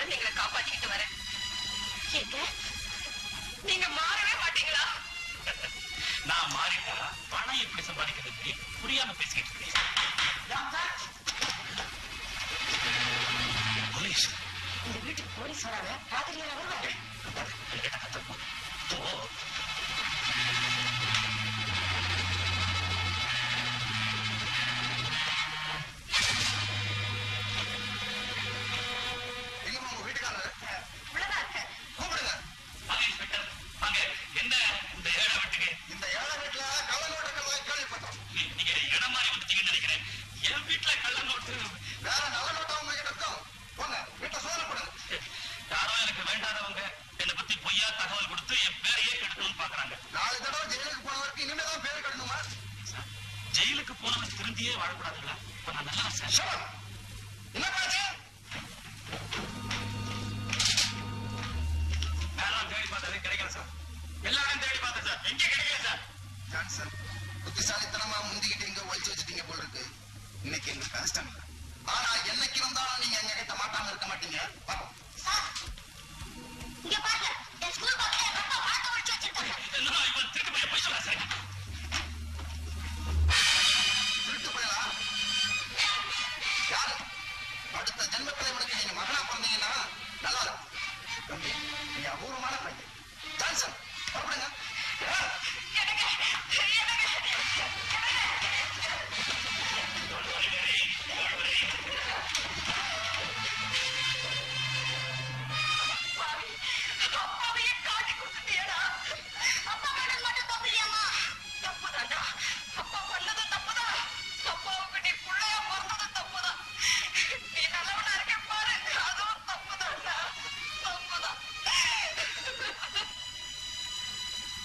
குழந்தைங்களை காப்பாத்திக்கிட்டு வரேன் எங்க நீங்க மாறவே மாட்டீங்களா நான் மாறிட்டா பணம் எப்படி சம்பாதிக்கிறது இப்படி புரியாம பேசிக்கிட்டு இருக்கேன் போலீஸ் இந்த வீட்டுக்கு போலீஸ் வராங்க ராத்திரியில வருவாங்க ஓ எங்கம்மா உங்க வீட்டுக்காரர் உள்ளதா இருக்க கூப்பிடுங்க வாங்க இன்ஸ்பெக்டர் வாங்க என்ன இந்த ஏழை வீட்டுக்கு இந்த ஏழை வீட்டுல கள்ளநோட்டங்கள் கேள்விப்பட்டோம் நீ- நீங்க இடம் மாறி வந்துட்டீங்கன்னு நினைக்கிறேன் என் வீட்டுல கள்ளநோட்டு வேற நல்ல நோட்டம் உங்க கிட்ட இருக்கும் போங்க வீட்டை சோதனை பண்ணுங்க யாரோ எனக்கு வேண்டாதவங்க என்னை பத்தி பொய்யா தகவல் கொடுத்து என் பேரையே கெடுக்கணும்னு பாக்குறாங்க நாலு தடவை ஜெயிலுக்கு போனவருக்கு இனிமே தான் பேர் கட்டணுமா சார், ஜெயிலுக்கு போனவன் திருந்தியே வாழக்கூடாதுங்களா இப்ப நான் நல்லா சார் ஷவன் என்ன பாச்சு மேலாம் தேடி பார்த்தது கிடைக்கல சார் எல்லாரும் தேடி பார்த்தேன் சார் எங்க கிடைக்கல சார் ஜான்சன் புத்திசாலித்தனமா முந்திக்கிட்டு எங்க ஒழிச்சு வச்சுட்டீங்க போல இருக்கு இன்னைக்கு எங்க கஷ்டம் ஆனா என்னைக்கு வந்தாலும் நீங்க எங்க கிட்ட மாட்டாம இருக்க மாட்டீங்க பாப்போம் இங்க பாருங்க என் ஸ்கூல் பக்கத்துல எங்க அப்பா பணத்தை ஒழிச்சு வச்சிருக்காங்க என்னடா இவன் திருட்டு போய் போய் சொல்ல சார் திருட்டு போயலாம் யாரு அடுத்த ஜென்மத்துல இவனுக்கு நீங்க மகனா பிறந்தீங்கன்னா நல்லா இருக்கும் தம்பி நீ அபூர்வமான பையன் ஜான்சன் புறப்படுங்க அப்பாவையே காட்டி கொடுத்துட்டியடா அப்பா மேடம் மட்டும் தப்பு இல்லையாமா தப்புதான்டா அப்பா பண்ணது தப்புதான் அப்பாவுக்கு நீ புள்ளையா பிறந்தது தப்புதான் நீ நல்லவனா இருக்க பாரு அதுவும் தப்புதான்டா தப்புதான்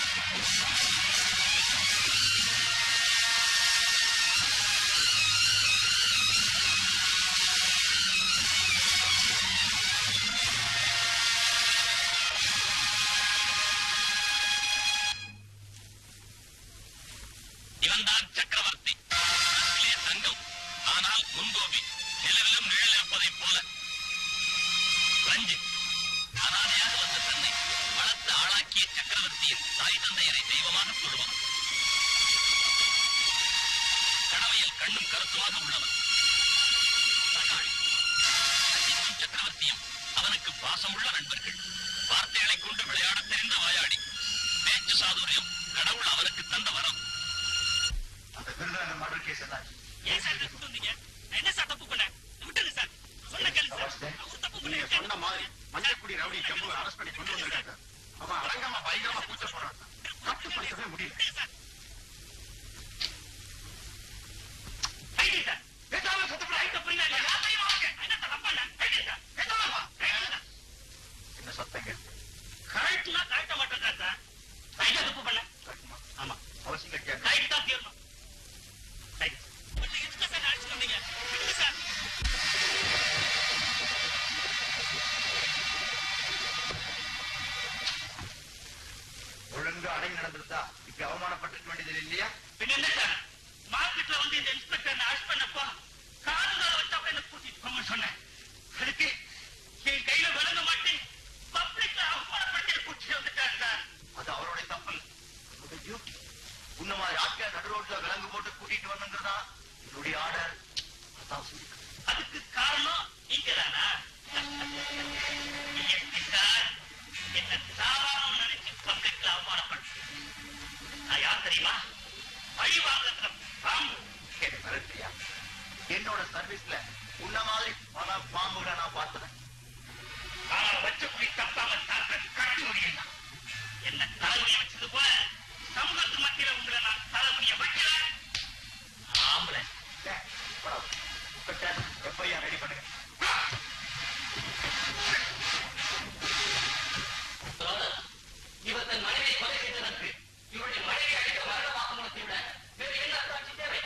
இவன்தான் சக்கரவர்த்தி இளைய தங்கம் ஆனால் முன்கோபி நிலவிலும் நிழலிருப்பதைப் போல ரஞ்சித் அனாதையாக வந்த தன்னை வளர்த்து ஆளாக்கிய சக்கரவர்த்தியின் தாய் தந்தையரை தெய்வமாக சொல்லுவான் கடமையில் கண்ணும் கருத்துமாக உள்ளவன் தக்காளி. ரஞ்சித்தும் சக்கரவர்த்தியும் அவனுக்கு பாசமுள்ள நண்பர்கள் வார்த்தைகளை கொண்டு விளையாடத் தெரிந்த வாயாடி பேச்சு சாதுரியம் கடவுள் அவனுக்கு தந்த வரம் அந்த திருடன மர்டர் கேஸ் என்னாச்சு ஏன் சார் இதை கொண்டு வந்தீங்க நான் என்ன சார் தப்பு பண்ணேன் விட்டுருங்க சார் சொன்ன கேளு சார் அவர் தப்பு நீங்க பண்ணி சொன்ன மாதிரி மஞ்சக்குடி ரவுடி ஜம்பு அரெஸ்ட் பண்ணி கொண்டு வந்திருக்காங்க அவன் அடங்காம பயங்கரமா கூச்ச போறான் கட்டுப்படுத்தவே முடியல சார் கைது சார் பேசாம சத்தம் போடாத. கைது புரியுதா எல்லாத்தையும் வாங்க என்ன தப்பு பண்ண கைது சார் பேசாம வா. என்ன சத்தம் கேட்டு கரெக்ட்னா கரெக்ட மாட்டேன் சார் கைது தப்பு பண்ண கட்டுமா ஆமா அவசியம் கேட்க கைது தான் தீரணும் கைது உன்னை எதுக்கு சார் அழைச்சிட்டு வந்தீங்க விடுங்க சார் ஒழுங்கா அடங்கி நடந்திருந்தா இப்ப அவமானப்பட்டிருக்க வேண்டியது இல்லையா பின்ன என்ன சார் மார்க்கெட்ல வந்து இந்த இன்ஸ்பெக்டர் அரெஸ்ட் பண்ணப்போ காதுகால வச்சப்ப என்ன கூட்டிட்டு போங்க சொன்னேன் அதுக்கு என் கையில விளங்க மாட்டேன் பப்ளிக்ல அவமானப்படுத்தி கூட்டிட்டு வந்துட்டார் சார் அது அவருடைய தப்பு இல்ல. அவருடைய டியூட்டி உன்ன மாதிரி ஆட்கள் நடு ரோட்ல விலங்கு போட்டு கூட்டிட்டு வந்தங்கிறதா என்னுடைய ஆர்டர் அதான் சொல்லி அதுக்கு காரணம் நீங்க தானா எப்படி சார் என்ன சாவாரம் நினைச்சு பப்ளிக்ல அவமானப்படுத்து நான் யார் தெரியுமா பழி வாங்குற பாம்பு என்ன மிரட்டுறியா என்னோட சர்வீஸ்ல உன்ன மாதிரி பல பாம்புகளை நான் பார்த்தேன் ஆனா வச்ச புலி தப்பாம சாப்பிட கட்டி முடியல என்ன தலைமுடிய வச்சது போல சமூகத்து மத்தியில உங்களை நான் தலைமுடிய வைக்கிறேன் ஆம்பளை எப்பையா ரெடி பண்ணுங்க இவர் தன் மனைவியை கொலை செய்ததற்கு இவருடைய மனைவி அளித்த மரண வாக்குமூலத்தை விட வேறு என்ன சாட்சி தேவை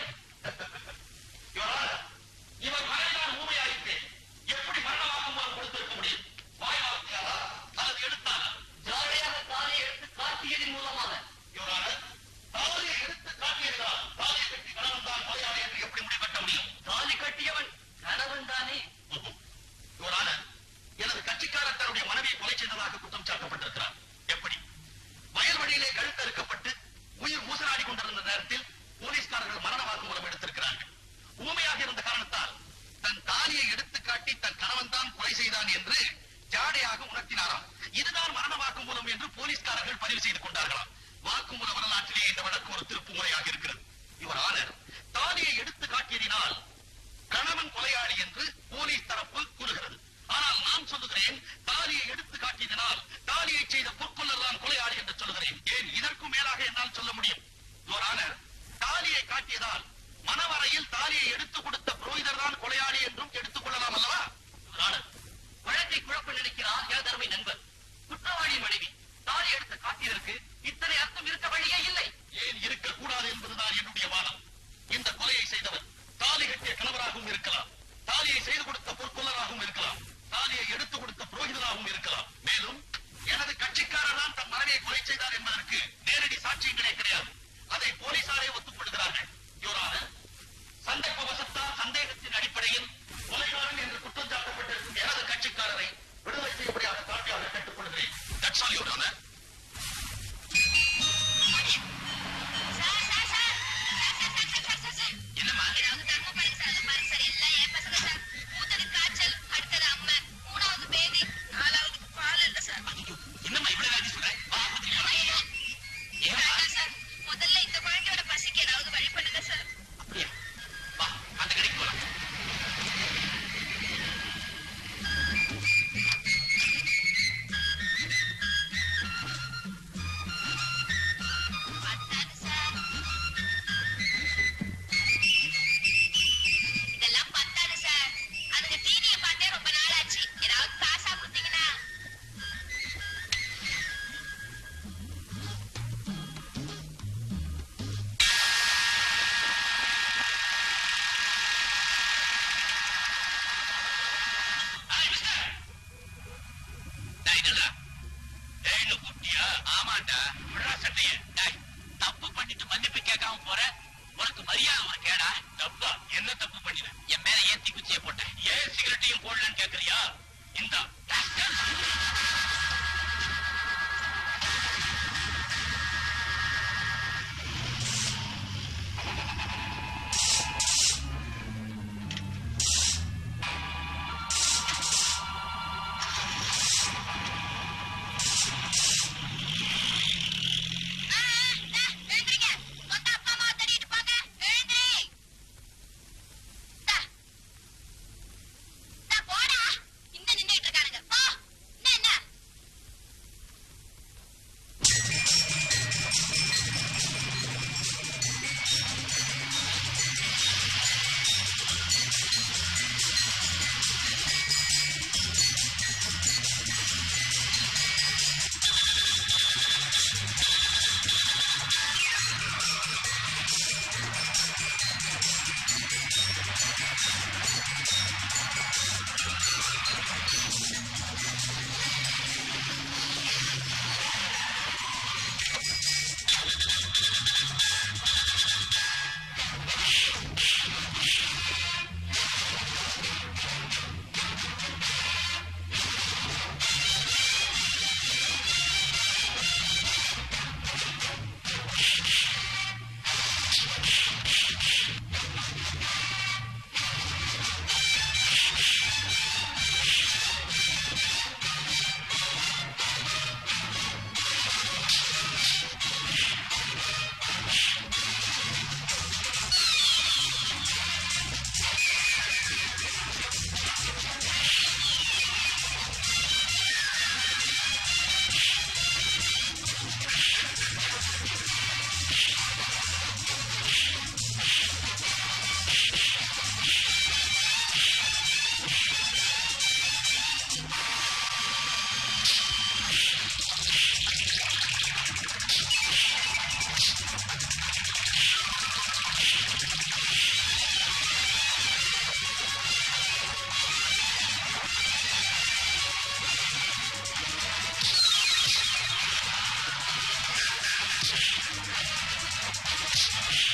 இவர் மனைவிதான் ஊமையாயிற்று எப்படி மரண வாக்குமூலம் கொடுத்திருக்க முடியும் வாய்வாக்கியாரா அல்லது எழுத்தாரா ஜாலியாக தாலியை எடுத்து காட்டியதன் மூலமாக தாலியை எடுத்து காட்டியதால் தாலியை கட்டி கணவன் தான் கொலையாளி என்று எப்படி முடிவெட்ட முடியும் தாலி கட்டியவன் கணவன் தானே யுவரான எனது கட்சிக்காரர் தன்னுடைய மனைவியை கொலை செய்ததாக குற்றம் சாட்டப்பட்டிருக்கிறார் எப்படி வயல்வெளியிலே கழுத்தறுக்கப்பட்டு உயிர் ஊசலாடி கொண்டிருந்த நேரத்தில் போலீஸ்காரர்கள் மரண வாக்குமூலம் எடுத்திருக்கிறார்கள் ஊமையாக இருந்த காரணத்தால் தன் தாலியை எடுத்து காட்டி தன் கணவன் தான் கொலை செய்தான் என்று ஜாடையாக உணர்த்தினாராம் இதுதான் மரண வாக்குமூலம் என்று போலீஸ்காரர்கள் பதிவு செய்து கொண்டார்களாம் வாக்குமூல வரலாற்றிலே இந்த வழக்கு ஒரு திருப்பு முறையாக இருக்கிறது இவர் ஆனர் தாலியை எடுத்து காட்டியதினால் கணவன் கொலையாளி என்று போலீஸ் தரப்பு கூறுகிறது ஆனால் நான் சொல்லுகிறேன் தாலியை எடுத்து காட்டியதனால் தாலியை செய்த பொற்கொள்ளர் தான் கொலையாளி என்று சொல்லுகிறேன் ஏன் இதற்கும் மேலாக என்னால் சொல்ல முடியும் யுவரான தாலியை காட்டியதால் மணவரையில் தாலியை எடுத்துக் கொடுத்த புரோகிதர் தான் கொலையாளி என்றும் எடுத்துக் கொள்ளலாம் அல்லவா யுவரான, வழக்கை குழப்ப நினைக்கிறார் எனதருமை நண்பர் குற்றவாளியின் மனைவி தாலி எடுத்து காட்டியதற்கு இத்தனை அர்த்தம் இருக்க வழியே இல்லை ஏன் இருக்கக்கூடாது என்பதுதான் என்னுடைய வாதம் இந்த கொலையை செய்தவர் தாலி கட்டிய கணவராகவும் இருக்கலாம் தாலியை செய்து கொடுத்த பொற்கொள்ளராகவும் இருக்கலாம் தாலியை எடுத்துக் கொடுத்த புரோகிதராகவும் இருக்கலாம் மேலும் எனது கட்சிக்காரர் தான் தன் மனைவியை கொலை செய்தார் என்பதற்கு நேரடி சாட்சியங்களே கிடையாது அதை போலீசாரே ஒத்துக்கொள்கிறார்கள் யோரான சந்தர்ப்ப வசத்தால் சந்தேகத்தின் அடிப்படையில் கொலைகாரன் என்று குற்றம் சாட்டப்பட்டிருக்கும் எனது கட்சிக்காரரை விடுதலை செய்யும்படியாக தாழ்மையாக கேட்டுக்கொள்கிறேன் That's all, Your Honor. என்னம்மா என்னம்மா இவ்வளவு வேலை சொல்ற வா, ஆஸ்பத்திரிக்கு வா. ஏம்மா? அப்படியா? வா, அந்த கடைக்கு போலாம்.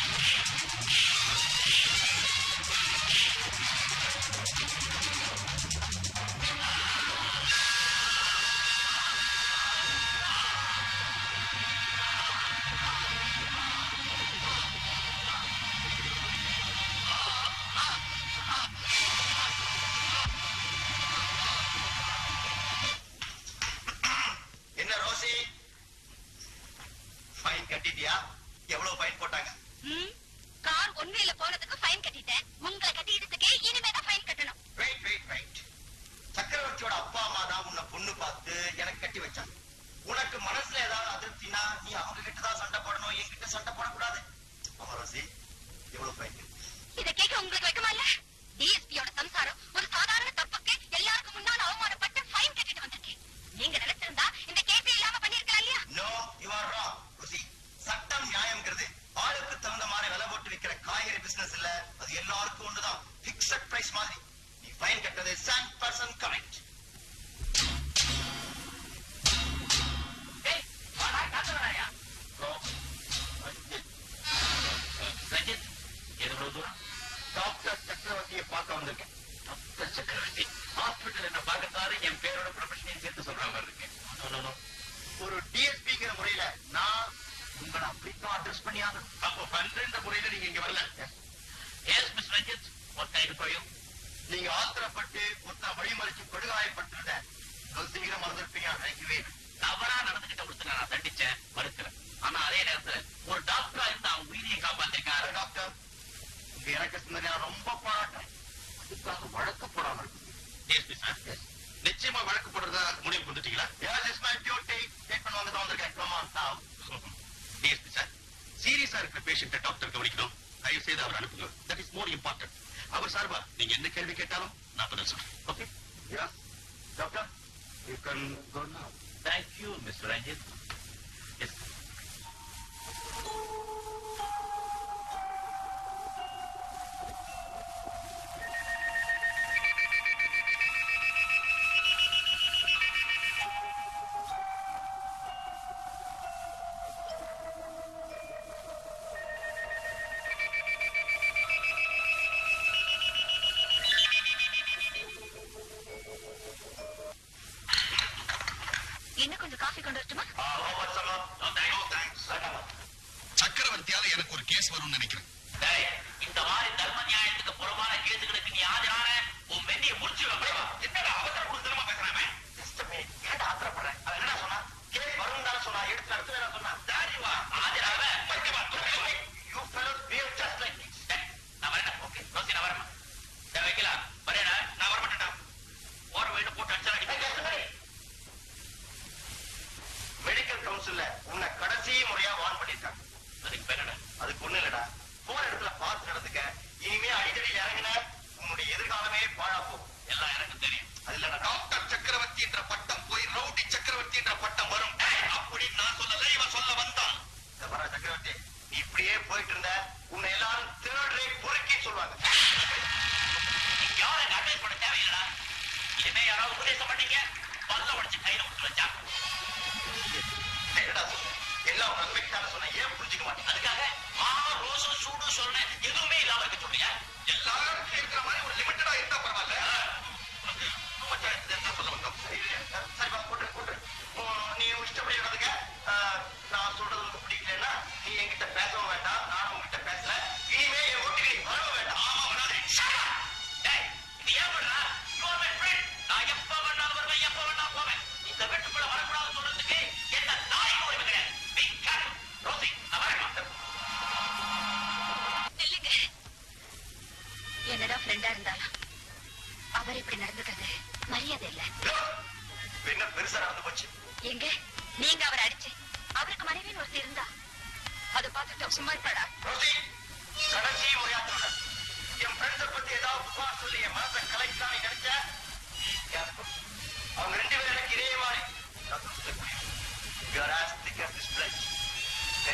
என்ன ரோசி ஃபைன் கட்டிட்டியா எவ்வளவு ஃபைன் போட்டாங்க ம், கார் ஒன்வேல போனதுக்கு ஃபைன் கட்டிட்டேன் உங்களை கட்டிட்டதுக்கே இனிமே தான் ஃபைன் கட்டணும் வெயிட் வெயிட் வெயிட் சக்கரவர்த்தியோட அப்பா அம்மா தான் உன்னை பொண்ணு பார்த்து எனக்கு கட்டி வச்சாங்க உனக்கு மனசுல ஏதாவது அதிருப்தினா நீ அவங்க கிட்ட தான் சண்டை போடணும் என்கிட்ட சண்டை போடக்கூடாது ஆமா ரோசி எவ்வளவு ஃபைன் இத கேட்க உங்களுக்கு வைக்கமா இல்ல டிஎஸ்பியோட சம்சாரம் ஒரு சாதாரண தப்புக்கு எல்லாருக்கும் முன்னால அவமானப்பட்டு ஃபைன் கட்டிட்டு வந்திருக்கேன் நீங்க நினைச்சிருந்தா இந்த கேஸே இல்லாம பண்ணிருக்கலாம் இல்லையா நோ யூ ஆர் ராங் ருசி சட்டம் நியாயம்ங்கிறது ஆளுக்கு தகுந்த மாதிரி விலை போட்டு விக்கிற காய்கறி பிசினஸ் இல்ல அது எல்லாருக்கும் ஒண்ணுதான் பிக்சட் பிரைஸ் மாதிரி நீ ஃபைன் கட்டது செவன் பர்சன்ட் கரெக்ட் ஏய், வாடா, காத்து வாடாயா. ரஞ்சித், எது இவ்வளவு தூரம்? டாக்டர் சக்கரவர்த்தியை பார்க்க வந்திருக்கேன் டாக்டர் சக்கரவர்த்தி ஹாஸ்பிட்டல் என்ன பார்க்கத்தாரு என் பேரோட ப்ரொஃபஷனையும் சேர்த்து சொல்ற மாதிரி இருக்கு No, no, no. ஒரு டிஎஸ்பிங்கிற முறையில நான் உங்களை அப்படித்தான் அட்ரஸ் பண்ணியாகணும் அப்போ பண்றேன்ற முறையில நீங்க இங்க வரல yes miss Ranjith what can I do for you? நீங்க ஆத்திரப்பட்டு ஒருத்தன் வழிமறிச்சு கொடுகாயப்பட்டிருந்த சீக்கிரம் மறந்துருப்பீங்க நினைக்கவே தவறா நடந்துகிட்ட ஒருத்தர் நான் தண்டிச்சேன் மறுக்கிறேன் ஆனா அதே நேரத்துல ஒரு டாக்டரா இருந்து அவன் உயிரியை காப்பாத்திருக்காரு டாக்டர் உங்க இறக்க சிந்தனை ரொம்ப பாராட்டுறேன் அதுக்காக வழக்கு போடாம இருக்கு டிஎஸ்பி சார் நிச்சயமா வழக்கு போடுறதா முடிவு கொடுத்துட்டீங்களா Yes, it's my duty. Statement வாங்க தான் வந்திருக்கேன். Come on, now. DSP sir சீரியஸா இருக்கிற பேஷண்ட்டை டாக்டர் கவனிக்கணும் தயவு செய்து அவர் அனுப்புங்க தட் இஸ் மோர் இம்பார்ட்டன்ட் அவர் சார்பா நீங்க எந்த கேள்வி கேட்டாலும் நான் பதில் சொல்றேன் okay Yes. Doctor, you can go now. Thank you mister Ranjith yes இன்னும் கொஞ்சம் காஃபி கொண்டு வரட்டுமா Ah, how much, Sama? No, thanks. No, thanks. சக்கரவர்த்தியால எனக்கு ஒரு கேஸ் வரும்னு நினைக்கிறேன் டேய், இந்த மாதிரி தர்ம நியாயத்துக்கு புறமான கேஸுகளுக்கு நீ ஆஜரான உன் வெண்ணியை முடிச்சு வைப்பா என்னடா அவசர புரிதலமா பேசுறாமே Just a minute. ஏன்டா ஆத்திரப்படுற? அவன் என்னடா சொன்னா? கேஸ் வரும்னு தானே சொன்னா? எடுத்து நடத்துவேன் நான் சொன்னா? தாடி வா ஆஜராவ வைக்கவா You fellows behave just like this. நான் வரேன் ஓகே ரோசி நான் வரேன் டேய், வைக்கலாம் வரேடா நான் வர மாட்டேன்டா ஓர வீடு போட்டு Hey, just a அடிச்சா minute. மெடிக்கல் கவுன்சில்ல உன்னை கடைசி முறையா வார்ன் பண்ணிருக்காங்க அதுக்கு பேர் என்னடா அதுக்கு ஒண்ணு இல்லடா போற இடத்துல பார்த்து நடந்துக்க இனிமே அடிக்கடி இறங்கின உன்னுடைய எதிர்காலமே பாழா போகும் எல்லாம் எனக்கு தெரியும் அது இல்லடா டாக்டர் சக்கரவர்த்தி என்ற பட்டம் போய் ரவுடி சக்கரவர்த்தி என்ற பட்டம் வரும் அப்படி நான் சொல்லல இவன் சொல்ல வந்தான் இந்த பாரா சக்கரவர்த்தி நீ இப்படியே போயிட்டு இருந்த உன்னை எல்லாரும் தேர்ட் ரேட் பொறுக்கி சொல்லுவாங்க யாரை அட்வைஸ் பண்ண தேவையில்லடா இனிமே யாராவது உபதேசம் பண்ணீங்க பல்ல உடைச்சு கையில விட்டு வச்சா என்னடா சொல்ற? எல்லாம் உன் நன்மைக்காக சொன்ன ஏன் புரிஞ்சுக்க மாட்டேன் அதுக்காக மா ரோசம் சூடு சொன்ன எதுவுமே இல்லாம இருக்க சொல்றியா எல்லாரும் இருக்கிற மாதிரி ஒரு லிமிட்டடா இருந்தா பரவாயில்ல பஞ்சாயத்துல என்ன சொல்ல வந்தோம் சரி வா போட்டு போட்டு நீ உன் இஷ்டப்படி நடந்துக்க ஆஹ், நான் சொல்றது உனக்கு பிடிக்கலன்னா நீ என்கிட்ட பேசவும் வேண்டாம் நானும் உன்கிட்ட பேசல இனிமே என் வீட்டுக்கு நீ வரவும் வேண்டாம் ஆமா வராதே டேய் இது ஏன் பண்றா யூ ஆர் மை ஃப்ரெண்ட் நான் எப்ப வேணாலும் வருவேன் எப்ப வேணாலும் போவேன் இந்த வீட்டுக்குள்ள வரக்கூடாது சொல்றதுக்கு என்ன நாய் உரிமை கிடையாது பி கேர்ஃபுல் ரோசி நான் வரேன் நில்லுங்க என்னடா ஃப்ரெண்டா இருந்தாலும் அவர் இப்படி நடந்துக்கிறது மரியாதை இல்ல என்ன பெருசா நடந்து போச்சு எங்க நீங்க அவர் அடிச்சு அவருக்கு மனைவின்னு ஒருத்தர் இருந்தா அதை பார்த்துட்டு சும்மா இருப்பாடா ரோசி கடைசி முறையா சொல்றேன் என் ஃப்ரெண்ட்ஸை பத்தி ஏதாவது புகார் சொல்லி என் மனசை கலைக்கலாம் நீ நினைச்ச அவங்க ரெண்டு பேரும் எனக்கு இதே மாதிரி You are as thick as this blood. Hey.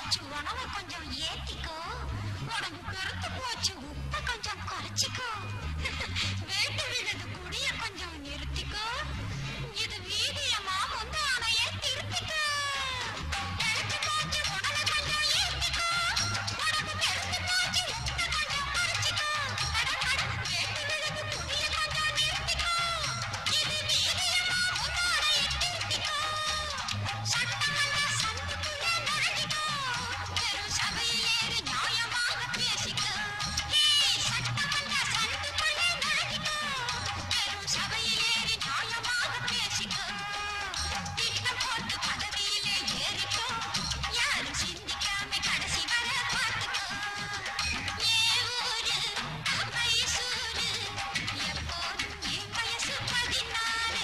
போச்சு உணவை கொஞ்சம் ஏத்திக்கோ உடம்பு கருத்து போச்சு உப்பை கொஞ்சம் குறைச்சிக்கோ வேட்டு விழுது குடிய கொஞ்சம் நிறுத்திக்கோ இது வீதியம்மா வந்து அணைய திருப்பிக்கோ எழுத்து போச்சு உணவை கொஞ்சம் ஏத்திக்கோ உடம்பு கருத்து போச்சு உப்பை கொஞ்சம் குறைச்சிக்கோ அட, அட, வேட்டு விழுது குடிய கொஞ்சம் நிறுத்திக்கோ இது வீதியம்மா வந்து அணைய திருப்பிக்கோ சட்டமன்ற சந்துக்குள்ள நுழைஞ்சிக்கோ. வெறும் சபையில் ஏறி நியாயமாக பேசிக்கோ. ஏய், சட்டமன்ற சந்துக்குள்ள நுழைஞ்சிக்கோ. வெறும் சபையில் ஏறி நியாயமாக பேசிக்கோ. திட்டம் போட்டு பதவியிலே ஏறிக்கோ. யாரும் சிந்திக்காம கடைசி வரை பார்த்துக்கோ. ஏ ஊரு, மைசூரு, எப்போதும் என் வயசு பதினாறு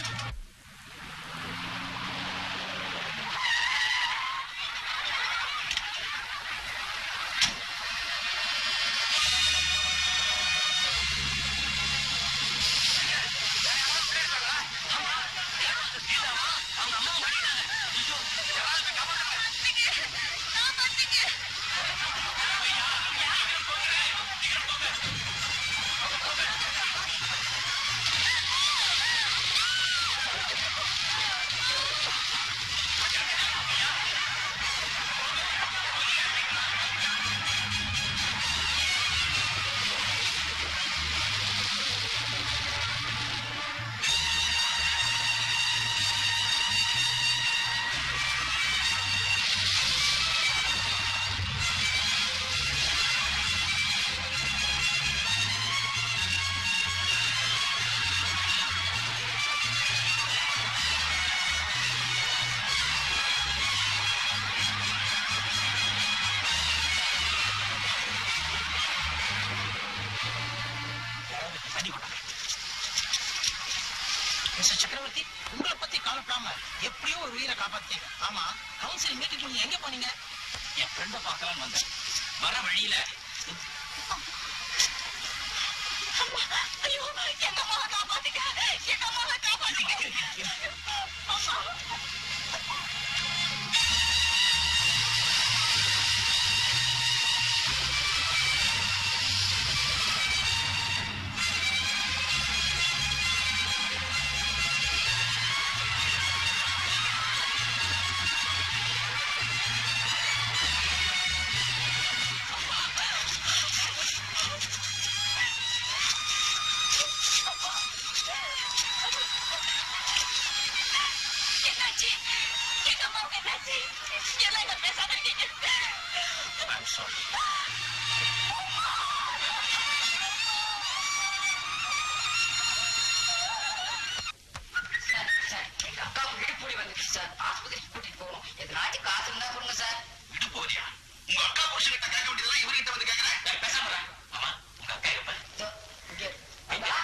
மிஸ்டர் சக்கரவர்த்தி உங்களை பத்தி கவலைப்படாம எப்படியோ ஒரு உயிரை காப்பாத்தீங்க ஆமா கவுன்சில் மீட்டிங் நீங்க எங்க போனீங்க என் ஃப்ரெண்ட பார்க்கலாம்னு வந்தேன் வர வழியில ஐயோ எங்க அம்மாவை காப்பாத்துங்க எங்க அம்மாவை காப்பாத்துங்க அம்மா என்னாச்சு எங்க அம்மாவுக்கு என்னாச்சு எல்லாம் என்ன பேசாதீங்க I'm sorry. சார் சார் எங்க அக்காவுக்கு இடுப்புடி வந்துச்சு சார் ஆஸ்பத்திரிக்கு கூட்டிட்டு போகணும் எதனாச்சும் காசு இருந்தா கொடுங்க சார் விடு போறியா உங்க அக்கா புருஷன்கிட்ட கேட்க வேண்டியதெல்லாம் இவர்கிட்ட வந்து கேட்கிறேன் பேசாம இரு. ஆமா உங்க அக்கா எப்ப இதோ, இங்கே. அக்கா,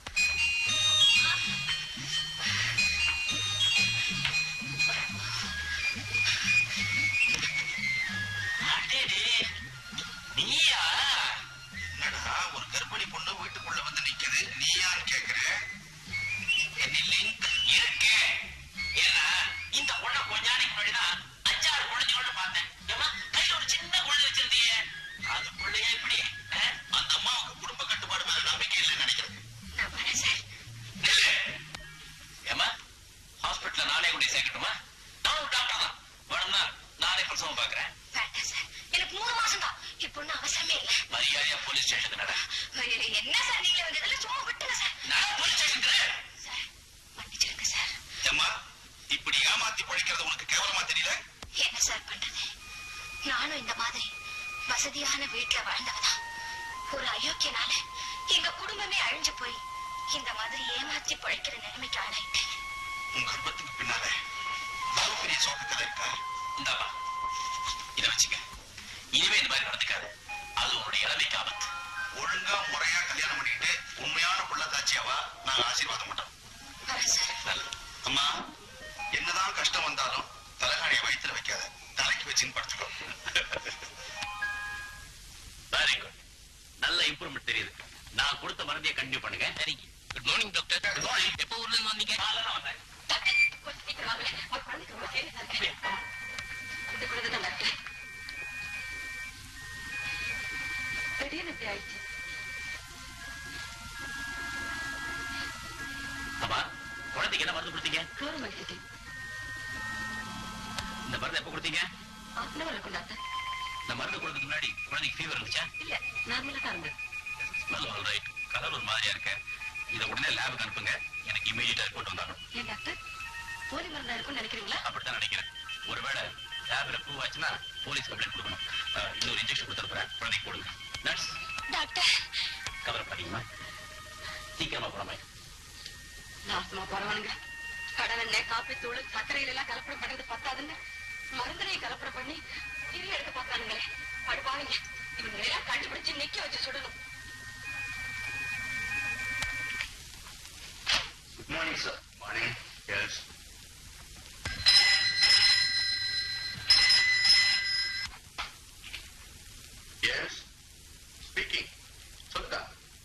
அடேடே, நீயா என்னடா ஒரு கர்ப்பிணி பொண்ணு வீட்டுக்குள்ள வந்து நிக்குது நீ யான்னு கேக்குற லிங்க் இருக்கு ஏன்னா இந்த பொண்ணை கொஞ்ச நாளைக்கு முன்னாடிதான் அஞ்சாறு குழந்தைகளோட பார்த்தேன் ஏம்மா, கையில ஒரு சின்ன குழந்தை வச்சிருந்தியே அது பிள்ளையா இப்படி ஆ? அந்த அம்மாவுக்கு குடும்ப கட்டுப்பாடு மேல நம்பிக்கை இல்லைன்னு நினைக்கிறேன் நான் வரேன் சார் நில்லு. ஏம்மா ஹாஸ்பிட்டல்ல நானே கொண்டு சேர்க்கட்டுமா நானும் டாக்டர் தான் வேணும்னா நானே பிரசவம் பார்க்கறேன் வேண்டாம் சார் எனக்கு மூணு மாசம் தான் இப்போ ஒன்றும் அவசரமே இல்லை மரியாதையா போலீஸ் ஸ்டேஷனுக்கு நட என்ன சார் நீங்க வந்ததுல சும்மா விட்டுங்க சார் நான் போலீஸ் ஸ்டேஷனுக்கு சார் மன்னிச்சிருங்க சார் ஏம்மா இப்படி ஏமாத்தி பழிக்கிறது உனக்கு கேவலமா தெரியல என்ன சார் பண்றது நானும் இந்த மாதிரி வசதியான வீட்டுல வாழ்ந்தவதான் ஒரு அயோக்கியனால எங்க குடும்பமே அழிஞ்சு போய் இந்த மாதிரி ஏமாற்றி பழைக்கிற நிலைமைக்கு ஆளாயிட்டேன் உன் கர்ப்பத்துக்கு பின்னால இவ்வளவு பெரிய சோக கதை இருக்கா இந்தாப்பா இதை வச்சுக்க இனிமே இந்த மாதிரி நடந்துக்காது அது உன்னுடைய இளமைக்கு ஆபத்து ஒழுங்கா முறையா கல்யாணம் பண்ணிட்டு உண்மையான புள்ள தாச்சியாவா நாங்க ஆசீர்வாதம் பண்றோம் வரேன் சார் நல்லது அம்மா என்னதான் கஷ்டம் வந்தாலும் தலைகாணிய வயித்துல வைக்காத தலைக்கு வச்சுன்னு படுத்துக்கோ வெரி குட் நல்ல இம்ப்ரூவ்மெண்ட் தெரியுது நான் கொடுத்த மருந்தையை கண்டினியூ பண்ணுங்க சரிங்க good morning doctor good morning எப்போ ஊர்ல இருந்து வந்தீங்க காலைல தான் வந்தேன் டாக்டர் கொஞ்சம் சீக்கிரம் வாங்களேன். ஒரு குழந்தைக்கு ரொம்ப சேவை இருக்கு. இந்த குழந்தை தான் டாக்டர் திடீர்னு இப்படி ஆயிடுச்சு அப்பா குழந்தைக்கு என்ன மருந்து கொடுத்தீங்க குளோரோமைசிட்டி இந்த மருந்து எப்ப கொடுத்தீங்க ஆஃப் அன் ஹவர்ல கொண்டாத்த இந்த மருந்து கொடுக்கறதுக்கு முன்னாடி குழந்தைக்கு ஃபீவர் இருந்துச்சா இல்ல நார்மலா தான் இருந்தது ஸ்மெல் ஆல் ரைட் கலர் ஒரு மாதிரியா இருக்கு இதை உடனே லேபுக்கு அனுப்புங்க எனக்கு இமீடியட்டா ரிப்போர்ட் வந்தாகணும் ஏன் டாக்டர் போலி மருந்தா இருக்கும்னு நினைக்கிறீங்களா அப்படித்தான் நினைக்கிறேன் ஒருவேளை லேப்ல ப்ரூவ் ஆச்சுன்னா போலீஸ் கம்ப்ளைண்ட் கொடுக்கணும் அஹ், இன்னொரு இன்ஜெக்ஷன் கொடுத்துருப்பேன் குழந்தைக்கு போடுங்க நர்ஸ் டாக்டர் கவலை பண்ணிக்கமா சீக்கிரமா போறாமே நாசமா பரவானுங்க கடலெண்ணெய் காப்பி தூள் சர்க்கரையில எல்லாம் கலப்படம் பண்றது பத்தாதுன்னு மருந்தினையும் கலப்படம் பண்ணி இரு எடுத்து பார்த்தானுங்களே படுவாங்க இவங்களை எல்லாம் கண்டுபிடிச்சு நிக்க வச்சு சுடணும் good morning sir morning yes yes speaking சொல்லுங்க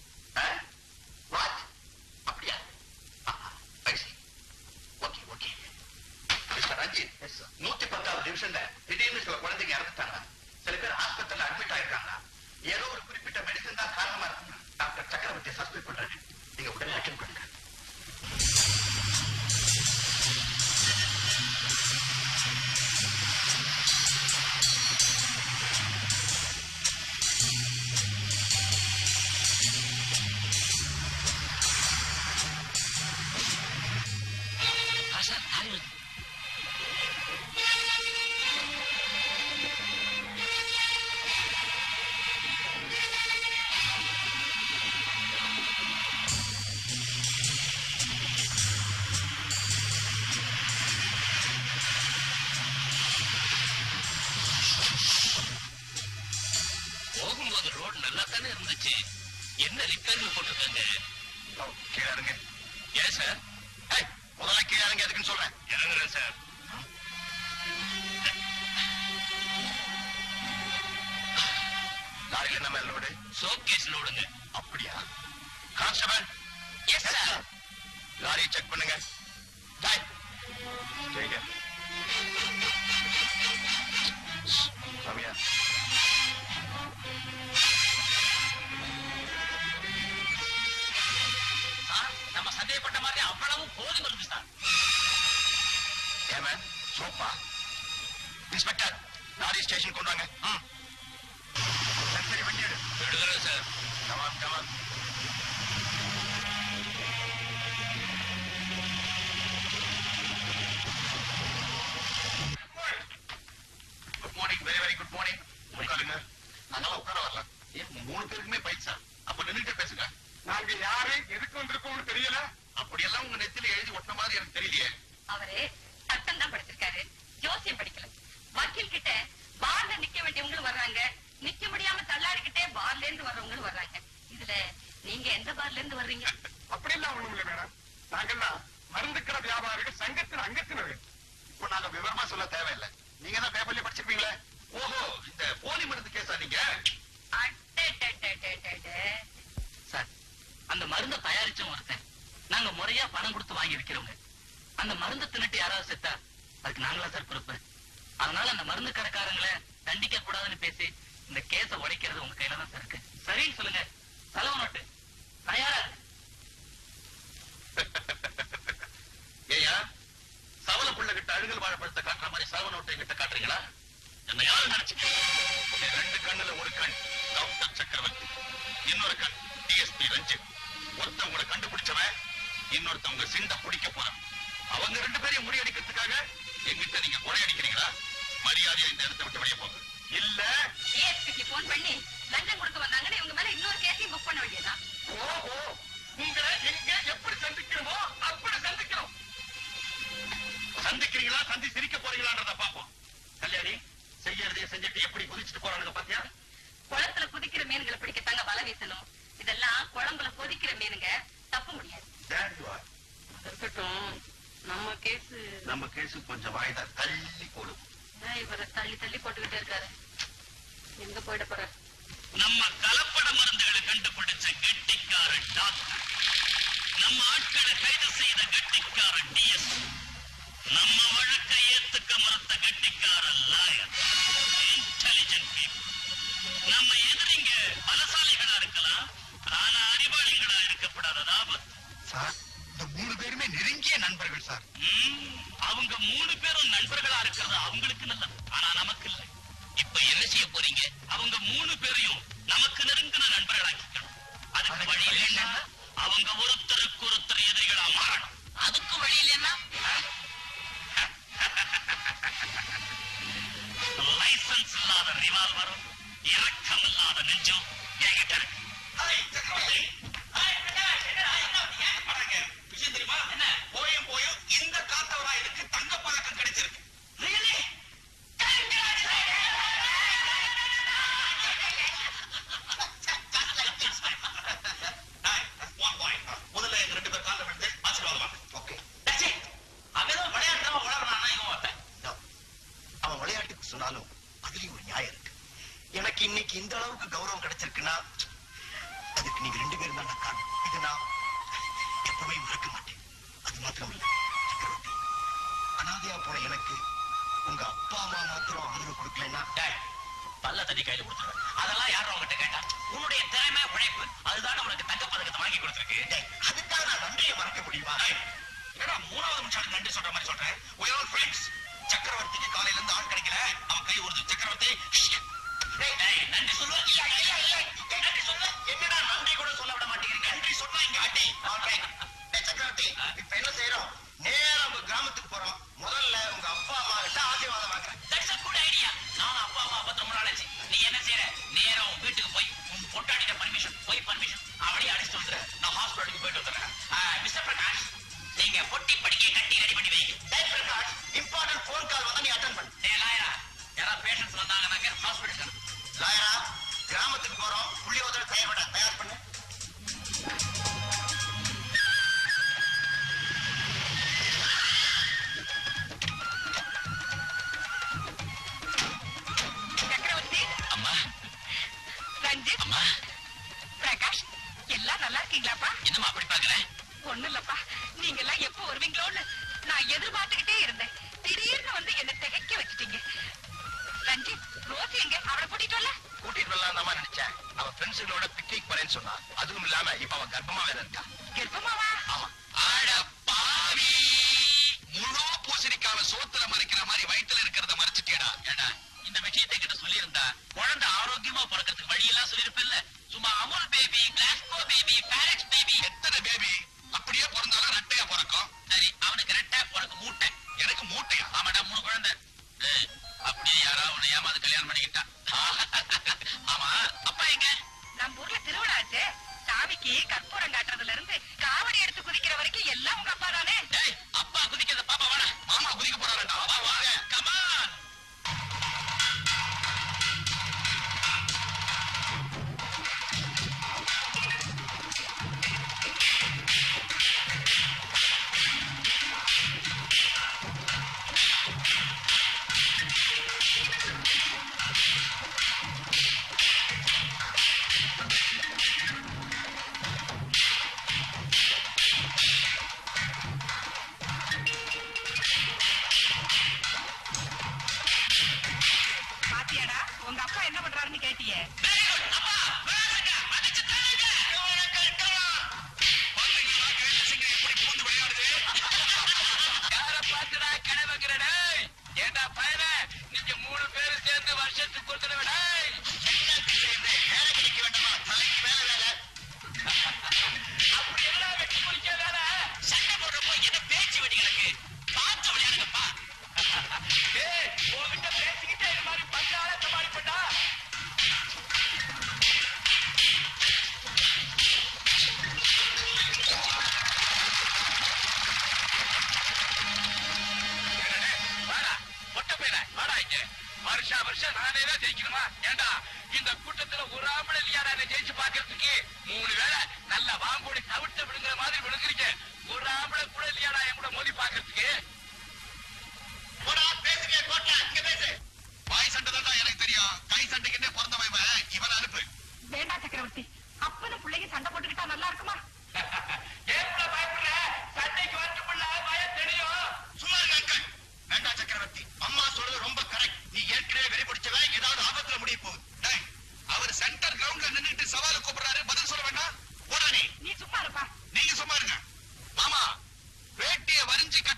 வாட் அப்படியா I see okay okay mister Ranjith yes sir நூத்தி பத்தாவது டிவிஷன்ல திடீர்னு சில குழந்தைங்க இறந்துட்டாங்க சில பேர் ஆஸ்பத்திரியில அட்மிட் ஆயிருக்காங்க ஏதோ ஒரு குறிப்பிட்ட மெடிசன் தான் காரணமா இருக்கு டாக்டர் சக்கரவர்த்தி சஸ்பெக்ட் பண்றாரு நீங்க உடனே அட்டன் பண்ணுங்க சார் தாலி வருது போகும்போது ரோடு நல்லா தானே இருந்துச்சு என்ன ரிப்பேர்னு போட்டிருக்காங்க கீழே இருங்க ஏன் சார் ஏய், முதல்ல கீழே இறங்க எதுக்குன்னு சொல்றேன் இறங்குறேன் சார் லாரியில் என்ன மேல லோடு ஷோகேஸ்ல விடுங்க அப்படியா கான்ஸ்டபிள் எஸ் சார் லாரியை செக் பண்ணுங்க டேய், சரிங்க சாமியா சார் நம்ம சந்தேகப்பட்ட மாதிரி அவ்வளவு போதி மருந்து சார் ஏமே சோப்பா இன்ஸ்பெக்டர் லாரி ஸ்டேஷன் கொண்டு வாங்க ம். சரி சரி வண்டி எடு விடுகிறேன் sir come on come on good morning very very good morning உட்காருங்க அதெல்லாம் உட்கார வரலாம் ஏன் மூணு பேருக்குமே பைசா அப்ப நின்னுட்டு பேசுங்க நாங்க யாரு எதுக்கு வந்திருக்கோம்னு தெரியல அப்படியெல்லாம் உங்க நெத்தில எழுதி ஒட்டின மாதிரி எனக்கு தெரியலையே அவரு சட்டம் தான் படிச்சிருக்காரு ஜோசியம் படிக்கல வக்கீல் கிட்ட பார்ல நிக்க வேண்டியவங்களும் வர்றாங்க நிக்க முடியாம தள்ளாடிக்கிட்டே பார்ல இருந்து வர்றவங்களும் வர்றாங்க இதுல நீங்க எந்த பார்ல இருந்து வர்றீங்க அப்படியெல்லாம் ஒண்ணும் இல்ல மேடம் நாங்கெல்லாம் மருந்துக்கிற வியாபாரிகள் சங்கத்தின் அங்கத்தினர்கள் இப்போ நாங்க விவரமா சொல்ல தேவையில்லை நீங்க தான் பேப்பர்லயே படிச்சிருப்பீங்களே ஓஹோ இந்த போலி மருந்து கேஸா நீங்க அட்டே சார் அந்த மருந்தை தயாரிச்சவன் ஒருத்தன் நாங்க முறையா பணம் கொடுத்து வாங்கி விக்கிறோங்க அந்த மருந்து தின்னுட்டு யாராவது செத்தா அதுக்கு நாங்களா சார் பொறுப்பு அதனால அந்த மருந்து கடைக்காரங்களை தண்டிக்க கூடாதுன்னு பேசி இந்த கேஸ உடைக்கிறது உங்க கையில தான் சார் இருக்கு சரின்னு சொல்லுங்க செலவு நோட்டு தயாரா இருக்கு. ஏயா சவல புள்ள கிட்ட அழுகல் வாழைப்பழத்தை காட்டுற மாதிரி சவல நோட்டை கிட்ட காட்டுறீங்களா என்ன யாரு நினைச்சுக்க என் ரெண்டு கண்ணுல ஒரு கண் டாக்டர் சக்கரவர்த்தி இன்னொரு கண் டிஎஸ்பி ரஞ்சித் ஒருத்தவங்களை கண்டுபிடிச்சவன் இன்னொருத்தவங்க சிண்ட பிடிக்க போறான் அவங்க ரெண்டு பேரையும் முறியடிக்கிறதுக்காக எங்கிட்ட நீங்க கொலை அடிக்கிறீங்களா மரியாதையா இந்த இடத்தை விட்டு வெளியே போங்க இல்ல டிஎஸ்பிக்கு போன் பண்ணி லஞ்சம் கொடுக்க வந்தாங்கன்னு இவங்க மேல இன்னொரு கேஸையும் புக் பண்ண வேண்டியதுதான் ஓஹோ உங்களை எங்க எப்படி சந்திக்கணுமோ அப்படி சந்திக்கிறோம் சந்திக்கிறீங்களா சந்தி சிரிக்க போறீங்களான்றத பாப்போம் கல்யாணி செய்யறதைய செஞ்சுட்டு எப்படி குதிச்சுட்டு போறானுங்க பாத்தியா குளத்துல குதிக்கிற மீன்களை பிடிக்கத்தாங்க வலை வீசணும் இதெல்லாம் குழம்புல கொதிக்கிற மீனுங்க தப்ப முடியாது There you are. இருக்கட்டும் நம்ம கேஸ் நம்ம கேசு கொஞ்சம் வாய்தா தள்ளி போடும் இவரை தள்ளி தள்ளி போட்டுக்கிட்டே இருக்காரு எங்க போயிட போற நம்ம கலப்பட மருந்துகளை கண்டுபிடிச்ச கெட்டிக்கார டாக்டர் நம்ம ஆட்களை கைது செய்த கெட்டிக்கார டிஎஸ் நம்ம வழக்கை ஏத்துக்க மறுத்த கெட்டிக்கார லாயர் இன்டெலிஜென்ட் நம்ம எதிரிங்க பலசாலி நண்பர்கள் சார் ம், அவங்க மூணு பேரும் நண்பர்களா இருக்கிறது அவங்களுக்கு நல்லது ஆனா நமக்கு இல்ல இப்ப என்ன செய்ய போறீங்க அவங்க மூணு பேரையும் நமக்கு நெருங்கின நண்பர்களாக்கிக்கணும் அதுக்கு வழியில் என்ன அவங்க ஒருத்தருக்கு ஒருத்தர் எதிரிகளா மாறணும் அதுக்கு வழியில் என்ன லைசன்ஸ் இல்லாத ரிவால்வரும் இரக்கம் இல்லாத நெஞ்சும் என்கிட்ட இருக்கு ஹாய், சக்கரவர்த்தி. அடங்க, விஷயம் தெரியுமா? போயும் போயும் இந்த காத்தவராயனுக்கு தங்கப் பதக்கம் கிடைச்சிருக்கு. ஹாய், வா, வா. முதல்ல எங்க ரெண்டு பேர் கால்ல விழுந்து ஆசீர்வாதம் வாங்க. ஓகே அவன் விளையாட்டு உலகறானா இவன் ஒருத்தன் இதோ, அவன் விளையாட்டுக்கு சொன்னாலும் அதுலயும் ஒரு நியாயம் இருக்கு எனக்கு இன்னைக்கு இந்த அளவுக்கு கௌரவம் கிடைச்சிருக்குன்னா அதுக்கு நீங்க ரெண்டு பேரும் தான் காரணம் இது நான் எப்பவுமே மறக்க மாட்டேன் அது மாத்திரம் இல்ல சக்கரவர்த்தி அனாதையா போன எனக்கு உங்க அப்பா அம்மா மாத்திரம் ஆதரவு கொடுக்கலன்னா டேய், பல்ல தண்ணி கையில கொடுத்துருவேன் அதெல்லாம் யாரும் உங்ககிட்ட கேட்டா உன்னுடைய திறமை உழைப்பு அதுதான் உனக்கு தங்க பதக்கத்தை வாங்கி கொடுத்துருக்கு டேய், அதுக்காக நான் நன்றியை மறக்க முடியுமா ஹாய், என்னடா மூணாவது நிமிஷம் நன்றி சொல்ற மாதிரி சொல்றேன் We are all friends. சக்கரவர்த்திக்கு காலையில இருந்து ஆள் கிடைக்கல அவன் கை ஒரு சக்கரவர்த்தி டேய், டேய், நன்றி சொல்லு இல்ல, இல்ல, இல்ல. டேய், நன்றி சொல்லு என்னடா நன்றி கூட சொல்ல விட மாட்டேங்கிறீங்க நன்றி சொன்னா இங்க அடி Okay. டேய், சக்கரவர்த்தி இப்ப என்ன செய்யறோம் நேரா உங்க கிராமத்துக்கு போறோம் முதல்ல உங்க அப்பா அம்மா கிட்ட ஆசீர்வாதம் வாங்குறேன் That's a good idea. நானும் அப்பா அம்மா பத்து ரொம்ப நாளாச்சு. நீ என்ன செய்யற? நேரா உன் வீட்டுக்கு போய் உன் பொண்டாட்டிட்ட permission, போய் permission. அவளையும் அழைச்சிட்டு வந்துரு. நான் hospital-க்கு போயிட்டு வந்துடுறேன். ஆ, Mr. பிரகாஷ், நீங்க பொட்டி படிக்கை கட்டி ready பண்ணி வைங்க. டேய் பிரகாஷ் இம்பார்ட்டன்ட் ஃபோன் கால் வந்தா நீ அட்டென்ட் பண்ணு டேய், லாயரா, யாராவது patients வந்தாங்கன்னாக்க hospital க்கு. லாயரா கிராமத்துக்கு போறோம் புள்ளியோதர தயார் தயார் பண்ணு சக்கரவர்த்தி அம்மா, ரஞ்சித் அம்மா, பிரகாஷ் எல்லாம் நல்லா இருக்கீங்களாப்பா என்னம்மா அப்படி பார்க்கற? ஒண்ணும் இல்லப்பா நீங்க எல்லாம் எப்போ வருவீங்களோன்னு நான் எதிர்பார்த்துக்கிட்டே இருந்தேன் திடீர்னு வந்து என்ன திகைக்க வச்சுட்டீங்க ரஞ்சித் ரோசி எங்க அவளை கூட்டிட்டு வரல கூட்டிட்டு வரலாம் தான் நினைச்சேன் அவ ஃப்ரெண்ட்ஸுகளோட பிக்னிக் போறேன்னு சொன்னா அதுவும் இல்லாம இப்ப அவ கர்ப்பமா வேற இருக்கா கர்ப்பமாவா ஆமா அட பாவி முழு பூசணிக்காவ சோத்துல மறைக்கிற மாதிரி வயித்துல இருக்கிறத மறைச்சிட்டியடா ஏண்டா, இந்த விஷயத்தை கிட்ட சொல்லியிருந்தா குழந்தை ஆரோக்கியமா பிறக்கிறதுக்கு வழியெல்லாம் சொல்லியிருப்பேன்ல சும்மா Amul baby Glaxo baby Farex baby எத்தனை பேபி அப்படியே பிறந்தாலும் ரெட்டையா பிறக்கும் சரி அவனுக்கு ரெட்டை உனக்கு மூட்டை எனக்கு மூட்டையா ஆமாடா மூணு குழந்தை ஏய், அப்படியே யாராவது உன்னை ஏமாந்து கல்யாணம் பண்ணிக்கிட்டா ஆமா அப்பா எங்க நம்ம ஊர்ல திருவிழா ஆச்சு சாமிக்கு கற்பூரம் காட்டுறதுல இருந்து காவடி எடுத்து குதிக்கிற வரைக்கும் எல்லாம் உங்க அப்பா தானே டேய், அப்பா குதிக்கிறத பாப்பா வாடா மாமா குதிக்க போறாருடா வா வாங்க கமான் பாத்தியாடா உங்க அப்பா என்ன பண்றாருன்னு கேட்டியே யார பாத்துடா கடை வைக்கிற டேய் ஏண்டா பயல நீங்க மூணு பேரும் சேர்ந்து வருஷத்துக்கு ஒரு தடவை டேய் அப்படி எல்லாம் வெட்டி முடிக்க வேலை சண்டை போடுறப்போ என்ன பேச்சு வெடி கிடக்கு பார்த்து விளையாடுங்கப்பா ஏய் உன்கிட்ட பேசிக்கிட்டே இது மாதிரி பண்ணால சமாளிப்பட்டா வாடா மொட்டை பையன வாடா இங்க வருஷா வருஷம் நானே தான் ஜெயிக்கணுமா ஏண்டா இந்த கூட்டத்துல ஒரு ஆம்பளை இல்லையாடா என்னை ஜெயிச்சு பாக்குறதுக்கு மூணு வேளை நல்லா வாங்கூடி தவிட்ட விழுங்குற மாதிரி விழுங்குறீங்க ஒரு ஆம்பளை கூட இல்லையாடா என் கூட மோதி பாக்குறதுக்கு போடா பேசுறியா கோட்ல இங்க பேசு வாய் சண்டை தான் எனக்கு தெரியும் கை சண்டைக்கிட்டே பிறந்தவன் இவன் இவனை அனுப்பு வேண்டாம் சக்கரவர்த்தி அப்பனும் பிள்ளைங்க சண்டை போட்டுக்கிட்டா நல்லா இருக்குமா ஏன் பயப்படுற சண்டைக்கு வந்து பிள்ள பயம் தெரியும் சும்மா இருங்க அங்கிள் வேண்டாம் சக்கரவர்த்தி அம்மா சொல்றது ரொம்ப கரெக்ட் நீ ஏற்கனவே வெறி பிடிச்சவன் ஏதாவது ஆபத்துல முடிய போகுது டேய், அவர் சென்டர் கிரவுண்ட்ல நின்னுட்டு சவால கூப்பிடுறாரு பதில் சொல்ல வேண்டாம் போடா நீ நீ சும்மா இருப்பா நீங்க சும்மா இருங்க மாமா வேட்டிய வரிஞ்சு கட்ட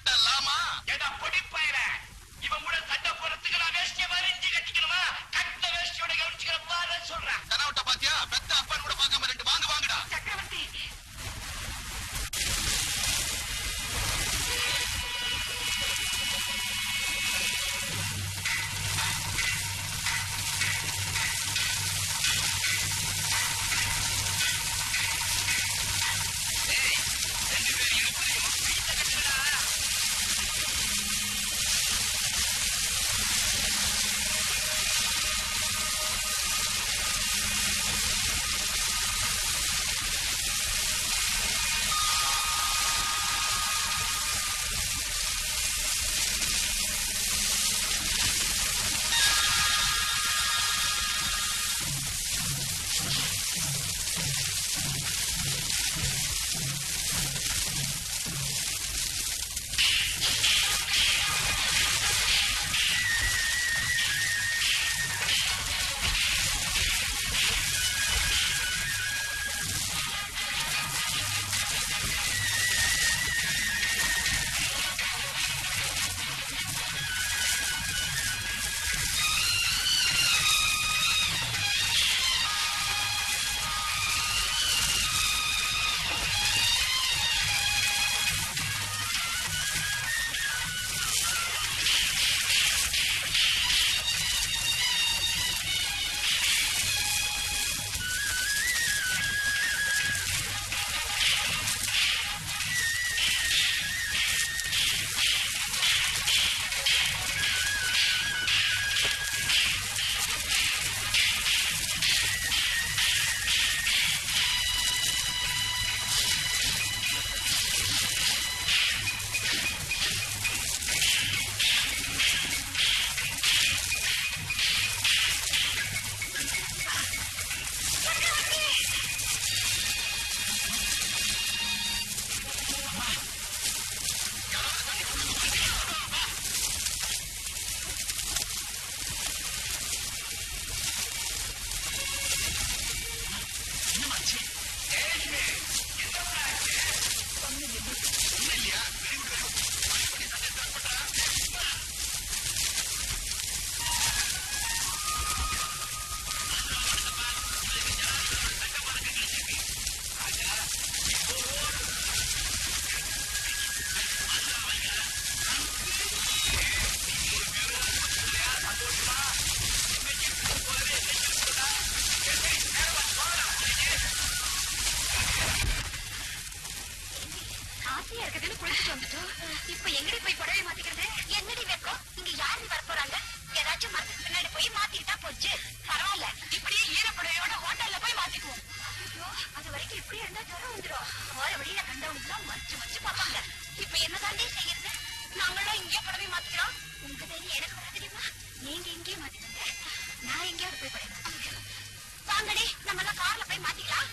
இப்படி இருந்தா ஜுரம் வந்துரும் போற வழியில கண்டவங்க மறைச்சு மறைச்சு பார்ப்பாங்க இப்ப என்னதாண்டி செய்யறது நாங்களும் இங்கே புடவை மாத்திக்கிறோம் உங்க தைரியம் எனக்கு வர தெரியுமா நீங்க இங்கே மாத்திக்கங்க நான் எங்கேயாவது போய் படைக்கிறேன் வாங்கடி நம்ம எல்லாம் கார்ல போய் மாத்திக்கலாம்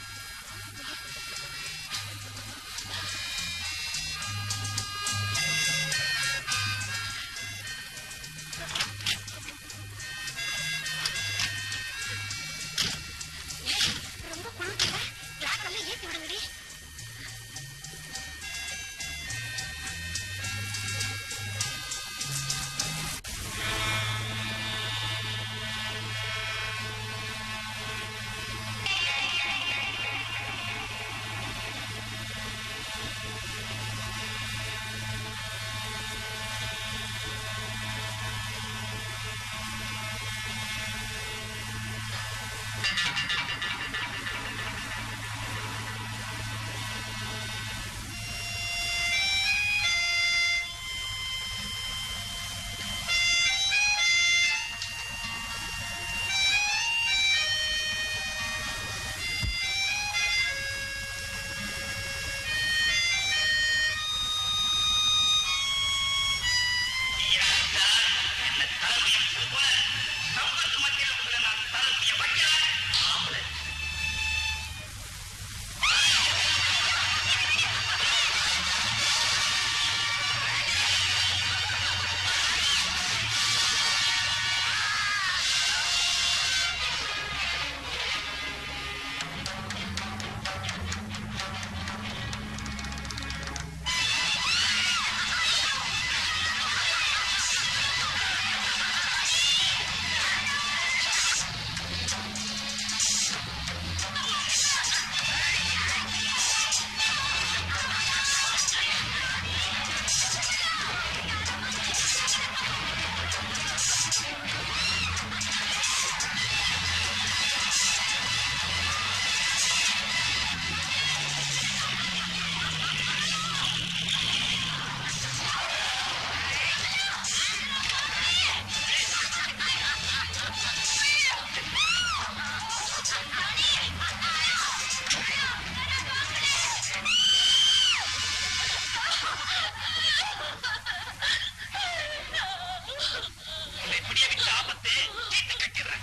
ஏய், ரொம்ப குளிர்ல கிளாஸ் எல்லாம் ஏத்தி விடுங்கடி இப்படியே விட்ட ஆபத்து தீர்த்து கட்டிடுறேன்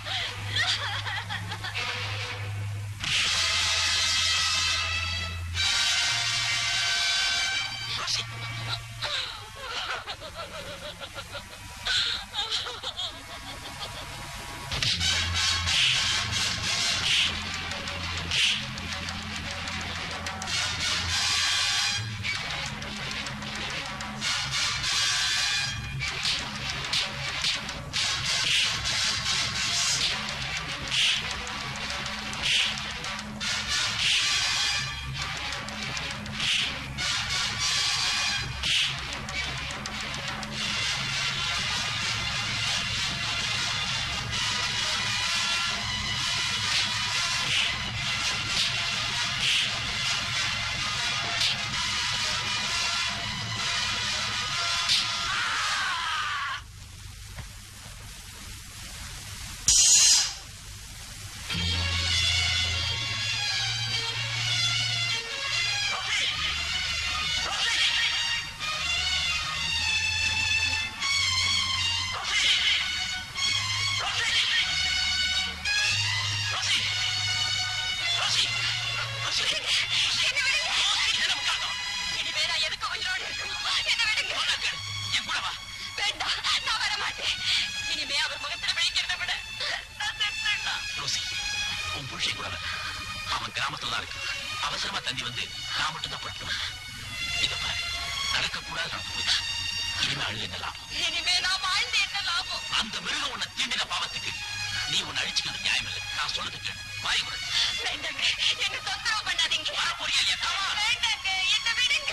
இனிமே நான் எதுக்கு உயிரோடு இருக்கணும் என்ன விடுங்க என் கூட வா வேண்டாம் நான் வர மாட்டேன் இனிமே அவர் முகத்துல விழிக்கிறத விட நான் செத்துடலாம். ரோசி உன் புருஷன் கூட வர. அவன் கிராமத்துல தான் இருக்கு அவசரமா தண்ணி வந்து நான் மட்டும் தான் போயிட்டு இத பாரு நடக்க கூடாது இனிமே அழுது என்ன லாபம் இனிமே நான் வாழ்ந்து என்ன லாபம் அந்த மிருகம் உன்னை தீண்டின பாவத்துக்கு நீ உன்னை அழிச்சுக்கிறது நியாயம் இல்லை நான் சொல்லுதுக்கு வாய் கூட வேண்டாங்க என்ன தொந்தரவு பண்ணாதீங்க வர போறியா இல்லையா? Come on. வேண்டாங்க என்ன விடுங்க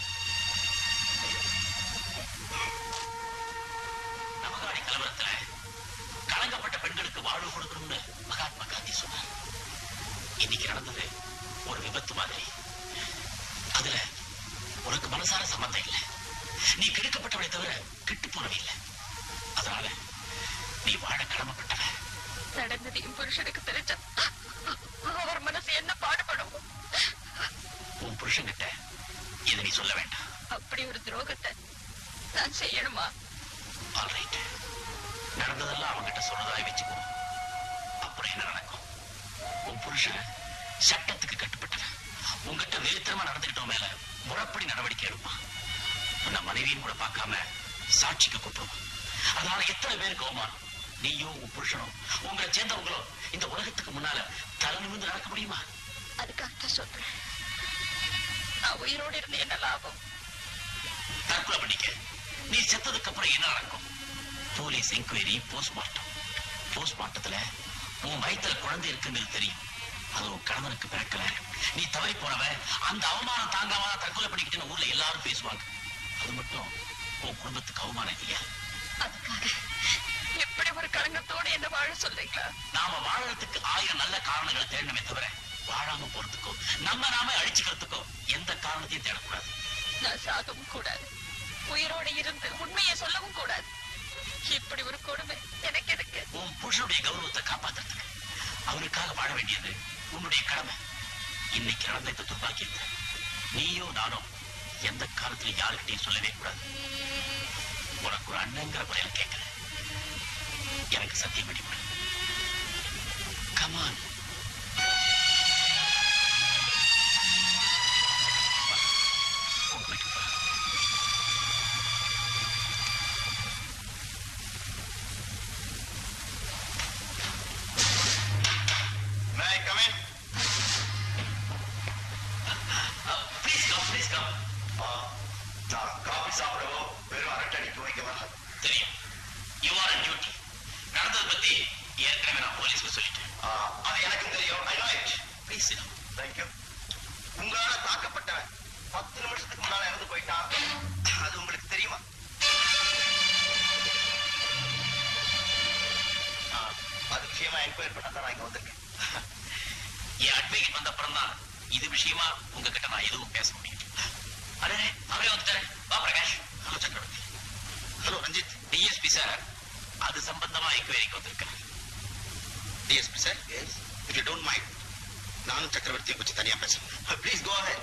நமகாடி கலவரத்துல கலங்கப்பட்ட பெண்களுக்கு வாழ்வு கொடுக்கணும்னு மகாத்மா காந்தி சொன்னார் இன்னைக்கு நடந்தது ஒரு விபத்து மாதிரி அதுல உனக்கு மனசார சம்பந்தம் இல்லை நீ கெடுக்கப்பட்டவளை தவிர கெட்டு போனவ இல்லை அதனால நீ வாழ கடமைப்பட்டவ நடந்தது என் புருஷனுக்கு தெரிஞ்சா அவர் மனசு என்ன பாடுபடும் உன் புருஷன்கிட்ட இதை நீ சொல்ல வேண்டாம் அப்படி ஒரு துரோகத்தை நான் செய்யணுமா ஆல்ரைட் நடந்ததெல்லாம் அவன்கிட்ட சொன்னதாய் வச்சுக்கோ அப்புறம் என்ன நடக்கும் உன் புருஷன் சட்டத்துக்கு கட்டுப்பட்டவன் உங்ககிட்ட வெறித்தனமா நடந்துக்கிட்டோம் மேல முறைப்படி நடவடிக்கை எடுப்பான் உன்னை மனைவியும் கூட பார்க்காம சாட்சிக்கு கூப்பிடுவான் அதனால எத்தனை பேருக்கு அவமானம் நீயும் உன் புருஷனும் உங்களை சேர்ந்தவங்களும் இந்த உலகத்துக்கு முன்னால தலை நிமிர்ந்து நடக்க முடியுமா அதுக்காகத்தான் சொல்றேன் நான் உயிரோடு இருந்து என்ன லாபம் தற்கொலை பண்ணிக்க நீ செத்ததுக்கு அப்புறம் என்ன நடக்கும் போலீஸ் என்கொயரி போஸ்ட்மார்ட்டம் போஸ்ட்மார்ட்டத்துல உன் வயித்துல குழந்தை இருக்குங்கிறது தெரியும் அது உன் கணவனுக்கு பிறக்கல நீ தவறி போனவ அந்த அவமானம் தாங்காம தான் தற்கொலை பண்ணிக்கிட்டு ஊர்ல எல்லாரும் பேசுவாங்க அது மட்டும் உன் குடும்பத்துக்கு அவமானம் இல்லையா அதுக்காக எப்படி ஒரு களங்கத்தோடு என்ன வாழ சொல்றீங்களா நாம வாழறதுக்கு ஆயிரம் நல்ல காரணங்களை தேடணுமே தவிர வாழாம போறதுக்கோ நம்ம நாம அழிச்சுக்கிறதுக்கோ எந்த காரணத்தையும் தேடக்கூடாது நான் சாகவும் கூடாது உயிரோடு இருந்து உண்மையை சொல்லவும் கூடாது இப்படி ஒரு கொடுமை எனக்கு எதுக்கு உன் புருஷனுடைய கௌரவத்தை காப்பாத்துறதுக்கு அவனுக்காக வாழ வேண்டியது உன்னுடைய கடமை இன்னைக்கு நடந்த இந்த துப்பாக்கியத்தை நீயோ நானோ எந்த காலத்துல யாருக்கிட்டையும் சொல்லவே கூடாது உனக்கு ஒரு அண்ணங்கிற முறையில கேட்கிறேன் எனக்கு சத்தியம் பண்ணி கொடு come on May I come in? Please come please come நான் காபி சாப்பிடவோ வெறும் அரட்டடிக்கு வைக்க வரல தெரியும் யூ ஆர் டியூட்டி நடந்ததை பத்தி ஏற்கனவே நான் போலீஸ்க்கு சொல்லிட்டேன் ஆ, அது எனக்கும் தெரியும் I know it please thank you உங்களால தாக்கப்பட்டவன் பத்து நிமிஷத்துக்கு முன்னால இறந்து போயிட்டான் அது உங்களுக்கு தெரியுமா ஆ, அது விஷயமா என்கொயரி பண்ண தான் நான் இங்க வந்திருக்கேன் என் அட்வொகேட் வந்த அப்புறம் தான் இது விஷயமா உங்ககிட்ட நான் எதுவும் பேச முடியும் அடே அவரே வந்துட்டாரு வா Prakash hello Chakravarthy hello Ranjith DSP sir அது சம்பந்தமா என்கொயரிக்கு வந்திருக்கேன் DSP sir yes if you don't mind நானும் சக்கரவர்த்தியை கொஞ்சம் தனியா பேசுறேன் ப்ளீஸ் கோ அஹெட்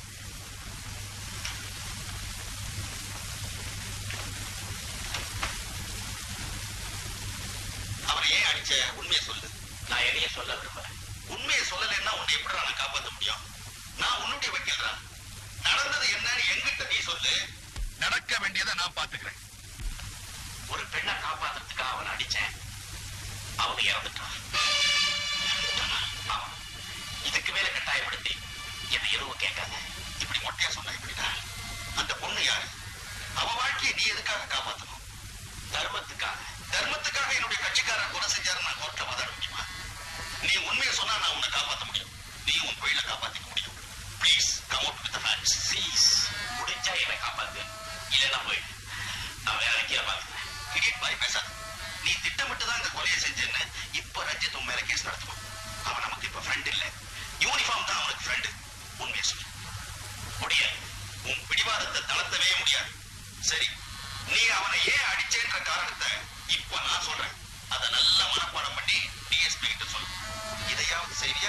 அவரை ஏன் அடிச்ச உண்மையை சொல்லு நான் எதையும் சொல்ல விரும்புறேன் உண்மையை சொல்லலைன்னா உன்னை எப்படி நான் காப்பாற்ற முடியும் நான் உன்னுடைய வக்கீல் தான் நடந்தது என்னன்னு என்கிட்ட நீ சொல்லு நடக்க வேண்டியதை நான் பாத்துக்கிறேன் ஒரு பெண்ணை காப்பாத்துறதுக்காக அவன் அடிச்சேன் அவன் இறந்துட்டான் ஆமா. இதுக்கு மேல கட்டாயப்படுத்தி என்னை எதுவும் கேட்காத இப்படி மொட்டையா சொன்னா இப்படிடா அந்த பொண்ணு யாரு அவ வாழ்க்கையை நீ எதுக்காக காப்பாத்தணும் தர்மத்துக்காக தர்மத்துக்காக என்னுடைய கட்சிக்காரன் கொலை செஞ்சாரு நான் கோர்ட்ல வாதாட முடியுமா நீ உண்மையை சொன்னா நான் உன்னை காப்பாத்த முடியும் நீ உன் தொழிலை காப்பாத்திக்க முடியும் please come out with facts please முடிஞ்சா என்னை காப்பாத்து இல்லைன்னா போயிடு நான் வேற கீழே பாத்துக்கிறேன் கிரீட் பாய் பேசாத நீ திட்டமிட்டு தான் இந்த கொலையை செஞ்சேன்னு இப்ப ரஞ்சித் உன் மேல கேஸ் நடத்துவான் அவன் நமக்கு இப்ப ஃப்ரெண்ட் இல்ல யூனிஃபார்ம் தான் அவனுக்கு ஃப்ரெண்டு உண்மையை சொல்லு முடியாது உன் பிடிவாதத்தை தளர்த்தவே முடியாது சரி நீ அவனை ஏன் அடிச்சேன்ற காரணத்தை இப்ப நான் சொல்றேன் அதை நல்ல மனப்பாடம் பண்ணி டிஎஸ்பி கிட்ட சொல்லு இதையாவது செய்வியா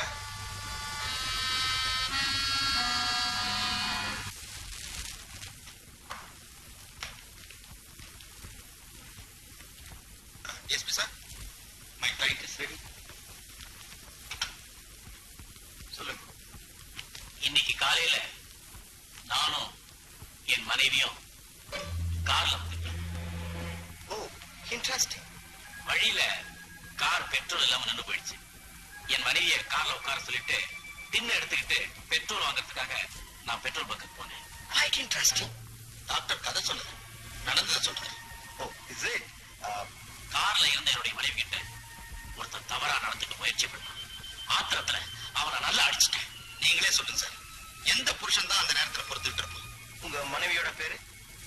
SP sir my client is ready சொல்லுங்க இன்னைக்கு காலையில நானும் என் மனைவியும் கார்ல வந்துட்டோம் ஓ இன்ட்ரெஸ்டிங் வழியில கார் பெட்ரோல் இல்லாம நின்று போயிடுச்சு என் மனைவியை கார்ல உட்கார சொல்லிட்டு தின்னு எடுத்துக்கிட்டு பெட்ரோல் வாங்குறதுக்காக நான் பெட்ரோல் பங்க்கு போனேன் லைக் இன்ட்ரெஸ்டிங் டாக்டர் கதை சொல்லுங்க நடந்ததை சொல்லுங்க ஓ இஸ் இட் கார்ல இருந்த என்னுடைய மனைவி கிட்ட ஒருத்தன் தவறா நடந்துக்க முயற்சி பண்ணான் ஆத்திரத்துல அவனை நல்லா அடிச்சிட்டேன் நீங்களே சொல்லுங்க சார் எந்த புருஷன் தான் அந்த நேரத்துல பொறுத்துட்டு இருப்போம் உங்க மனைவியோட பேரு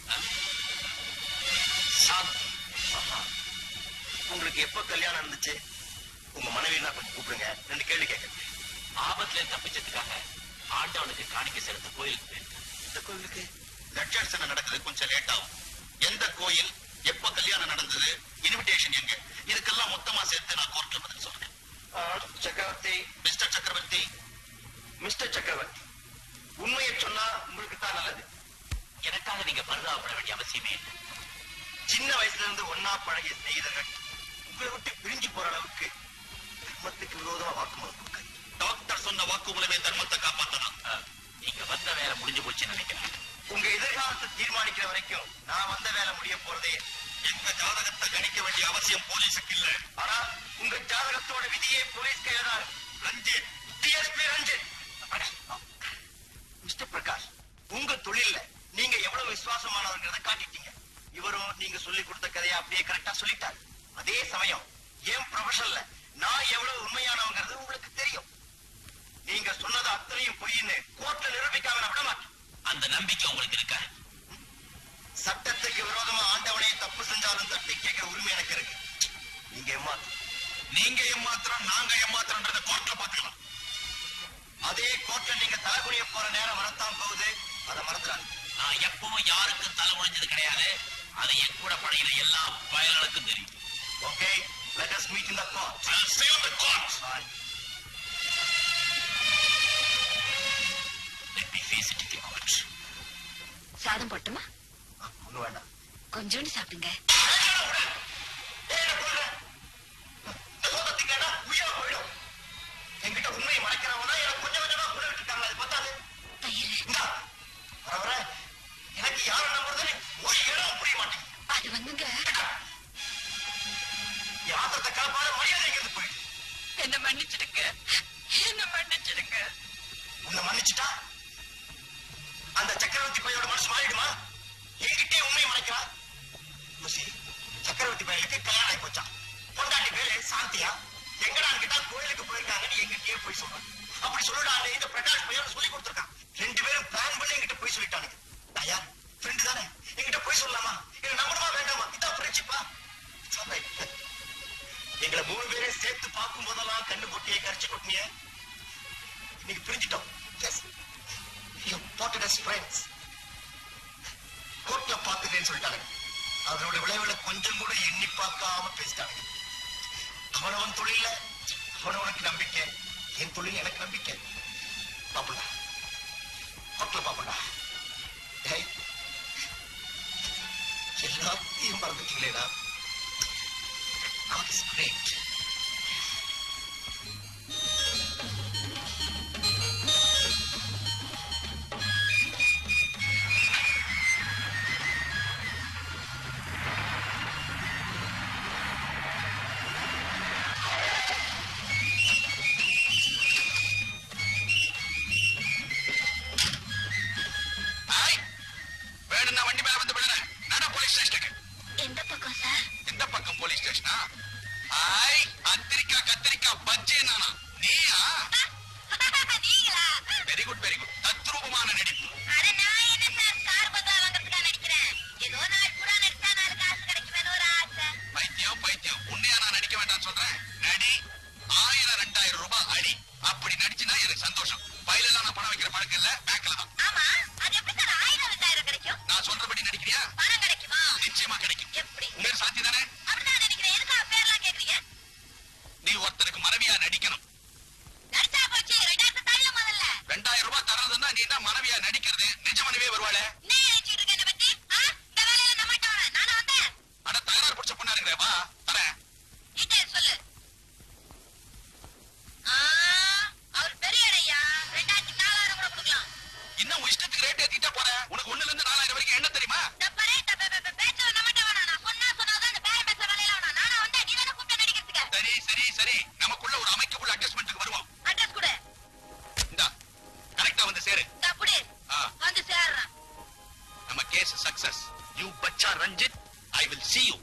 சாந்தி உங்களுக்கு எப்ப கல்யாணம் இருந்துச்சு உங்க மனைவி என்ன கொஞ்சம் கூப்பிடுங்க ரெண்டு கேள்வி கேட்கறேன் ஆபத்துல தப்பிச்சதுக்காக ஆண்டவனுக்கு காணிக்க செலுத்த கோயிலுக்கு போயிருக்கேன் இந்த கோயிலுக்கு லட்சார்ச்சனை நடக்குது கொஞ்சம் லேட் ஆகும் எந்த கோயில் எப்ப கல்யாணம் நடந்தது இன்விடேஷன் எங்க இதுக்கெல்லாம் மொத்தமா சேர்த்து நான் கோர்ட்ல பதில் சொல்றேன் சக்கரவர்த்தி மிஸ்டர் சக்கரவர்த்தி மிஸ்டர் சக்கரவர்த்தி உண்மையை சொன்னா உங்களுக்கு தான் நல்லது எனக்காக நீங்க பரிதாபப்பட வேண்டிய அவசியமே இல்லை சின்ன வயசுல இருந்து ஒன்னா பழகிய சிநேகிதர்கள் உங்களை விட்டு பிரிஞ்சு போற அளவுக்கு தர்மத்துக்கு விரோதமா வாக்குமூலம் கொடுக்காது டாக்டர் சொன்ன வாக்குமூலமே தர்மத்தை காப்பாத்தலாம் அஹ், நீங்க வந்த வேலை முடிஞ்சு போச்சுன்னு நினைக்கிறேன் உங்க எதிர்காலத்தை தீர்மானிக்கிற வரைக்கும் நான் வந்த வேலை முடிய போறதே எங்க ஜாதகத்தை கணிக்க வேண்டிய அவசியம் போலீஸுக்கு இல்ல ஆனா உங்க ஜாதகத்தோட விதியே போலீஸ் கையில்தான் ரஞ்சித் டிஎஸ்பி ரஞ்சித் அட, மிஸ்டர் பிரகாஷ் உங்க தொழில்ல நீங்க எவ்வளவு விசுவாசமானவங்கிறத காட்டிட்டீங்க இவரும் நீங்க சொல்லி கொடுத்த கதையை அப்படியே கரெக்டா சொல்லிட்டாரு அதே சமயம் என் ப்ரொஃபஷன்ல நான் எவ்வளவு உண்மையானவங்கிறது உங்களுக்கு தெரியும் நீங்க சொன்னது அத்தனையும் பொய்ன்னு கோர்ட்ல நிரூபிக்காம நான் விட மாட்டேன் அந்த நம்பிக்கை உங்களுக்கு இருக்கா சட்டத்துக்கு விரோதமா ஆண்டவனே தப்பு செஞ்சாலும் தட்டி கேட்கிற உரிமை எனக்கு இருக்கு நீங்க ஏமாத்து நீங்க ஏமாத்திரம் நாங்க ஏமாத்திரன்றத கோர்ட்ல பாத்துக்கலாம் அதே கோர்ட்ல நீங்க தலைகுனிய போற நேரம் வரத்தான் போகுது அதை மறந்துடாது நான் எப்பவும் யாருக்கும் தலை முடிஞ்சது கிடையாது அது என் கூட படையில எல்லா பயல்களுக்கும் தெரியும் okay let us meet in the court I'll stay on the court. Fine. Let me face it in the court. சாதம் போட்டுமா ஆ, ஒண்ணும் வேண்டாம் கொஞ்சோண்டு சாப்பிடுங்க என்கிட்ட உண்மையை மறைக்கிறவனா எனக்கு கொஞ்சம் கொஞ்சமா கூட விட்டுட்டாங்க அது பத்தாது தயிர் இந்தா வர வர எனக்கு யாரை நம்புறதுன்னு ஒரு இடம் புரிய மாட்டேங்குது அது வந்துங்க என் ஆத்திரத்தை கலப்பாத மரியாதை இங்கிருந்து போயிடு என்ன மன்னிச்சிடுங்க என்ன மன்னிச்சிடுங்க உன்னை மன்னிச்சுட்டா அந்த சக்கரவர்த்தி பையனோட மனசு மாறிடுமா என்கிட்டே உண்மையை மறைக்கிறா ருசி சக்கரவர்த்தி பையனுக்கு கல்யாணம் ஆகி போச்சான் பொண்டாட்டி பேரு சாந்தியா எங்கடா கிட்டா கோயிலுக்கு போயிருக்காங்கன்னு எங்கிட்டயே போய் சொல்றான் அப்படி சொல்லுடான்னு இந்த பிரகாஷ் பையன் சொல்லி கொடுத்துருக்கான் ரெண்டு பேரும் பிளான் பண்ணி எங்கிட்ட போய் சொல்லிட்டானுங்க ஐயா ஃப்ரெண்டு தானே எங்கிட்ட போய் சொல்லலாமா என்ன நம்பணுமா வேண்டாமா இதான் ஃப்ரெண்ட்ஷிப்பா எங்களை மூணு பேரையும் சேர்த்து பார்க்கும் போதெல்லாம் கண்ணு பொட்டியை கரைச்சு கொட்டினியே இன்னைக்கு பிரிஞ்சிட்டோம் yes you parted as friends கோர்ட்ல பார்த்துட்டேன்னு சொல்லிட்டாங்க அதனோட விளைவுல கொஞ்சம் கூட எண்ணி பார்க்காம பேசிட்டாங்க அவனவன் தொழில அவனவனுக்கு நம்பிக்கை என் தொழில் எனக்கு நம்பிக்கை பாப்படா கோர்ட்ல பாப்படா டேய் எல்லாத்தையும் மறந்துட்டீங்களேடா God is great. ஹாய் வேணும்னா வண்டி மேல வந்து விடுறேன் நானா போலீஸ் ஸ்டேஷனுக்கு எந்த பக்கம் சார் இந்த பக்கம் போலீஸ் ஸ்டேஷனா ஹாய் கத்திரிக்காய் கத்திரிக்காய் பஜ்ஜி நானா நீயா நீங்களா வெரி குட் வெரி குட் தத்ரூபமான நடிப்பு அட நான் என்ன சார் கார் பந்தா வாங்குறதுக்கா நடிக்கிறேன் ஏதோ நாள் பூரா நடிச்சா நாலு காசு கிடைக்குமேனு ஒரு ஆசை பைத்தியம் பைத்தியம் உன்னையா நான் நடிக்க வேண்டாம்னு சொல்றேன் நடி ஆயிரம் ரெண்டாயிரம் ரூபாய் அடி அப்படி நடிச்சுனா எனக்கு சந்தோஷம் பயிலெல்லாம் நான் பணம் வைக்கிற பழக்கம் இல்ல பேங்க்ல தான் ஆமா அது எப்படி சார் ஆயிரம் ரெண்டாயிரம் கிடைக்கும் நான் சொல்றபடி நடிக்கிறியா பணம் கிடைக்குமா நிச்சயமா கிடைக்கும் எப்படி உங்க பேர் சாந்தி தானே அப்படிதான் நினைக்கிறேன் எதுக்கு பேர்லாம் கேக்குறீங்க நீ ஒருத்தருக்கு மனைவியா நடிக்கணும் நடிச்சா போச்சு ரெண்டாயிரத்து தள்ள முதல்ல ரெண்டாயிரம் ரூபாய் தரதுன்னா நீ தான் மனைவியா நடிக்கிறது நிஜ மனைவியே வருவாளே நீ நினைச்சிட்டு இருக்க என்ன பத்தி ஆ? இந்த வேலையில நம்மகிட்ட வர நானும் வந்தேன் அட தகராறு பிடிச்ச பொண்ணா இருக்கிற வா தரேன் நீட்டே சொல்லு ஆ, அவர் பெரிய இடையா ரெண்டாயிரத்தி நாலாயிரம் கூட கொடுக்கலாம் இன்னும் உன் இஷ்டத்துக்கு ரேட் ஏத்திட்டா போற உனக்கு ஒண்ணுல இருந்து நாலாயிரம் வரைக்கும் என்ன தெரியுமா டப்பரே டப்ப டப்ப பேச்சு நம்மகிட்ட வேணாம் நான் சொன்னா சொன்னாதான் அந்த பேரம் பேசுற வேலையில வேணாம் நானா வந்தேன் நீ தானே கூப்பிட்டு நடிக்கிறதுக்கு சரி சரி சரி நமக்குள்ள ஒரு அமைக்கப்புள்ள அட்ஜஸ்ட்மெண்ட்டுக்கு வருவோம் அட்ரஸ் கொடு இந்தா கரெக்டா வந்து சேரு இந்தா புடி ஆ. வந்து சேர்றேன் நம்ம கேஸ் சக்சஸ் யூ பச்சா Ranjith I will see you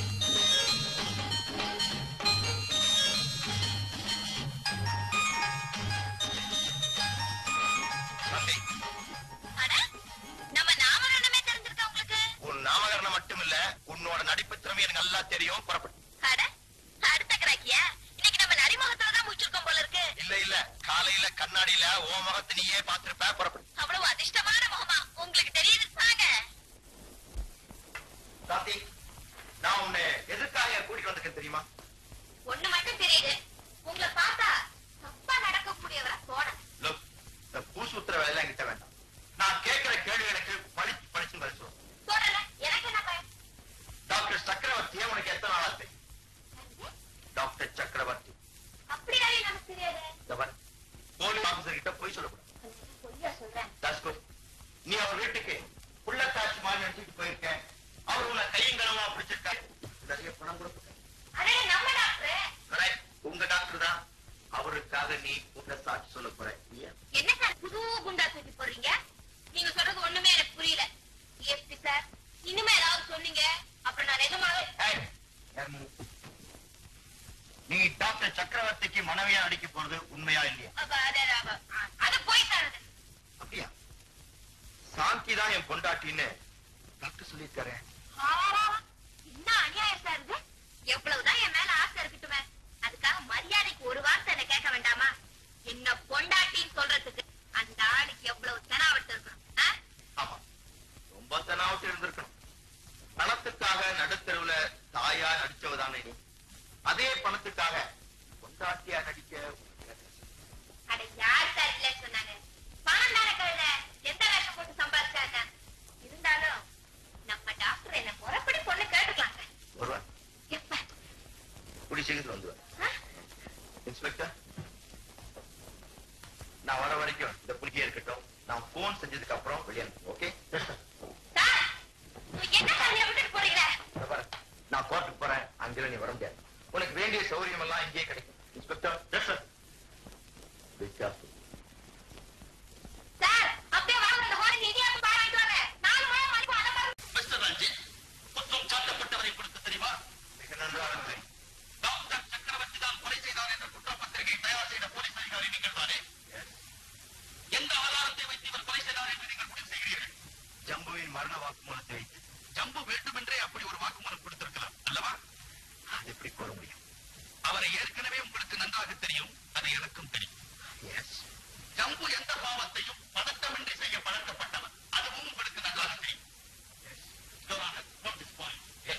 சந்தி, அட நம்ம நாமரணமே தெரிஞ்சிருக்கா உங்களுக்கு உன் நாமகரணம் மட்டும் இல்ல உன்னோட நடிப்பு திறமை எனக்கு நல்லா தெரியும் புறப்படு அட அடுத்த கிராக்கியா இன்னைக்கு நம்ம நரிமுகத்துல தான் முடிச்சிருக்கோம் போல இருக்கு இல்ல இல்ல காலையில கண்ணாடியில ஓ முகத்தை நீயே பார்த்திருப்ப புறப்படு அவ்வளவு அதிர்ஷ்டமான முகமா உங்களுக்கு தெரியுது சாங்க சாந்தி நான் உன்னை எதுக்காக கூட்டிட்டு வந்திருக்கேன் தெரியுமா ஒண்ணு மட்டும் தெரியுது உங்களை பார்த்தா தப்பா நடக்கக்கூடியவரா தோண லுக் இந்த பூ சுத்துற வேலையெல்லாம் என்கிட்ட வேண்டாம் தான் அவருக்காக நீ உன்னை சாட்சி சொல்ல போற இல்லையா என்ன சார் புது குண்டா தூக்கி போடுறீங்க நீங்க சொல்றது ஒண்ணுமே எனக்கு புரியல எஸ்பி சார் இனிமே ஏதாவது சொன்னீங்க அப்புறம் நான் நிஜமாவே ஏய், எம். நீ டாக்டர் சக்கரவர்த்திக்கு மனைவியா அடிக்க போறது உண்மையா இல்லையா அப்ப அது- அது- அது போய் சார் அது. அப்படியா சாந்தி தான் என் பொண்டாட்டின்னு டாக்டர் சொல்லியிருக்காரு ஆ, என்ன அநியாயம் சார் இது எவ்வளவுதான் என் மேல ஆசை இருக்கட்டுமே அதுக்காக மரியாதைக்கு ஒரு வார்த்தை என்ன கேட்க வேண்டாமா என்ன பொண்டாட்டின்னு சொல்றதுக்கு அந்த ஆளுக்கு எவ்வளவு தெனாவட்டு இருக்கணும் ஆ? ஆமா ரொம்ப தெனாவட்டு இருந்திருக்கணும் பணத்துக்காக நடுத்தருவுல தாயா நடிச்சவதானே நீ அதே பணத்துக்காக பொண்டாட்டியா நடிக்க உனக்கு என்ன? அட யார் சார் இல்லைன்னு சொன்னாங்க பணம் தானே கழுத எந்த வேஷம் போட்டு சம்பாதிச்சாங்க இருந்தாலும் நம்ம டாக்டர் என்ன முறைப்படி பொண்ணு கேட்டுக்கலாங்க வருவார் எப்ப குடி சீக்கிரத்துல வந்துருவார் ஆ? இன்ஸ்பெக்டர் நான் வர வரைக்கும் இந்த புலிகே இருக்கட்டும் நான் போன் செஞ்சதுக்கு அப்புறம் வெளியே ஓகே சார் நீங்க என்ன சார் என்னை விட்டுட்டு போறீங்க நான் கோர்ட்டுக்கு போறேன் அங்கே நீ வர முடியாது உனக்கு வேண்டிய சௌகரியம் எல்லாம் இங்கேயே கிடைக்கும் இன்ஸ்பெக்டர் எஸ் சார் சார் அப்படியே வாங்க இந்த ஹோட்டல் இடியாப்பம் பாராட்டு வாங்க நாலு மணி மணிக்கு அதை பாருங்க மிஸ்டர் ரஞ்சித் குற்றம் சாட்டப்பட்டவரை கொடுத்து தெரியுமா மிக நன்றாக தெரியும் டாக்டர் சக்கரவர்த்தி தான் கொலை செய்தார் என்ற குற்றப்பத்திரிகை தயார் செய்த போலீஸ் அதிகாரி நீங்கள் தானே எந்த ஆதாரத்தை வைத்து இவர் கொலை செய்தார் என்று நீங்கள் முடிவு செய்கிறீர்கள் ஜம்புவின் மரண வாக்குமூலத்தை வைத்து ஜம்பு வேண்டுமென்றே அப்படி ஒரு வாக்குமூலம் கொடுத்திருக்கலாம் அல்லவா அது எப்படி கூற முடியும் அவரை ஏற்கனவே உங்களுக்கு நன்றாக தெரியும் அது எனக்கும் தெரியும் எஸ் ஜம்பு எந்த பாவத்தையும் பதட்டமின்றி செய்ய பழக்கப்பட்டவர் அதுவும் உங்களுக்கு நன்றாக தெரியும் Your Honor, note this point. Yes.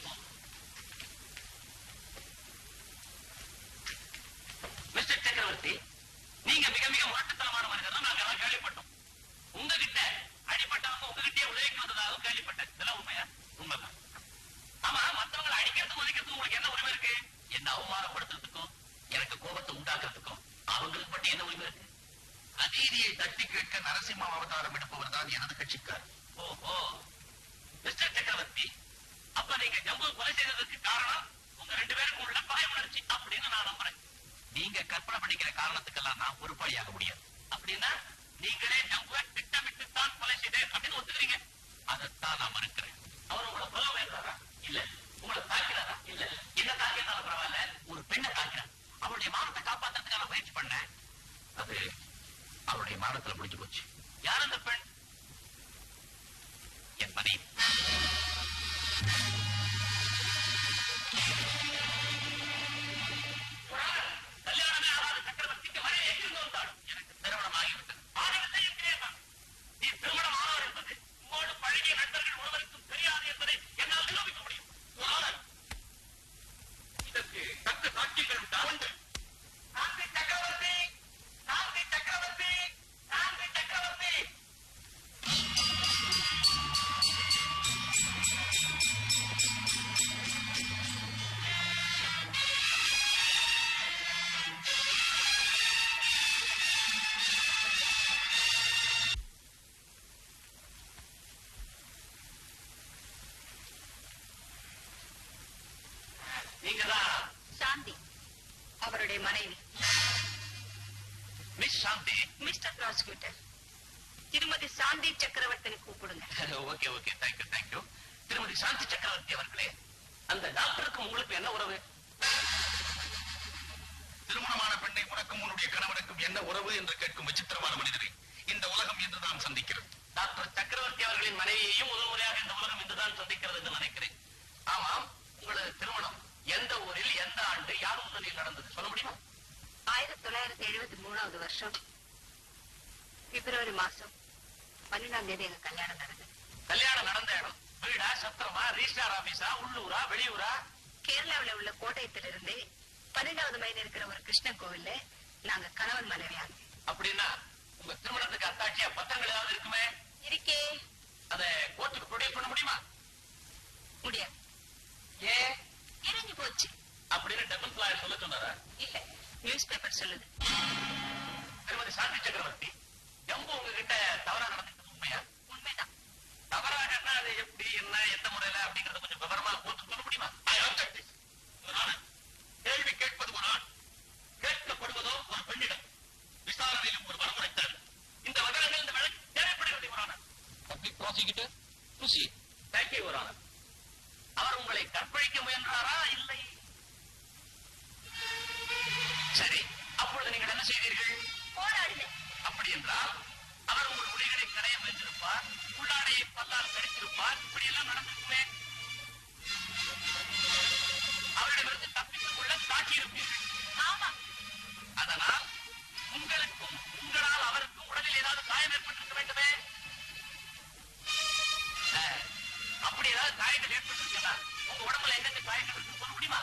Mister Chakravarthy நீங்க மிக மிக முரட்டுத்தனமான மனிதர் நாங்க எல்லாம் கேள்விப்பட்டோம் உங்ககிட்ட அடிப்பட்டவங்க உங்ககிட்டயே உதவிக்கு வந்ததாக கேள்விப்பட்டேன் இதெல்லாம் உண்மையா உண்மைதான் ஆமா மத்தவங்களை அடிக்கிறதுக்கும் உதைக்கிறதுக்கும் உங்களுக்கு என்ன உரிமை இருக்கு என்ன அவமானப்படுத்துறதுக்கும் எனக்கு கோபத்தை உண்டாக்குறதுக்கும் அவங்களுக்கு மட்டும் என்ன உரிமை இருக்கு அநீதியை தட்டி கேட்க நரசிம்ம அவதாரம் எடுப்பவர் தான் எனது கட்சிக்கார் ஓஹோ மிஸ்டர் சக்கரவர்த்தி அப்ப நீங்க ஜம்பு கொலை செய்ததற்கு காரணம் உங்க ரெண்டு பேருக்கும் உள்ள பகை உணர்ச்சி அப்படின்னு நான் நம்புறேன் நீங்க கற்பனை பண்ணிக்கிற காரணத்துக்கெல்லாம் நான் பொறுப்பாளியாக முடியாது அப்படின்னா நீங்களே ஜம்புவை திட்டமிட்டு தான் கொலை செய்தேன் அப்படின்னு ஒத்துக்கிறீங்க அதைத்தான் நான் மறுக்கிறேன் அவர் உங்களை கொல்ல வேண்டாரா இல்ல உங்களை தாக்கிறாரா இல்ல என்ன தாக்கினாலும் பரவாயில்ல ஒரு பெண்ணை தாக்கிறார் அவருடைய மானத்தை காப்பாத்துறதுக்கான முயற்சி பண்ணேன் அது அவருடைய மானத்துல முடிஞ்சு போச்சு யார் அந்த பெண் என் மனைவி கல்யாணமே ஆகாத சக்கரவர்த்திக்கு மனைவி எங்கிருந்து வந்தாலும் எனக்கு திருமணம் ஆகிவிட்டது ஆணையம் செய்கிறேன் நான். நீ திருமணம் ஆனார் என்பது உம்மோடு பழகிய நண்பர்கள் ஒருவருக்கும் தெரியாது என்பதை என்னால் நிரூபிக்க முடியும் ஆனால் இதற்கு தக்க சாட்சிகள் உண்டா? உண்டு சாந்தி சக்கரவர்த்தி சாந்தி சக்கரவர்த்தி சாந்தி சக்கரவர்த்தி நீங்கதான் சாந்தி அவருடைய மனைவி மிஸ் சாந்தி மிஸ்டர் ப்ராசிக்யூட்டர் திருமதி சாந்தி சக்கரவர்த்திని கூப்பிடுங்க ஓகே ஓகே தேங்க்யூ தேங்க்யூ திருமதி சாந்தி சக்கரவர்த்தி அவர்களே அந்த டாக்டருக்கும் உங்களுக்கு என்ன உறவு திருமணமான பெண்ணை உனக்கும் உன்னுடைய கணவனுக்கும் என்ன உறவு என்று கேட்கும் விசித்திரமான மனிதரை இந்த உலகம் என்றுதான் சந்திக்கிறது டாக்டர் சக்கரவர்த்தி அவர்களின் மனைவியையும் முதல் முறையாக இந்த உலகம் என்றுதான் சந்திக்கிறது என்று நினைக்கிறேன் ஆமாம் உங்களது திருமணம் எந்த ஊரில் எந்த ஆண்டு யார் முதலில் நடந்தது சொல்ல முடியுமா ஆயிரத்தி தொள்ளாயிரத்தி எழுபத்தி மூணாவது வருஷம் பிப்ரவரி மாசம் பன்னெண்டாம் தேதி எங்க கல்யாணம் நடந்தது கல்யாணம் நடந்த இடம் வீடா சத்திரமா ரிஜிஸ்டார் ஆபீஸா உள்ளூரா வெளியூரா கேரளாவுல உள்ள கோட்டயத்திலிருந்து பன்னெண்டாவது மைல் இருக்கிற ஒரு கிருஷ்ணன் கோவில்ல நாங்க கணவன் மனைவியாங்க அப்படின்னா உங்க திருமணத்துக்கு அத்தாட்சியா பத்திரங்கள் ஏதாவது இருக்குமே இருக்கே அதை கோர்ட்டுக்கு ப்ரொடியூஸ் பண்ண முடியுமா முடியாது ஏன் இறங்கி போச்சு அப்படின்னு டெபன் பிளாயர் சொல்ல சொன்னாரா இல்ல நியூஸ் பேப்பர் சொல்லுது திருமதி சாந்தி சக்கரவர்த்தி ஜம்பு உங்ககிட்ட தவறா நடந்துக்கிறது உண்மையா உண்மைதான் தவறாக என்ன அது எப்படி என்ன எந்த முறையில அப்படிங்கறத கொஞ்சம் விவரமா போட்டு சொல்ல முடியுமா I object this. Your Honor, கேள்வி கேட்பது ஒரு ஆண் கேட்கப்படும் சரி அப்பொழுது நீங்கள் என்ன செய்தீர்கள் போராடினேன் அப்படி என்றால் அவர் உங்கள் உடைகளை கடைய வைத்திருப்பார் உள்ளாடையை பல்லால் கடித்திருப்பார் இப்படி எல்லாம் நடந்திருக்குமே அவரிடமிருந்து தப்பித்துக் கொள்ள தாக்கியிருப்பீர்கள் ஆமா அதனால் உங்களுக்கும் உங்களால் அவருக்கும் உடலில் ஏதாவது காயம் ஏற்பட்டிருக்க வேண்டுமே அஹ், அப்படி ஏதாவது காயங்கள் ஏற்பட்டிருக்குன்னா உங்க உடம்புல எங்கெங்க காயங்கள் இருக்கு சொல்ல முடியுமா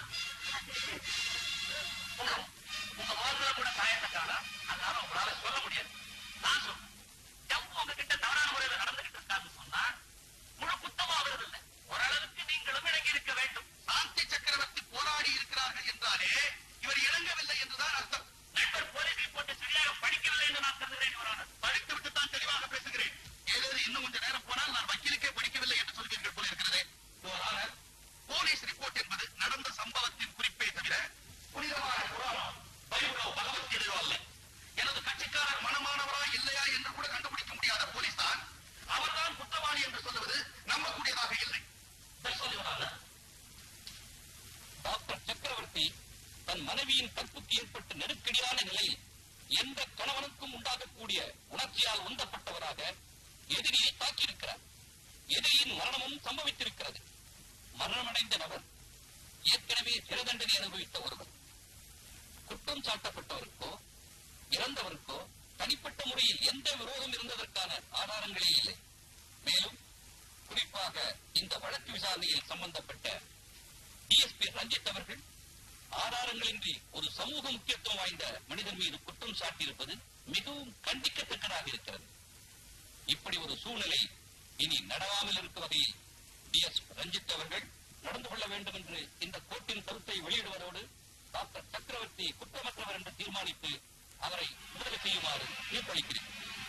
உங்க உங்க முகத்துல கூட காயத்தை காணோம் அதனால உங்களால சொல்ல முடியாது நான் சொல்றேன் எப்போ உங்ககிட்ட தவறான முறையில் நடந்துகிட்டு இருக்கான்னு சொன்னா முழு குத்தமா வருது இல்ல ஓரளவுக்கு நீங்களும் இணங்கி இருக்க வேண்டும் சாந்தி சக்கரவர்த்தி போராடி இருக்கிறார்கள் என்றாலே இவர் இணங்கவில்லை என்றுதான் அர்த்தம் நண்பர் போலீஸ் ரிப்போர்ட்டை சரியாக படிக்கவில்லை என்று நான் கருதுகிறேன் யுவரானர் படித்து விட்டு தான் தெளிவாக பேசுகிறேன் ஏதாவது இன்னும் கொஞ்ச நேரம் போனால் நான் வக்கீலுக்கே படிக்கவில்லை என்று சொல்வீர்கள் போல இருக்கிறதே Your Honor, போலீஸ் ரிப்போர்ட் என்பது நடந்த சம்பவத்தின் குறிப்பே தவிர புனிதமான புராணம் பைபிளோ பகவத்கீதையோ அல்ல எனது கட்சிக்காரர் மனமானவரா இல்லையா என்று கூட கண்டுபிடிக்க முடியாத போலீஸ் தான் அவர்தான் குற்றவாளி என்று சொல்லுவது நம்பக்கூடியதாக இல்லை சொல் யுவரானர் டாக்டர் சக்கரவர்த்தி தன் மனைவியின் கற்புக்கு ஏற்பட்ட நெருக்கடியான நிலையில் எந்த கணவனுக்கும் உண்டாகக்கூடிய உணர்ச்சியால் உந்தப்பட்டவராக எதிரியை தாக்கியிருக்கிறார் எதிரியின் மரணமும் சம்பவித்திருக்கிறது மரணமடைந்த நபர் ஏற்கனவே சிறை தண்டனை அனுபவித்த ஒருவர் குற்றம் சாட்டப்பட்டவருக்கோ இறந்தவருக்கோ தனிப்பட்ட முறையில் எந்த விரோதம் இருந்ததற்கான ஆதாரங்களே இல்லை மேலும் குறிப்பாக இந்த வழக்கு விசாரணையில் சம்பந்தப்பட்ட டிஎஸ்பி ரஞ்சித் அவர்கள் ஆதாரங்களின்றி ஒரு சமூக முக்கியத்துவம் வாய்ந்த மனிதன் மீது குற்றம் சாட்டியிருப்பது மிகவும் கண்டிக்கத்தக்கதாக இருக்கிறது இப்படி ஒரு சூழ்நிலை இனி நடவாமல் இருக்கும் வகையில் டிஎஸ் ரஞ்சித் அவர்கள் நடந்து கொள்ள வேண்டும் என்று இந்த கோர்ட்டின் கருத்தை வெளியிடுவதோடு டாக்டர் சக்கரவர்த்தி குற்றமற்றவர் என்று தீர்மானித்து அவரை விடுதலை செய்யுமாறு தீர்ப்பளிக்கிறேன்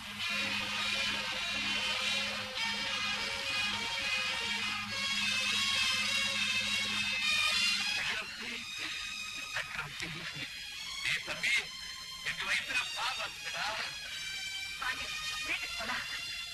சக்கரவர்த்தி சக்கரவர்த்தி டேய் தம்பி எங்க வயிற்றுல பால் வந்துடா வாங்க வீட்டுக்கு போலாம்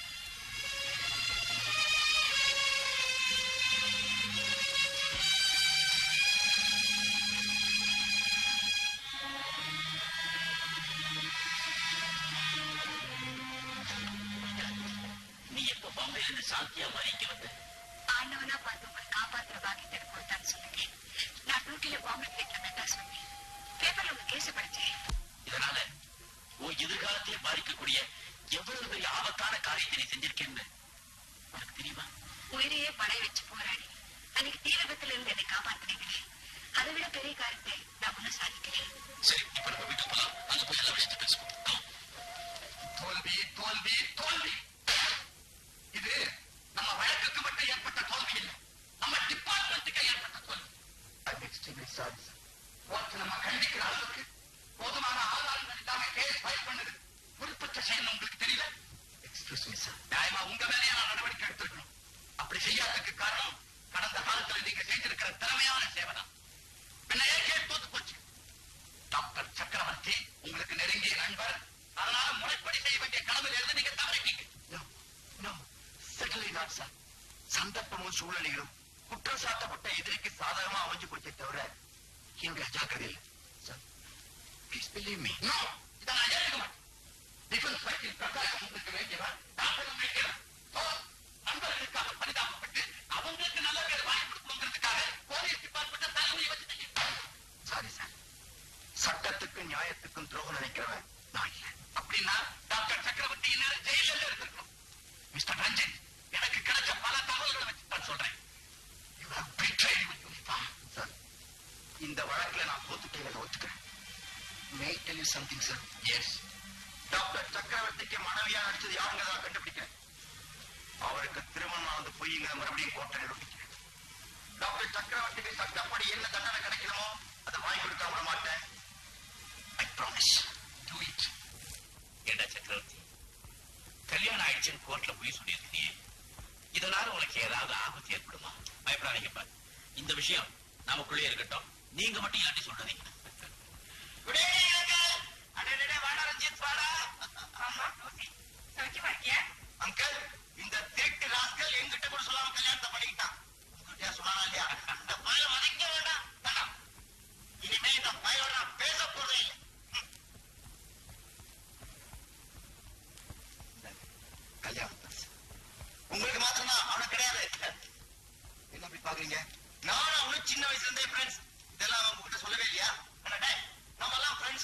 நீ இப்ப பம்பையில இருந்து சாந்தியா மறைக்க வந்த ஆண்டவனா பார்த்து உங்களை காப்பாத்துற பாக்கியத்தை எனக்கு கொடுத்தான்னு சொன்னீங்க நான் டியூட்டில பாம்பே பிளேட்ல மெட்ராஸ் வந்தேன் பேப்பர்ல உங்க கேஸ் படிச்சேன் இதனால உன் எதிர்காலத்தையே பாதிக்கக்கூடிய எவ்வளவு பெரிய ஆபத்தான காரியத்தை நீ செஞ்சிருக்கேன்னு உனக்கு தெரியுமா உயிரையே படை வச்சு போராடி அன்னைக்கு தீ விபத்துல இருந்து என்னை காப்பாத்துனீங்களே அதை விட பெரிய காரியத்தை நான் ஒன்னும் சாதிக்கிறேன் சரி இப்ப நம்ம வீட்டுக்கு போலாம் அங்க போய் எல்லா விஷயத்தை பேசுவோம் Come. தோல்வி தோல்வி தோல்வி இது நம்ம வழக்குக்கு மட்டும் ஏற்பட்ட தோல்வி இல்லை நம்ம டிபார்ட்மெண்ட்டுக்கு ஏற்பட்ட தோல்வி I'm extremely sorry, sir. Court நம்ம கண்டிக்கிற அளவுக்கு போதுமான ஆதாரங்கள் இல்லாம கேஸ் ஃபைல் பண்ணுது குறிப்பிட்ட செயல் உங்களுக்கு தெரியல எக்ஸ்கியூஸ் மீ சார் நியாயமா உங்க மேலேயே நான் நடவடிக்கை எடுத்திருக்கணும் அப்படி செய்யாததுக்கு காரணம் கடந்த காலத்துல நீங்க செஞ்சிருக்கிற திறமையான சேவை தான் பின்னையே கேஸ் தோத்து போச்சு டாக்டர் சக்கரவர்த்தி உங்களுக்கு நெருங்கிய நண்பர் அதனால முறைப்படி செய்ய வேண்டிய கடமையில இருந்து நீங்க தவறிட்டீங்க சார் சந்தர்ப்பமும் சூழ்நிலைகளும் குற்றம் சாட்டப்பட்ட எதிரிக்கு சாதகமா அமைஞ்சு போச்சே தவிர எங்க ஜாக்கிரதை இல்லை sir please believe me no இதை நான் ஏற்றுக்க மாட்டேன் டிஃபென்ஸ் வழக்கில் பிரகாரம் உங்களுக்கு வேண்டியவன் டாக்டர் வைக்கிறேன் நண்பர்களுக்காக பரிதாபப்பட்டு அவங்களுக்கு நல்ல பேர் வாங்கி கொடுக்கணுங்கிறதுக்காக போலீஸ் டிபார்ட்மெண்ட் தலைமையை வச்சுட்டீங்க சாரி சார் சட்டத்துக்கும் நியாயத்துக்கும் துரோகம் நினைக்கிறவன் நான் இல்லை அப்படின்னா டாக்டர் சக்கரவர்த்தி நேரம் ஜெயிலில் இருந்திருக்கணும் மிஸ்டர் ரஞ்சித் எனக்கு கிடைச்ச பல தகவல்களை வச்சு நான் சொல்றேன் You have betrayed my uniform. Sir, இந்த வழக்குல நான் தோத்துட்டேன் ஒத்துக்கிறேன் may tell you something sir yes doctor சக்கரவர்த்திக்கு மனைவியா நடிச்சது யாருங்கிறத நான் கண்டுபிடிக்கிறேன் அவருக்கு திருமணம் ஆனது பொய்ங்கிற மறுபடியும் கோட்டை நிரூபிக்கிறேன் டாக்டர் சக்கரவர்த்திக்கு சட்டப்படி என்ன தண்டனை கிடைக்கணுமோ அதை வாங்கி கொடுக்க விட மாட்டேன் ஐ ப்ராமிஸ் டு இட் ஏண்டா சக்கரவர்த்தி கல்யாணம் ஆயிடுச்சுன்னு கோர்ட்ல போய் சொல்லியிருக்கீங்க இதனால உனக்கு ஏதாவது ஆபத்து ஏற்படுமா பயப்படாதீங்கப்பா இந்த விஷயம் நமக்குள்ளே இருக்கட்டும் நீங்க மட்டும் யார்ட்டி சொல்றதீங்க சௌக்கியமா இருக்கியா அங்கிள் இந்த திருட்டு ராஸ்கல் என்கிட்ட கூட சொல்லாம கல்யாணத்தை பண்ணிக்கிட்டான் உங்ககிட்ட சொன்னானா இல்லையா இந்த பையன் மதிக்க வேண்டாம் வேண்டாம் இனிமே இந்த பையனோட நான் பேச போறதே இல்லை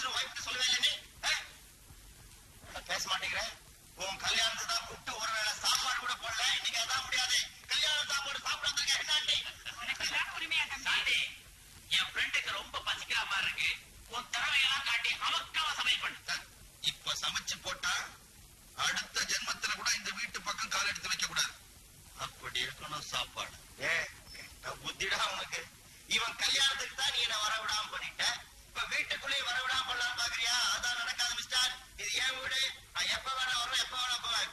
பேசுற வாய்ப்பு சொல்லவே இல்லை நீ ஆ? நான் பேச மாட்டேங்கிறேன் உன் கல்யாணத்தை தான் கூப்பிட்டு ஒருவேளை சாப்பாடு கூட போடல இன்னைக்கு அதான் முடியாது கல்யாண சாப்பாடு சாப்பிடாதீங்க என்னாண்டி உனக்கு தான் உரிமையா தம்பி சாந்தி என் ஃப்ரெண்டுக்கு ரொம்ப பசிக்கிற மாதிரி இருக்கு உன் திறமையெல்லாம் காட்டி அவக்காவ சமையல் பண்ணு இப்ப சமைச்சு போட்டா அடுத்த ஜென்மத்துல கூட இந்த வீட்டு பக்கம் கால் எடுத்து வைக்க கூடாது அப்படி இருக்கணும் சாப்பாடு ஏ கெட்ட புத்திடா உனக்கு இவன் கல்யாணத்துக்கு தான் நீ என்ன வர விடாம பண்ணிட்ட இப்ப வீட்டுக்குள்ளேயே வர விடாம பண்ணலாம் பாக்குறியா அதான் நடக்காது மிஸ்டர் இது ஏன் வீடு நான் எப்ப வேணா வருவேன் எப்ப வேணா போவேன்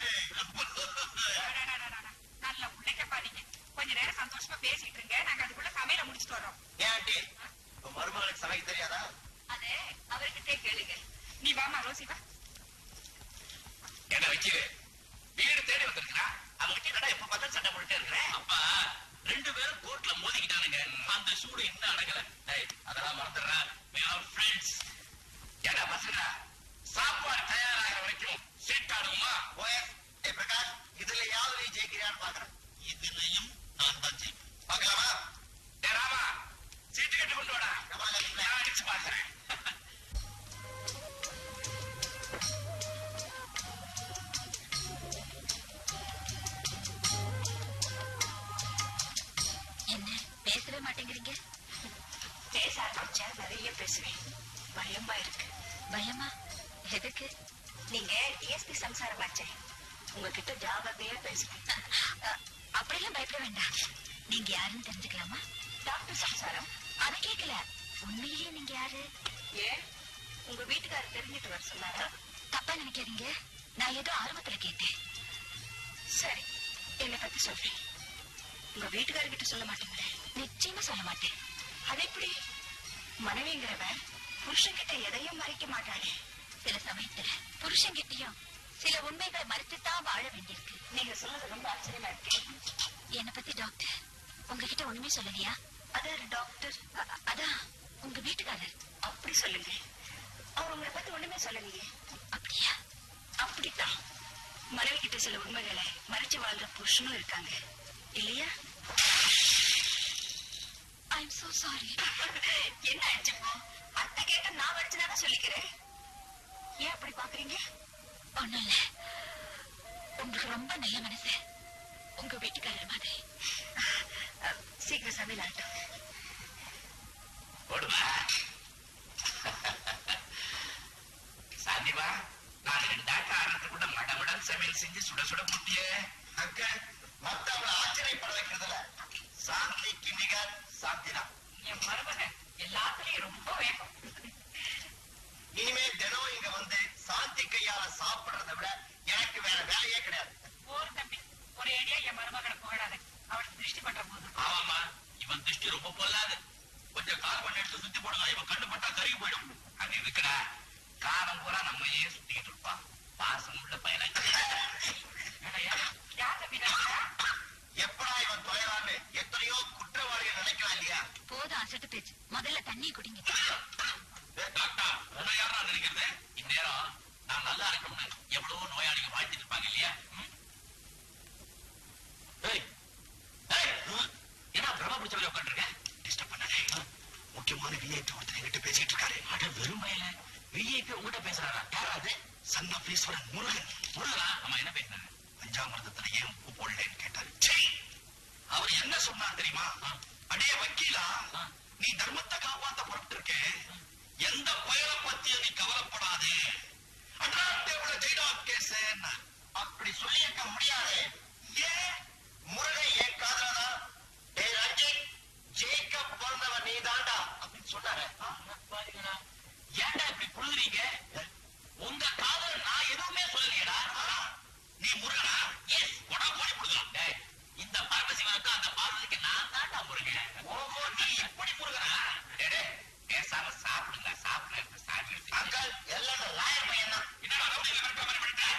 நல்ல பிள்ளைங்க பாருங்க கொஞ்ச நேரம் சந்தோஷமா பேசிட்டு இருங்க நாங்க அதுக்குள்ள சமையல முடிச்சிட்டு வரோம் ஏன் ஆண்டி இப்ப மருமகளுக்கு சமைக்க தெரியாதா அது அவர்கிட்டே கேளுங்க நீ வாமா ரோசி வா என்ன வச்சு வீடு தேடி வந்திருக்கிறா அவங்க கிட்ட எப்ப பார்த்தா சண்டை போட்டுட்டே இருக்கிறேன் அப்பா ரெண்டு பேரும் கோர்ட்ல மோதிக்கிட்டானுங்க அந்த சூடு இன்னும் அடங்கல டேய், அதெல்லாம் மறந்துடுறா we are friends ஏடா பசங்க சாப்பாடு தயாராகிற வரைக்கும் சீட் ஆடுவோமா ஓயே ஏ பிரகாஷ் இதுல யாவது நீ ஜெயிக்கிறியான்னு பாக்குறேன் இதுலயும் நான் தான் ஜெயிப்பேன் பார்க்கலாமா டேய் ராமா சீட்டு கட்டி கொண்டு வாடா நம்ம லட்சுமி. நான் அடிச்சு பாக்குறேன் என்ன பேசவே மாட்டேங்கிறீங்க பேச ஆரம்பிச்சா நிறைய பேசுவேன் பயமா இருக்கு பயமா எதுக்கு நீங்க டிஎஸ்பி சம்சாரமாச்சே உங்ககிட்ட ஜாகிரதையா பேசுவேன் அ- அப்படியெல்லாம் பயப்பட வேண்டாம் நீங்க யாருன்னு தெரிஞ்சுக்கலாமா டாக்டர் சம்சாரம் அதை கேட்கல உண்மையிலேயே நீங்க யாரு ஏன் உங்க வீட்டுக்காரர் தெரிஞ்சுட்டு வர சொன்னாரா தப்பா நினைக்காதீங்க நான் ஏதோ ஆரம்பத்துல கேட்டேன் சரி என்னை பத்தி சொல்றேன் உங்க வீட்டுக்காரர்கிட்ட சொல்ல மாட்டீங்களே நிச்சயமா சொல்ல மாட்டேன் அது எப்படி மனைவிங்கிறவன் புருஷன்கிட்ட எதையும் மறைக்க மாட்டாளே சில சமயத்துல புருஷன்கிட்டயும் சில உண்மைகளை மறுத்துத்தான் வாழ வேண்டியிருக்கு நீங்க சொன்னது ரொம்ப ஆச்சரியமா இருக்கு என்னை பத்தி டாக்டர் உங்ககிட்ட ஒண்ணுமே சொல்லலையா அதான் டாக்டர் அ- அ- அதான் உங்க வீட்டுக்காரர் அப்படி சொல்லுங்க அவர் உங்களை பத்தி ஒண்ணுமே சொல்லலையே அப்படியா அப்படித்தான் மனைவி கிட்ட சில உண்மைகளை மறைச்சு வாழ்ற புருஷனும் இருக்காங்க இல்லையா ஐ எம் சோ சாரி என்ன ஆச்சுப்போ அத்தை கேட்ட நான் வடிச்சுதானே சொல்லிக்கிறேன் ஏன் அப்படி பாக்குறீங்க ஒண்ணும் இல்ல உங்களுக்கு ரொம்ப நல்ல மனசு உங்க வீட்டுக்காரர் மாதிரி அஹ், சீக்கிரம் சமையல் ஆகட்டும் ஓடுவா சாந்திவா நான் ரெண்டாயிரத்தி ஆறுக்கு கூட மடமடன் சமையல் செஞ்சு சுட சுட முட்டியே அக்கா மத்தவங்கள ஆச்சரியப்பட வைக்கிறதுல சாந்திக்கு நிகர் சாந்தி தான் என் மருமகன் எல்லாத்துலயும் ரொம்ப வேகம் இனிமே தினம் இங்க வந்து சாந்தி கையால சாப்பிடுறதை விட எனக்கு வேற வேலையே கிடையாது ஒரு தம்பி ஒரு ஏடியா என் மருமகனை புகழாத அவனுக்கு திருஷ்டி பண்ற போது ஆமாமா இவன் திருஷ்டி ரொம்ப பொல்லாது கொஞ்சம் கால் பண்ணி எடுத்து சுத்தி போடுங்க இவன் கண்ணு பட்டா கருகி போயிடும் அது இருக்குடா காலம் பூரா நம்மையே சுத்திக்கிட்டு இருப்பான் பாசம் உள்ள பையனை யார் தம்பி நான் எப்படா இவன் தொலைவான்னு எத்தனையோ குற்றவாளிகள் நினைக்கலாம் இல்லையா போதும் அசட்டு பேச்சு முதல்ல தண்ணி குடிங்க டாக்டர் உன்னை யாரா நினைக்கிறது இந்நேரம் நான் நல்லா இருக்கணும்னு எவ்வளவோ நோயாளிங்க வாழ்த்திட்டு இருப்பாங்க இல்லையா ம்? ஏய், ஏய், என்ன பிரம்ம பிடிச்சவங்க உட்காந்துருக்க டிஸ்டர்ப் பண்ணாதே முக்கியமான விஐபி ஒருத்தர் என்கிட்ட பேசிட்டு இருக்காரு அட வெறும் பையல விஐபி உங்ககிட்ட பேசுறாரா யாராவது சன்னபீஸ்வரன் முருகன் முருகா அம்மா என்ன பேசுறாரு பஞ்சாமிரதத்துல ஏன் உப்பு போடலன்னு கேட்டாரு சீ! அவர் என்ன சொன்னார் தெரியுமா அடே வக்கீலா நீ தர்மத்தை காப்பாத்த புறப்பட்டு இருக்கே எந்த பயலை பத்தியும் நீ கவலைப்படாதே அண்ணாட்டே உள்ள ஜெய்டாப் கேஸ் அப்படி சொல்லியிருக்க முடியாது ஏன் முருகன் என் காதலதான் டேய் ரஞ்சித் ஜெயிக்க பிறந்தவன் நீ தாண்டா அப்படின்னு சொன்னாரு பாருங்களா ஏன்டா இப்படி புழுகுறீங்க உங்க காதல் நான் எதுவுமே சொல்லலையடா நீ முருகனா எஸ் உடா போடி புடுங்கலாம் டேய், இந்த பார்வசிவனுக்கு அந்த பார்வதிக்கு நான் தாண்டா முருகன் ஓஹோ நீ இப்படி முருகனா டேய், டேய், பேசாம சாப்பிடுங்க சாப்பிடுங்க சாப்பிடுங்க அங்கிள் எல்லாம் இந்த லாயர் பையன் தான் என்னடா ரவுடில இருக்க மாதிரி பண்ணிட்டேன்?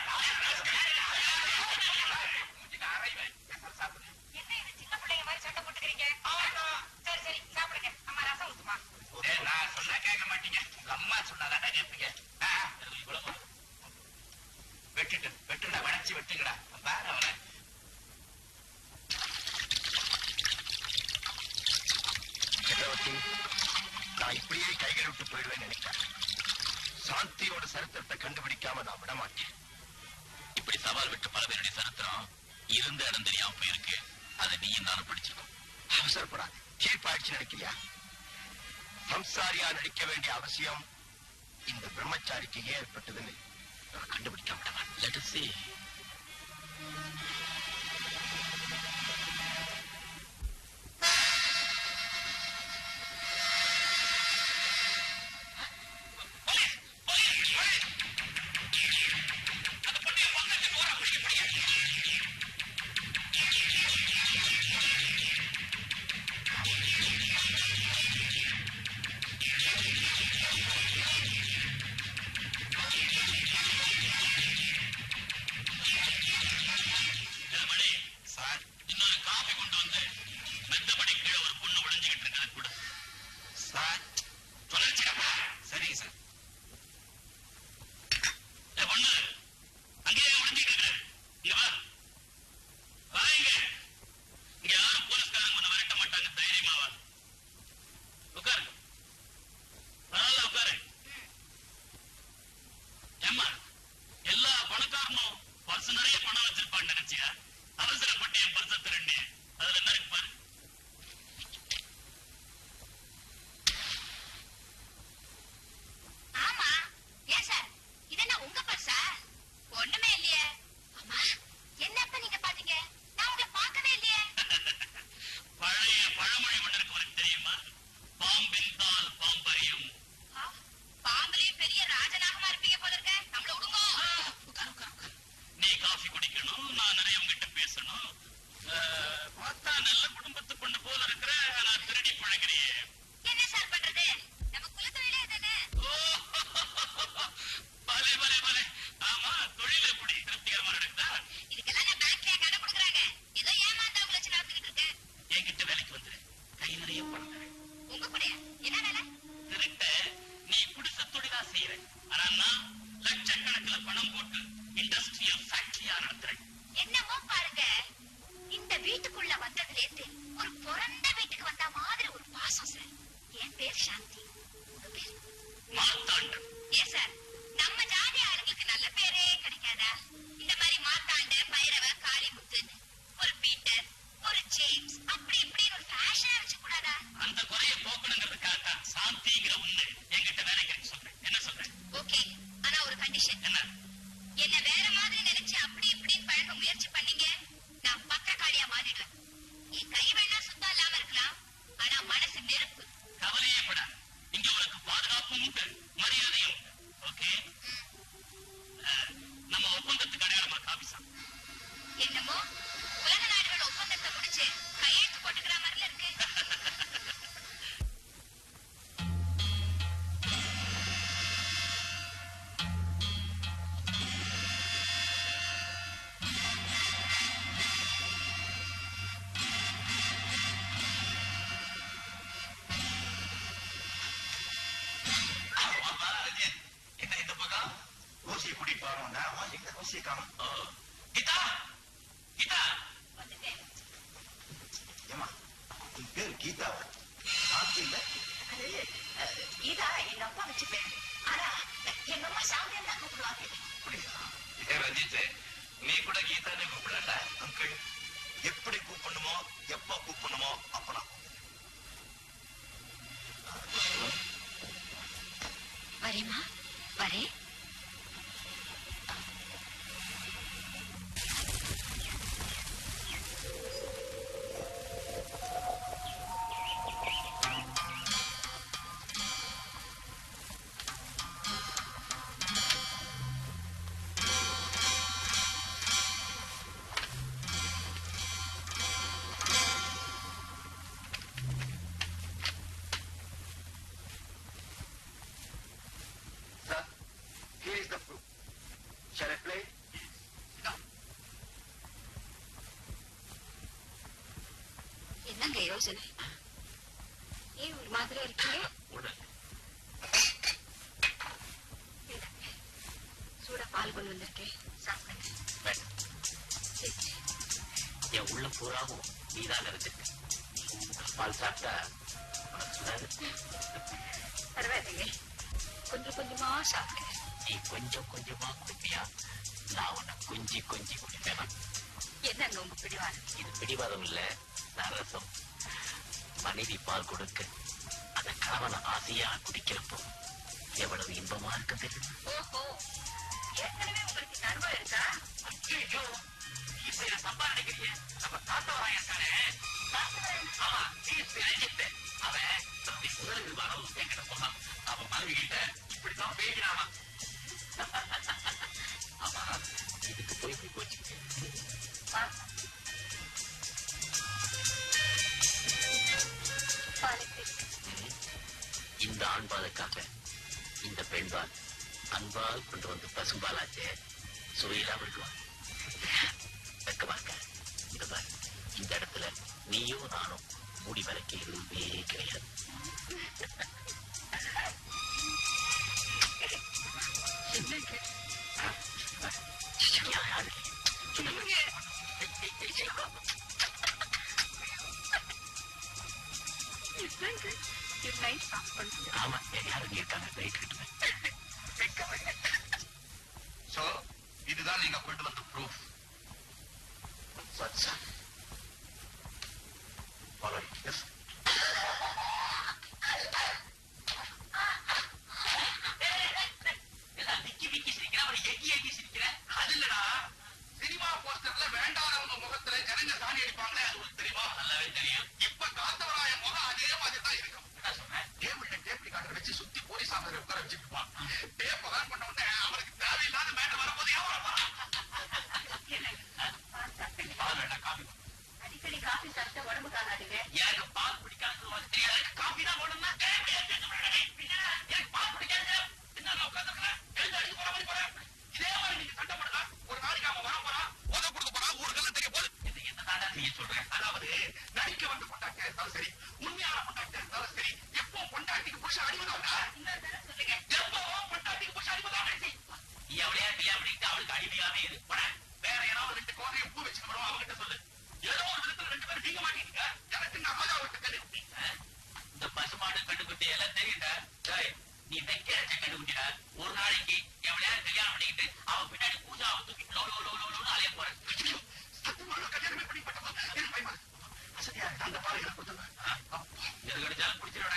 மூஞ்சிக்கு அரைவேன். பேசாம சாப்பிடுங்க. என்ன இது சின்ன பிள்ளைங்க மாதிரி சட்டை போட்டுக்கிறீங்க சரி சரி சாப்பிடுங்க அம்மா ரசம் ஊத்துமா டேய், நான் சொன்னா கேட்க மாட்டீங்க உங்க அம்மா சொன்னாதானே கேட்பீங்க ஆ, இவ்வளவு போதும். வெட்டுட்டு வெட்டுடா வளைச்சு வெட்டுங்கடா பாரு அவனை சக்கரவர்த்தி நான் இப்படியே கைகள் விட்டு போயிடுவேன் நினைக்கிறேன் சரித்திரத்தை கண்டுபிடிக்காம நான் விட மாட்டேன் இப்படி சவால் விட்டு பல பேருடைய சரித்திரம் இருந்த இடம் தெரியாம போயிருக்கு அதை நீயும் நானும் படிச்சிருக்கோம் அவசரப்படாது தீர்ப்பாயிடுச்சு நினைக்கிறியா சம்சாரியா நடிக்க வேண்டிய அவசியம் இந்த பிரம்மச்சாரிக்கு ஏன் ஏற்பட்டதுன்னு நான் கண்டுபிடிக்காம விட மாட்டேன் let us see Ilamani, sir இன்னொரு காபி கொண்டு வந்து மெத்தபடி கீழே ஒரு பொண்ணு ஒளிஞ்சுகிட்டு இருக்கிறது கூட சார் தொலைச்சிடப்பா சரிங்க சார் ஏ பொண்ணு அங்கேயே ஒளிஞ்சிட்டு இருக்கிற இங்க வா வா இங்க இங்க யாரும் போலீஸ்காரங்க ஒண்ணு விரட்ட மாட்டாங்க தைரியமா வா உட்காரு நல்லா உட்காரு ஏம்மா எல்லா பணக்காரனும் பர்ஸ் நிறைய பணம் வச்சிருப்பான்னு நினைச்சியா அவசரப்பட்டு என் பர்ஸை திருடி அதுல நறுக்கு பாரு ஆமா ஏன் சார் இதென்ன உங்க பர்ஸா ஒண்ணுமே இல்லையே அம்மா என்னப்ப நீங்க பாத்தீங்க நான் உங்களை பார்க்கவே இல்லையே பழைய பழமொழி ஒண்ணு இருக்கு உனக்கு தெரியுமா பாம்பின் தால் பாம்பரியும் ஆ, பாம்புலயும் பெரிய ராஜநாகமா இருப்பீங்க போல இருக்க நம்மள விடுங்க உட்காரு, உட்காரு, உட்காரு. நீ காஃபி குடிக்கணும் நான் நிறைய உங்ககிட்ட பேசணும் அஹ், பார்த்தா நல்ல குடும்பத்து பொண்ணு போல இருக்கிற ஆனா திருடி பழகிறியே என்ன சார் பண்றது நம்ம குலத்தொழிலே தானே ஓ, பலே பலே பலே ஆமா தொழில் எப்படி திருப்திகரமா நடக்குதா இதுக்கெல்லாம் நான் பேங்க்ல கடன் கொடுக்குறாங்க ஏதோ ஏமாந்தவங்களை வச்சு நடத்திக்கிட்டு இருக்கேன் என்கிட்ட வேலைக்கு வந்துரு கை நிறைய பணம் தரேன். உங்க கூட என்ன வேலை திருட்ட நீ குடிசை தொழிலா செய்யற ஆனா நான் லட்சக்கணக்கில் பணம் போட்டு இண்டஸ்ட்ரியல் ஃபேக்டரியா நடத்துறேன் என்னமோ பாருங்க இந்த வீட்டுக்குள்ள வந்ததுல இருந்து ஒரு பிறந்த வீட்டுக்கு வந்த மாதிரி ஒரு பாசம் சார் என் பேர் சாந்தி உங்க பேர் மாத்தாண்டம் ஏன் சார் நம்ம ஜாதி ஆளுங்களுக்கு நல்ல பேரே கிடைக்காதா இந்த மாதிரி மாத்தாண்ட பைரவ காளிமுத்துன்னு ஒரு பீட்டர் ஒரு ஜேம்ஸ் அப்படி இப்படின்னு ஒரு ஃபேஷனா வச்சு கூடாதா அந்த குறைய போக்கணுங்கிறதுக்காக தான் சாந்திங்கிற ஒண்ணு என்கிட்ட வேலைக்கு சொல்றேன் என்ன சொல்றேன் ஓகே ஆனா ஒரு கண்டிஷன் என்ன என்ன வேற மாதிரி நினைச்சு அப்படி இப்படின்னு பழக முயற்சி பண்ணீங்க நான் பக்க காளியா மாறிடுவேன் என் கை வேணா சுத்தம் இல்லாம இருக்கலாம் ஆனா மனசு நெருப்பு கவலையே பட இங்க உனக்கு பாதுகாப்பும் உண்டு மரியாதையும் உண்டு ஓகே நம்ம ஒப்பந்தத்துக்கு அடையாளமா காபி சாப்பிடு என்னமோ உலக நாடுகளோட ஒப்பந்தத்தை முடிச்சு கையெழுத்து போட்டுக்கிற மாதிரில இருக்கு என்ன இந்த பக்கம் ரோசியை கூட்டிட்டு வரோம்னா வாசிக்க ரோசியை காணும் ஓ, கீதா கீதா வந்துட்டேன் ஏமா உன் பேர் கீதாவா சாந்தி இல்ல அது அஹ், கீதா எங்க அப்பா வச்சுப்பேன் ஆனா எங்க அம்மா சாந்தியம் தான் கூப்பிடுவாங்க அப்படியா ஏ ரஞ்சித் நீ கூட கீதானே கூப்பிடல அங்கிள் எப்படி கூப்பிடணுமோ எப்ப கூப்பிடணுமோ அப்ப நான் வரேம்மா வரேன் Sir, here is the proof. Shall I play? No. என்னங்க யோசனை ஏன் ஒரு மாதிரி இருக்கீங்க உடல் இந்தாங்க. சூடா பால் கொண்டு வந்திருக்கேன் சாப்பிடுங்க வேண்டாம் சரி, சரி. என் உள்ள பூராவும் நீதான் நிறைஞ்சிருக்க பால் சாப்பிட்டா உனக்கு சுடாது பரவாயில்லைங்க கொஞ்சம் கொஞ்சமா சாப்பிடுங்க நீ கொஞ்சம் கொஞ்சமா குடிப்பியா நான் உன்னை கொஞ்சி கொஞ்சி குடிப்பேன் என்னங்க உங்க பிடிவாதம் இது பிடிவாதம் இல்ல நரசம் மனைவி பால் கொடுக்க அந்த கணவனை ஆசையா குடிக்கிறப்போ எவ்வளவு இன்பமா இருக்கு தெரியுமா ஓஹோ ஏற்கனவே உங்களுக்கு நர்வம் இருக்கா ஐயோ இப்ப என்ன தப்பா நினைக்கிறீங்க நம்ம தாத்தவராயன் தானே ஆமா சீஸ் நினைச்சிட்டு அவன் தம்பி முதல் விவாதம் என்கிட்ட சொன்னான் அவன் மனைவி கிட்ட இப்படித்தான் பேசினாமா ஆமா இதுக்கு போய் போய் போச்சு இந்த ஆண்பாலுக்காக இந்த பெண்பால் அன்பால் கொண்டு வந்து பசும்பாலாச்சே சுவையிலா விடுவான் வெக்கமா இருக்க இந்த பாரு இந்த இடத்துல நீயும் நானும் மூடி வரைக்க எதுவுமே கிடையாது யாரு? சொல்லுங்க. ஆமா யாரும் இருக்காங்க ரைட் சோ இதுதான் நீங்க கொண்டு வந்த ப்ரூஃப் சச்சா எஸ் எல்லாம் திக்கி விக்கி சிரிக்கிற அவனை எக்கி எக்கி சிரிக்கிற அது இல்லடா சினிமா போஸ்டர்ல வேண்டாதவங்க முகத்துல ஜனங்க சாணி அடிப்பாங்களே அது உங்களுக்கு தெரியுமா நல்லாவே தெரியும் இப்ப காத்தவராய முகம் அதே மாதிரி தான் இருக்கும் என்ன சொல்றேன் டேபிள்ல டேபிள் கார்டர் வச்சு சுத்தி போலீஸ் ஆஃபீஸர் உட்கார வச்சிருப்பான் டேப் ஆன் பண்ண உடனே அவனுக்கு தேவையில்லாத மேட்டர் வரும்போது ஏன் வரப்போறான் பால் வேண்டாம் காஃபி அடிக்கடி காஃபி சாப்பிட்டா உடம்பு காணாதுங்க எனக்கு பால் பிடிக்காது உனக்கு தெரியாது எனக்கு காஃபி தான் வேணும்னா எனக்கு பால் பிடிக்காது என்ன உட்காந்துருக்கேன் எழுந்து அடிச்சு போற மாதிரி போறேன் இதே மாதிரி நீங்க சண்டை போடுறா ஒரு நாளைக்கு அவன் வர போறான் உத கொடுக்க போறான் ஊருக்கெல்லாம் தெரிய போகுது இது என்ன தாண்டா செய்ய சொல்றேன் அதாவது நடிக்க வந்த பொண்டாட்டியா இருந்தாலும் சரி உண்மையான பொண்டாட்டியா இருந்தாலும் சரி எப்போ பொண்டாட்டிக்கு புருஷன் அடிமதாங்க சொல்லுங்க எப்போ பொண்டாட்டிக்கு புருஷன் அடிமதாங்க நீ அவளையா கல்யாணம் பண்ணிட்டு அவளுக்கு அடிமையாவே இரு போடா. வேற யாராவது ரெண்டு கோதையை பூ வச்சுட்டு வருவோம் அவங்ககிட்ட சொல்லு ஏதோ ஒரு விதத்துல ரெண்டு பேரும் நீங்க மாட்டீங்க எனக்கு நம்ம தான் அவர்கிட்ட தெரியும் இந்த பசுமாடு கண்டுக்குட்டி எல்லாம் தெரியுதா டேய், நீ வைக்கிற கண்டுக்குட்டியா ஒரு நாளைக்கு எவளையா கல்யாணம் பண்ணிக்கிட்டு அவன் பின்னாடி பூஜாவை தூக்கிட்டு லோ லோ லோ லோ லோன்னு அலைய போறேன் ஐயோ, சத்தியமான கல்யாணமே பண்ணிப்பட்டவா எனக்கு பயமா இருக்கு. வசதியா இருக்கு. அந்த பாறைகளை கொடுத்துருங்க அப்பா எது கிடைச்சாலும் பிடிச்சிட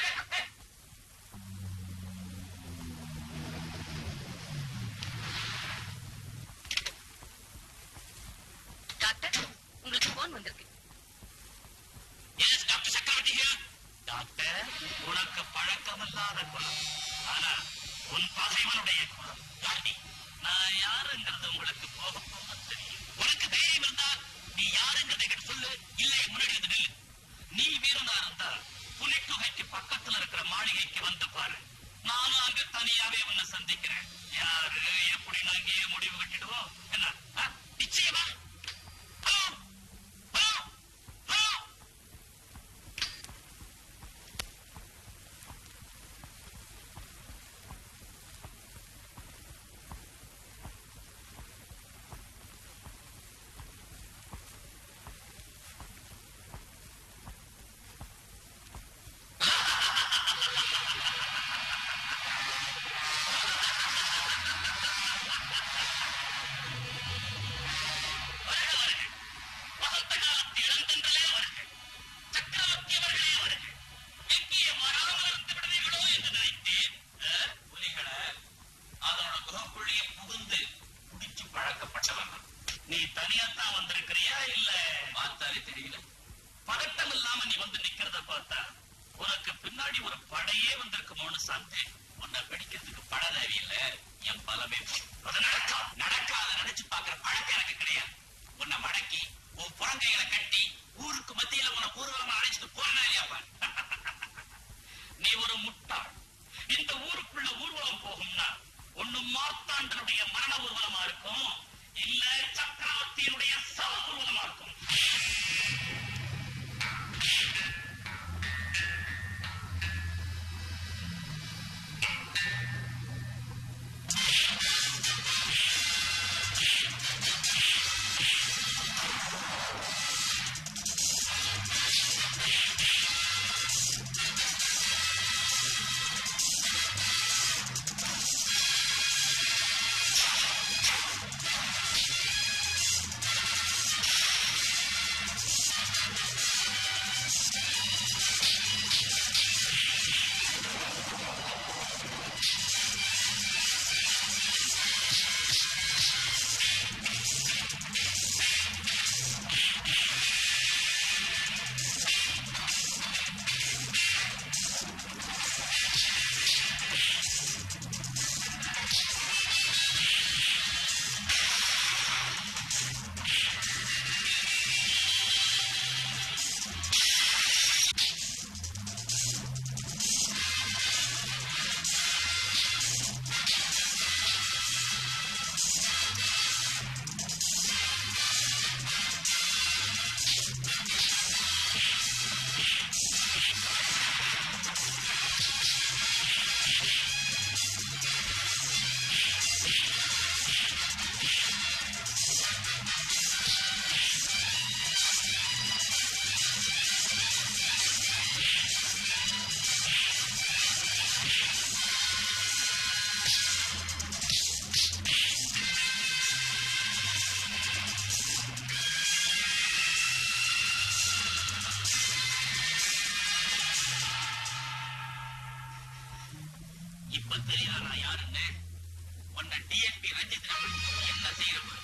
டாக்டர் உங்களுக்கு போன் வந்திருக்கு yes doctor Chakravarthy here. Doctor உனக்கு பழக்கமில்லாத குணம் ஆனா உன் பகைவனுடைய குணம் காட்டி நான் யாருங்கிறது உங்களுக்கு போக போக தெரியும் உனக்கு தைரியம் இருந்தா நீ யாருங்கிறதை என்கிட்ட சொல்லு இல்லை முன்னாடி வந்து நில்லு நீ வீரனா இருந்தா புலிக்குகைக்கு பக்கத்துல இருக்கிற மாளிகைக்கு வந்து பாரு நானும் அங்க தனியாவே உன்னை சந்திக்கிறேன் யாரு எப்படி நாங்க முடிவு கட்டிடுவோம் என்ன ஆ? நிச்சயமா ஹலோ ஹலோ ஹலோ வசந்த காலத்து இளந்தென்றலே அவர்கள் சக்கரவர்த்தி அவர்களே அவர்கள் எங்கே வராமல் இருந்து விடுவீர்களோ என்று நினைத்தேன் அஹ், புலிகளை அதனோட குகைக்குள்ளேயே புகுந்து குடிச்சு பழக்கப்பட்டவன் நீ தனியாத்தான் வந்திருக்கிறியா இல்ல பார்த்தாலே தெரியல பதட்டம் இல்லாம நீ வந்து நிக்கிறத பார்த்தா உனக்கு பின்னாடி ஒரு படையே வந்திருக்குமோன்னு சந்தேகம் உன்னை பிடிக்கிறதுக்கு பட தேவையில்லை என் பலமே அது நடக்கா நடக்காத நினைச்சு பாக்குற பழக்கம் எனக்கு கிடையாது உன்னை மடக்கி உன் புறங்கைகளை கட்டி ஊருக்கு மத்தியில உன்னை ஊர்வலமா அழைச்சிட்டு போனா இல்லையா பாரு. நீ ஒரு முட்டாள் இந்த ஊருக்குள்ள ஊர்வலம் போகும்னா ஒண்ணு மார்த்தாண்டனுடைய மரண ஊர்வலமா இருக்கும் இல்ல சக்கரவர்த்தியினுடைய சவ ஊர்வலமா இருக்கும் இப்ப தெரியுதா நான் யாருன்னு உன்னை டிஎன்பி ரஞ்சித் என்ன செய்யறது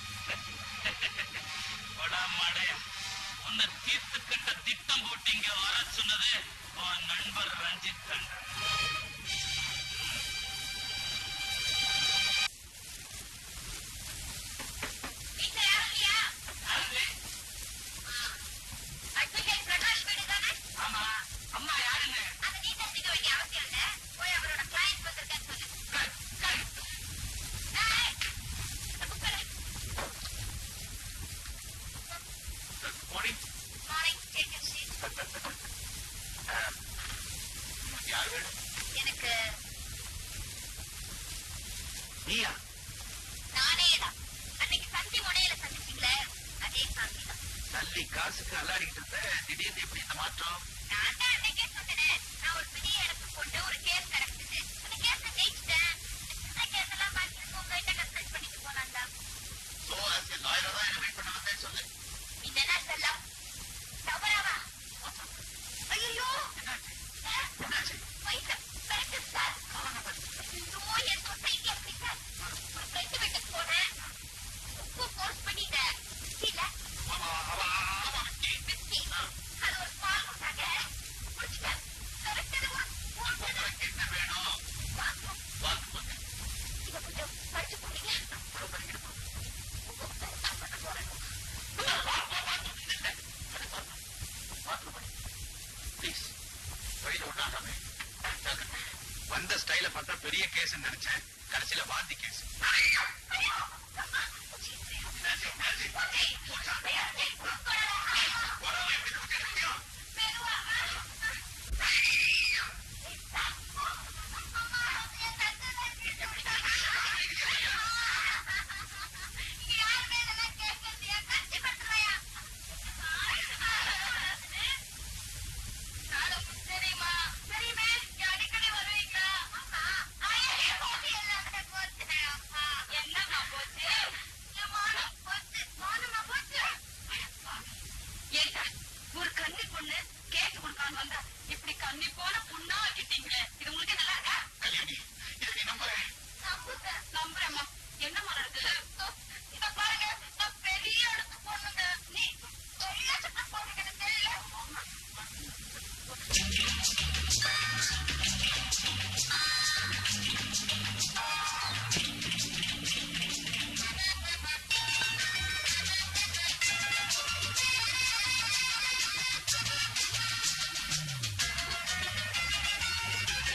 கொடாமாடைய உன்னை தீர்த்து கட்ட திட்டம் போட்டு இங்க வர சொன்னது உன் நண்பர் ரஞ்சித் கண்டன் வீட்டுல யாரும் இல்லையா அது அட்வொகேட் பிரகாஷ் வீடு தானே ஆமா அம்மா யாருன்னு அதை நீ தெரிஞ்சுக்க வேண்டிய அவசியம் இல்ல போய் அவரோட கிளைண்ட் வந்திருக்கேன்னு சொல்லு கட், கட். ஏய், இந்த book எடு. போடி. Morning, take a seat. யார் வேணும்? எனக்கு நீயா நானே தான் அன்னைக்கு சந்தி முனையில சந்திச்சீங்களே அதே சாந்தி தான் தள்ளி காசுக்கு அல்லாடிக்கிட்டு இருந்த திடீர்னு எப்படி இந்த மாற்றம் நான் தான் அன்னைக்கே சொன்னேன் நான் ஒரு பெரிய இடத்துக்கு கொண்டு ஒரு கேஸ் கிடக்குது அந்த கேஸ ஜெயிச்சிட்டேன் இந்த கேஸ் எல்லாம் பாக்கி உங்ககிட்ட கன்சல்ட் பண்ணிட்டு போலாம் தான் சோரஸ் லாயரை தான் என்ன வெயிட் பண்ண வந்தேன் சொல்லு இதெல்லாம் செல்லம் தவறாவா ஐயோ என்னாச்சு என்னாச்சு வயிற்று பெருசு சார் ஐயோ என் சொசைட்டி அப்படி சார் ஒரு ஃப்ரெண்டு வீட்டுக்கு போனேன் ரொம்ப ஃபோர்ஸ் பண்ணிட்டேன் இல்ல அவ அவ அவ வெட்டி. விஸ்கி அது ஒரு பால் கொடுத்தாங்க குடிச்சிட்டேன் கரெக்டாக ஒரு உங்களுக்கு என்ன வேணும் வாங்கும் வாங்க போங்க இதை கொஞ்சம் படிச்சு போடுங்க ப்ளீஸ் வழியில விடாதாமே வந்த ஸ்டைல பார்த்தா பெரிய கேஸ் நினைச்சேன் கடைசியில வாந்தி கேஸ் தெரியுமா தெரியுமே அடிக்கடி வருவீங்களா என்னம்மா போச்சு மானம் போச்சு மானமா போச்சு ஏண்டா ஒரு கன்னி பொண்ணு கேட்டு கொடுக்காம வந்தா இப்படி கன்னி போன பொண்ணா ஆக்கிட்டீங்களே இது உங்களுக்கு நல்லா இருக்கா கல்யாணி இதை நீ நம்புறேன் நம்புங்க நம்புறேம்மா என்னம்மா நடக்குது இத பாருங்க நான் பெரிய இடத்து பொண்ணுங்க நீ பெரிய சட்ட பொண்ணுங்க எனக்கு தெரியல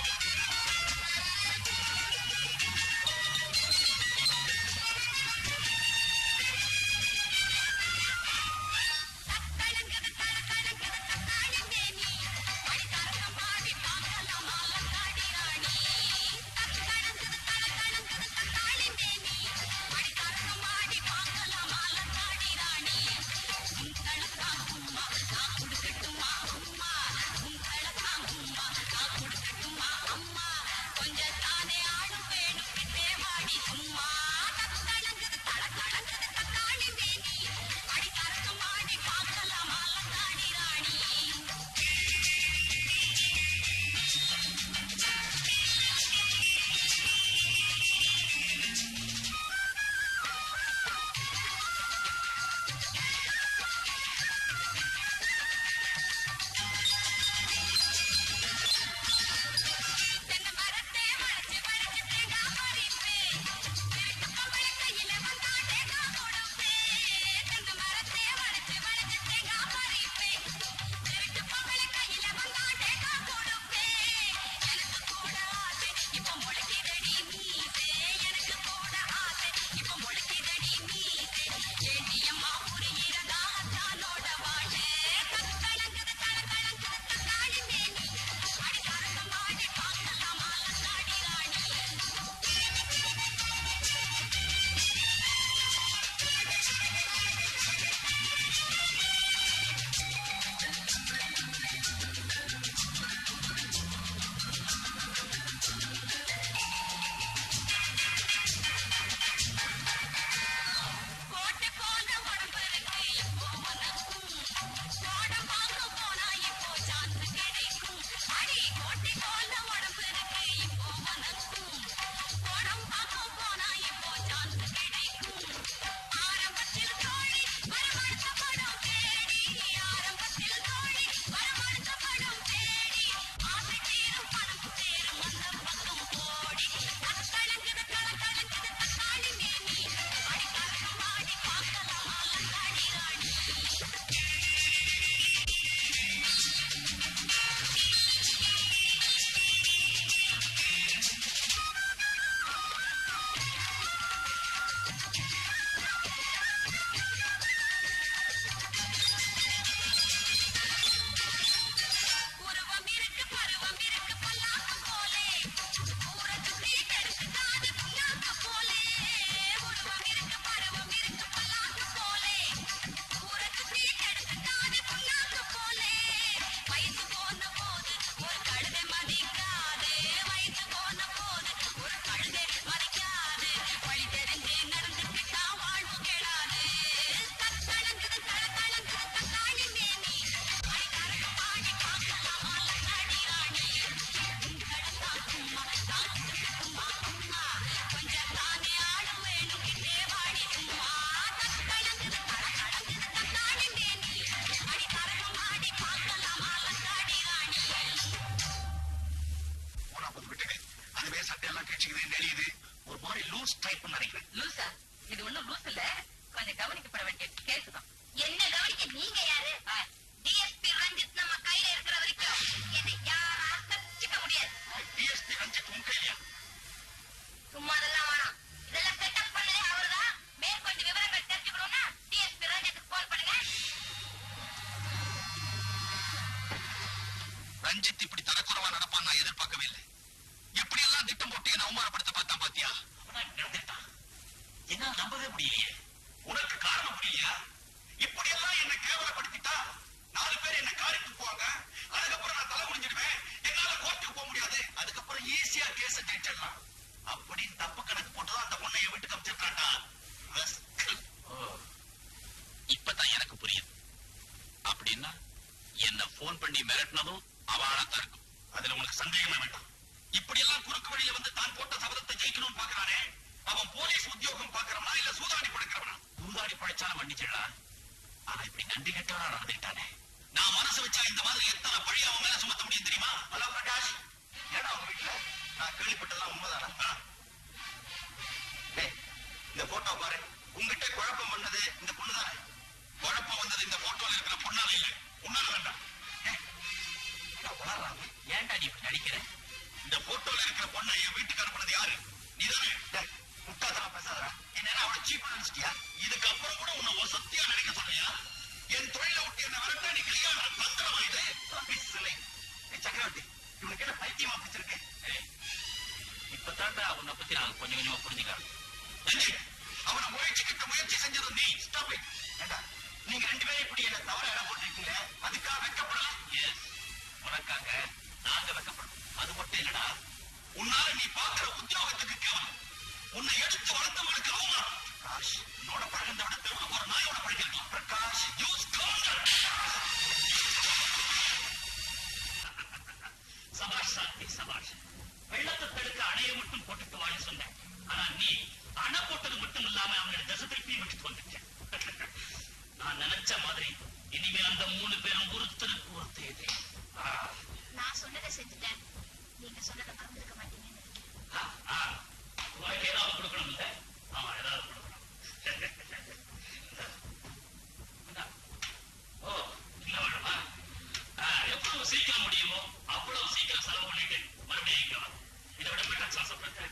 ஆ லூஸ் டைப் நினைக்கிறேன் லூசா இது ஒண்ணும் லூஸ் இல்ல கொஞ்சம் கவனிக்கப்பட வேண்டிய கேஸ் தான் என்ன கவனிக்க நீங்க யாரு டிஎஸ்பி ரஞ்சித் நம்ம கையில இருக்கிற வரைக்கும் என்னை யாரும் அசைச்சிக்க முடியாது டிஎஸ்பி ரஞ்சித் உன் கையியா சும்மா அதெல்லாம் வேணாம் இதெல்லாம் செட்டப் பண்ணதே அவர்தான் மேற்கொண்டு விவரங்கள் தெரிஞ்சுக்கணும்னா டிஎஸ்பி ரஞ்சித்துக்கு போன் பண்ணுங்க ரஞ்சித் இப்படி தரக்குறவா நடப்பான் நான் எதிர்பார்க்கவே இல்லை எப்படி எல்லாம் திட்டம் போட்டு என்ன அவமானப்படுத்த பார்த்தா பாத்தியா என்னால நம்பவே முடியலையே உனக்கு காரணம் புரியலையா இப்படி எல்லாம் என்ன கேவலப்படுத்திட்டா நாலு பேர் என்ன காரிட்டு போவாங்க அதுக்கப்புறம் நான் தலை முடிஞ்சிடுவேன் என்னால கோர்ட்டுக்கு போக முடியாது அதுக்கப்புறம் ஈஸியா கேஸ ஜெயிச்சிடலாம் அப்படி தப்பு கணக்கு போட்டுதான் அந்த பொண்ணைய வீட்டுக்கு அமைச்சிருக்காண்டா இப்பதான் எனக்கு புரியுது அப்படின்னா என்ன போன் பண்ணி மிரட்டினதும் அவளாத்தான் இருக்கும் அதுல உனக்கு சந்தேகமே வேண்டாம் இப்படி எல்லாம் குறுக்கு வழியில வந்து தான் போட்ட சபதத்தை ஜெயிக்கணும்னு பாக்குறானே அவன் போலீஸ் உத்தியோகம் பாக்குறவனா இல்ல சூதாடி படுக்கிறவனா சூதாடி படைச்சாலும் மன்னிச்சிடலாம் ஆனா இப்படி நன்றி கெட்டவனா நடந்துட்டானே நான் மனசு வச்சா இந்த மாதிரி எத்தனை பழி அவன் மேல சுமத்த முடியும் தெரியுமா ஹலோ பிரகாஷ் ஏடா உங்க வீட்டுல நான் கேள்விப்பட்டதெல்லாம் உண்மைதானா டேய், இந்த போட்டோ பாரு உங்ககிட்ட குழப்பம் பண்ணது இந்த பொண்ணு தானே குழப்பம் வந்தது இந்த போட்டோல இருக்கிற பொண்ணால இல்ல உன்னால வேண்டாம் ஏய், நான் உளறாம. ஏன்டா நீ இப்படி நடிக்கிற இந்த போட்டோல இருக்கிற பொண்ணை என் வீட்டுக்கு அனுப்புனது யாரு நீதானே முட்டாதரா பேசாதரா என்ன அவளை சீப் நினைச்சிட்டியா இதுக்கு அப்புறம் கூட உன்னை வசத்தியா நினைக்க சொல்றியா என் தொழில விட்டு என்ன வரட்டா நீ கல்யாணம் தந்திரமா இது சிலை சக்கரவர்த்தி இவனுக்கு என்ன பைத்தியமா பிடிச்சிருக்கு இப்பதான்டா உன்னை பத்தி நான் கொஞ்சம் கொஞ்சமா புரிஞ்சுக்கிறேன் ரஞ்சித், அவனை முயற்சிக்கிட்ட முயற்சி செஞ்சது நீ ஸ்டாப் இட் ஏண்டா நீங்க ரெண்டு பேரும் இப்படி என்ன தவற இடம் போட்டிருக்கீங்க அதுக்காக வெக்கப்படலாம் எஸ் உனக்காக நாங்க வெக்கப்படும் அது மட்டும் இல்லடா உன்னால நீ பாக்குற உத்தியோகத்துக்கு கேவலம் உன்னை எடுத்து வளர்த்தவனுக்கு அவமானம் பிரகாஷ் உன்னோட பழகந்த விட தெருவுக்கு ஒரு நாயோட பழகிருக்கலாம் பிரகாஷ் யூஸ் சபாஷ் சாந்தி சபாஷ் வெள்ளத்தை தடுக்க அணைய மட்டும் போட்டுட்டு வாழ சொன்னேன் ஆனா நீ அணை போட்டது மட்டும் இல்லாம அவனோட தசை திருப்பி விட்டுட்டு வந்துட்டேன் நான் நினைச்ச மாதிரி இனிமே அந்த மூணு பேரும் ஒருத்தருக்கு ஒருத்தர் எதிரி. ஆ, நான் சொன்னதை செஞ்சுட்டேன் நீங்க சொன்னதை மறந்துருக்க மாட்டீங்கன்னு நினைக்கிறேன். ஆ, ஆ. உனக்கு ஏதாவது கொடுக்கணும் இல்ல ஆமா ஏதாவது கொடுக்கணும் இந்தா. ஓ இல்ல வேணுமா ஆ, எவ்வளவு சீக்கிரம் முடியுமோ அவ்வளவு சீக்கிரம் செலவு பண்ணிட்டு மறுபடியும் இங்க வா. இதை விட பெட்டர் சான்ஸ் சொல்றேன்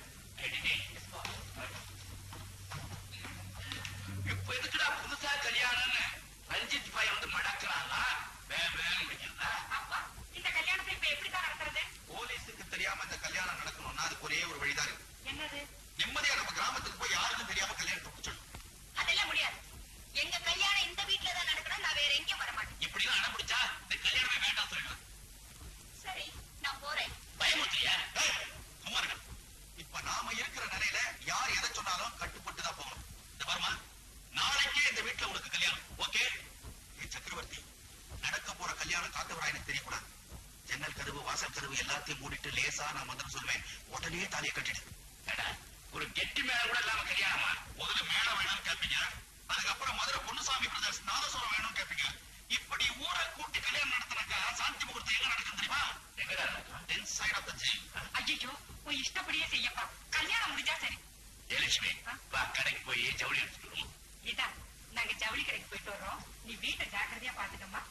இப்ப எதுக்குடா புதுசா கல்யாணம்னு ரஞ்சித் பையன் வந்து மடக்கிறானா வேற வேற முடிக்கிறதா அப்பா இந்த கல்யாணத்தை இப்ப எப்படிதான் நடத்துறது போலீஸுக்கு தெரியாம இந்த கல்யாணம் நடக்கணும்னா அதுக்கு ஒரே ஒரு வழிதான் இருக்கு என்னது நிம்மதியா நம்ம கிராமத்துக்கு போய் யாருக்கும் தெரியாம கல்யாணத்தை முடிச்சிடணும் அதெல்லாம் முடியாது எங்க கல்யாணம் இந்த வீட்டுல தான் நடக்கணும் நான் வேற எங்கேயும் வர மாட்டேன் இப்படிலாம் அடம் பிடிச்சா இந்த கல்யாணமே வேண்டாம் சொல்லிடுவேன் சரி நான் போறேன் பயமுத்திரியா ஏய், சும்மா இருங்க. இப்ப நாம இருக்கிற நிலையில யார் எதை சொன்னாலும் கட்டுப்பட்டு தான் போகணும் இந்த வருமா நாளைக்கே இந்த வீட்டுல உனக்கு கல்யாணம் ஓகே ஏ சக்கரவர்த்தி நடக்க போற கல்யாணம் காத்தவரா எனக்கு தெரியக்கூடாது ஜன்னல் கதவு வாசல் கதவு எல்லாத்தையும் மூடிட்டு லேசா நான் மந்திரம் சொல்வேன் உடனே தாலியை கட்டிடு ஏடா, ஒரு கெட்டி மேல கூட இல்லாம கல்யாணமா முதல்ல மேளம் வேணும்னு கேட்பீங்க அதுக்கப்புறம் மதுரை பொன்னுசாமி பிரதர்ஸ் நாதஸ்வரம் வேணும்னு கேட்பீங்க இப்படி ஊரை கூட்டி கல்யாணம் நடத்தினாக்கா சாந்தி முகூர்த்தம் எங்க நடக்கும் தெரியுமா எங்கடா நடக்கும்? Ten side of the jail ஐயோ உன் இஷ்டப்படியே செய்யப்பா கல்யாணம் முடிஞ்சா சரி ஜெயலட்சுமி வா கடைக்கு போய் ஜவுளி எடுத்துட்டு வருவோம். இதா நாங்க ஜவுளி கடைக்கு போயிட்டு வர்றோம் நீ வீட்டை ஜாக்கிரதையா பாத்துக்கம்மா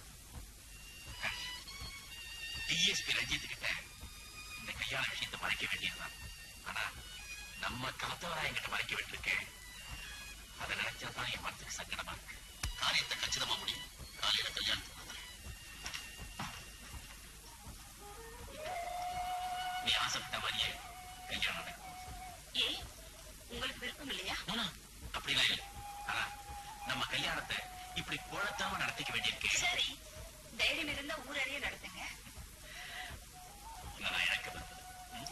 டிஎஸ்பி ரஞ்சித் கிட்ட இந்த கல்யாண விஷயத்தை மறைக்க வேண்டியதுதான் ஆனா நம்ம காத்தவரா என்கிட்ட மறைக்க விட்டுருக்கேன் அதை நினைச்சாதான் என் மனசுக்கு சங்கடமா இருக்கு காரியத்தை கச்சிதமா முடியும் காலையில கல்யாணத்துக்கு வந்துடுறேன். நீ ஆசைப்பட்ட மாதிரியே கல்யாணம் நடக்கும் ஏன் உங்களுக்கு விருப்பம் இல்லையா ஆனா, அப்படிலாம் இல்லை ஆனா நம்ம கல்யாணத்தை இப்படி குழத்தாம நடத்திக்க வேண்டியிருக்கு சரி தைரியம் இருந்தா ஊரறிய நடத்துங்க நான் எனக்கு வந்தது ம்?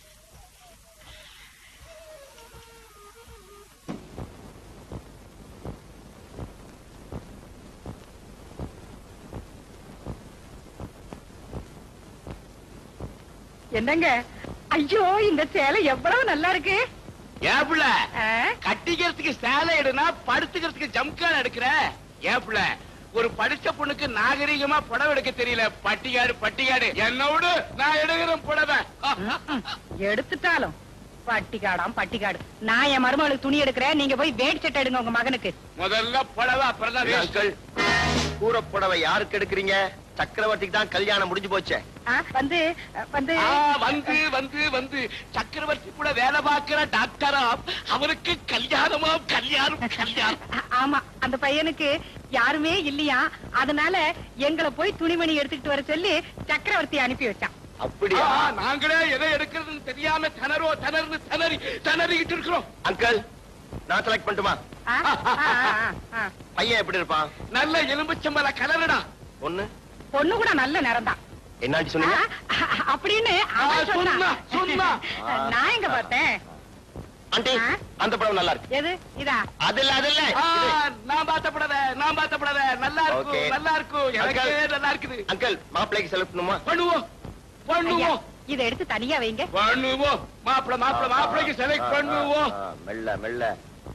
என்னங்க ஐயோ இந்த சேலை எவ்வளவு நல்லா இருக்கு ஏப்புல ஆ? கட்டிக்கிறதுக்கு சேலை எடுனா படுத்துக்கிறதுக்கு ஜம்கான் எடுக்கிற ஏப்புல ஒரு படிச்ச பொண்ணுக்கு நாகரிகமா புடவை எடுக்க தெரியல பட்டிகாடு பட்டிகாடு என்னோடு நான் எடுக்கிறேன் புடவை எடுத்துட்டாலும் பட்டிக்காடாம் பட்டிக்காடு நான் என் மருமகளுக்கு துணி எடுக்கிறேன் நீங்க போய் வேடி சட்டை எடுங்க உங்க மகனுக்கு முதல்ல புடவை அப்புறம் தான் வேஷ்டி. அங்கிள் கூறப்புடவை யாருக்கு எடுக்கிறீங்க சக்கரவர்த்திக்கு தான் கல்யாணம் முடிஞ்சு போச்சே ஆ, வந்து வந்து ஆ, வந்து வந்து வந்து சக்கரவர்த்தி கூட வேலை பார்க்கிற டாக்டரா அவருக்கு கல்யாணமா கல்யாணம் கல்யாணம் ஆ- ஆமா அந்த பையனுக்கு யாருமே இல்லையா அதனால எங்களை போய் துணிமணி எடுத்துக்கிட்டு வர சொல்லி சக்கரவர்த்தி அனுப்பி வச்சான் அப்படியா ஆ, நாங்களே எதை எடுக்கிறதுன்னு தெரியாம திணறோ திணறு திணறி திணறிக்கிட்டு இருக்கிறோம் அங்கிள் நான் செலக்ட் பண்ணட்டுமா ஆ, ஆ, ஆ, ஆ. பையன் எப்படி இருப்பான் நல்ல எலும்புச்சம்பல கலருடா ஒண்ணு பொண்ணு கூட நல்ல நிறம் தான் என்னாடி சொன்னீங்க அப்படின்னு ஆ, அவன் சொன்னா, சொன்னான். சொன்னா. நான் எங்க பார்த்தேன் ஆண்டி ஆ? அந்த படம் நல்லா இருக்கு எது இதா அது இல்ல அது இல்ல ஆ, இது. நான் பார்த்த புடவை நான் பார்த்த புடவை நல்லா Okay. இருக்கும் நல்லா இருக்கும் எனக்கே Uncle. நல்லா இருக்குது அங்கிள் மாப்பிள்ளைக்கு செலக்ட் பண்ணுமா பண்ணுவோம் ஐயா, பண்ணுவோம் இதை எடுத்து தனியா வைங்க பண்ணுவோம் மாப்பிள மாப்பிள மாப்பிளைக்கு செலக்ட் பண்ணுவோம் ஆ, ஆ, மெல்ல மெல்ல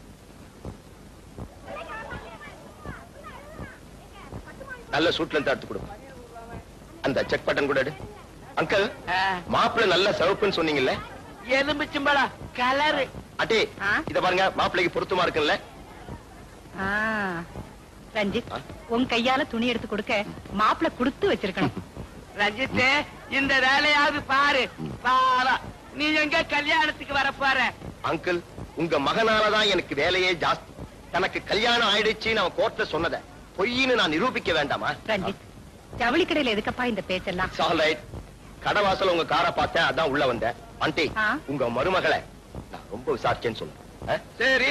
நல்ல சூட்ல இருந்து எடுத்து கொடுங்க அந்த செக் பட்டன் கூட எடு அங்கிள் மாப்பிள்ளை நல்ல சிவப்புன்னு சொன்னீங்கல்ல எலும்புச்சம்பளா கலரு அட்டே ஆ? இத பாருங்க மாப்பிள்ளைக்கு பொருத்தமா இருக்குல்ல ஆ, ரஞ்சித் ஆ? உன் கையால துணி எடுத்து கொடுக்க மாப்பிள கொடுத்து வச்சிருக்கணும் ரஞ்சித் இந்த வேலையாவது பாரு பாரா நீ எங்க கல்யாணத்துக்கு வர பாரு அங்கிள் உங்க மகனாலதான் எனக்கு வேலையே ஜாஸ்தி தனக்கு கல்யாணம் ஆயிடுச்சுன்னு அவன் கோர்ட்ல சொன்னத பொய்ன்னு நான் நிரூபிக்க வேண்டாமா ரஞ்சித் ஜவுளி கடையில எதுக்கப்பா இந்த பேச்செல்லாம் சாலைட் கடவாசல் உங்க காரை பார்த்தேன் அதான் உள்ள வந்தேன் ஆண்டி ஆ? உங்க மருமகளை நான் ரொம்ப விசாரிச்சேன்னு சொல்லுங்க ஆ? சரி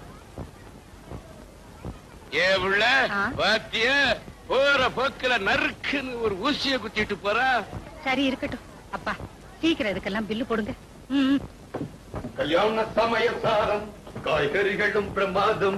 ஏ உள்ள ஆ? பாத்திய போற போக்குல நறுக்குன்னு ஒரு ஊசிய குத்திட்டு போறா சரி இருக்கட்டும் அப்பா சீக்கிரம் இதுக்கெல்லாம் பில்லு போடுங்க ம், ம். கல்யாண சமய சாரம் காய்கறிகளும் பிரமாதம்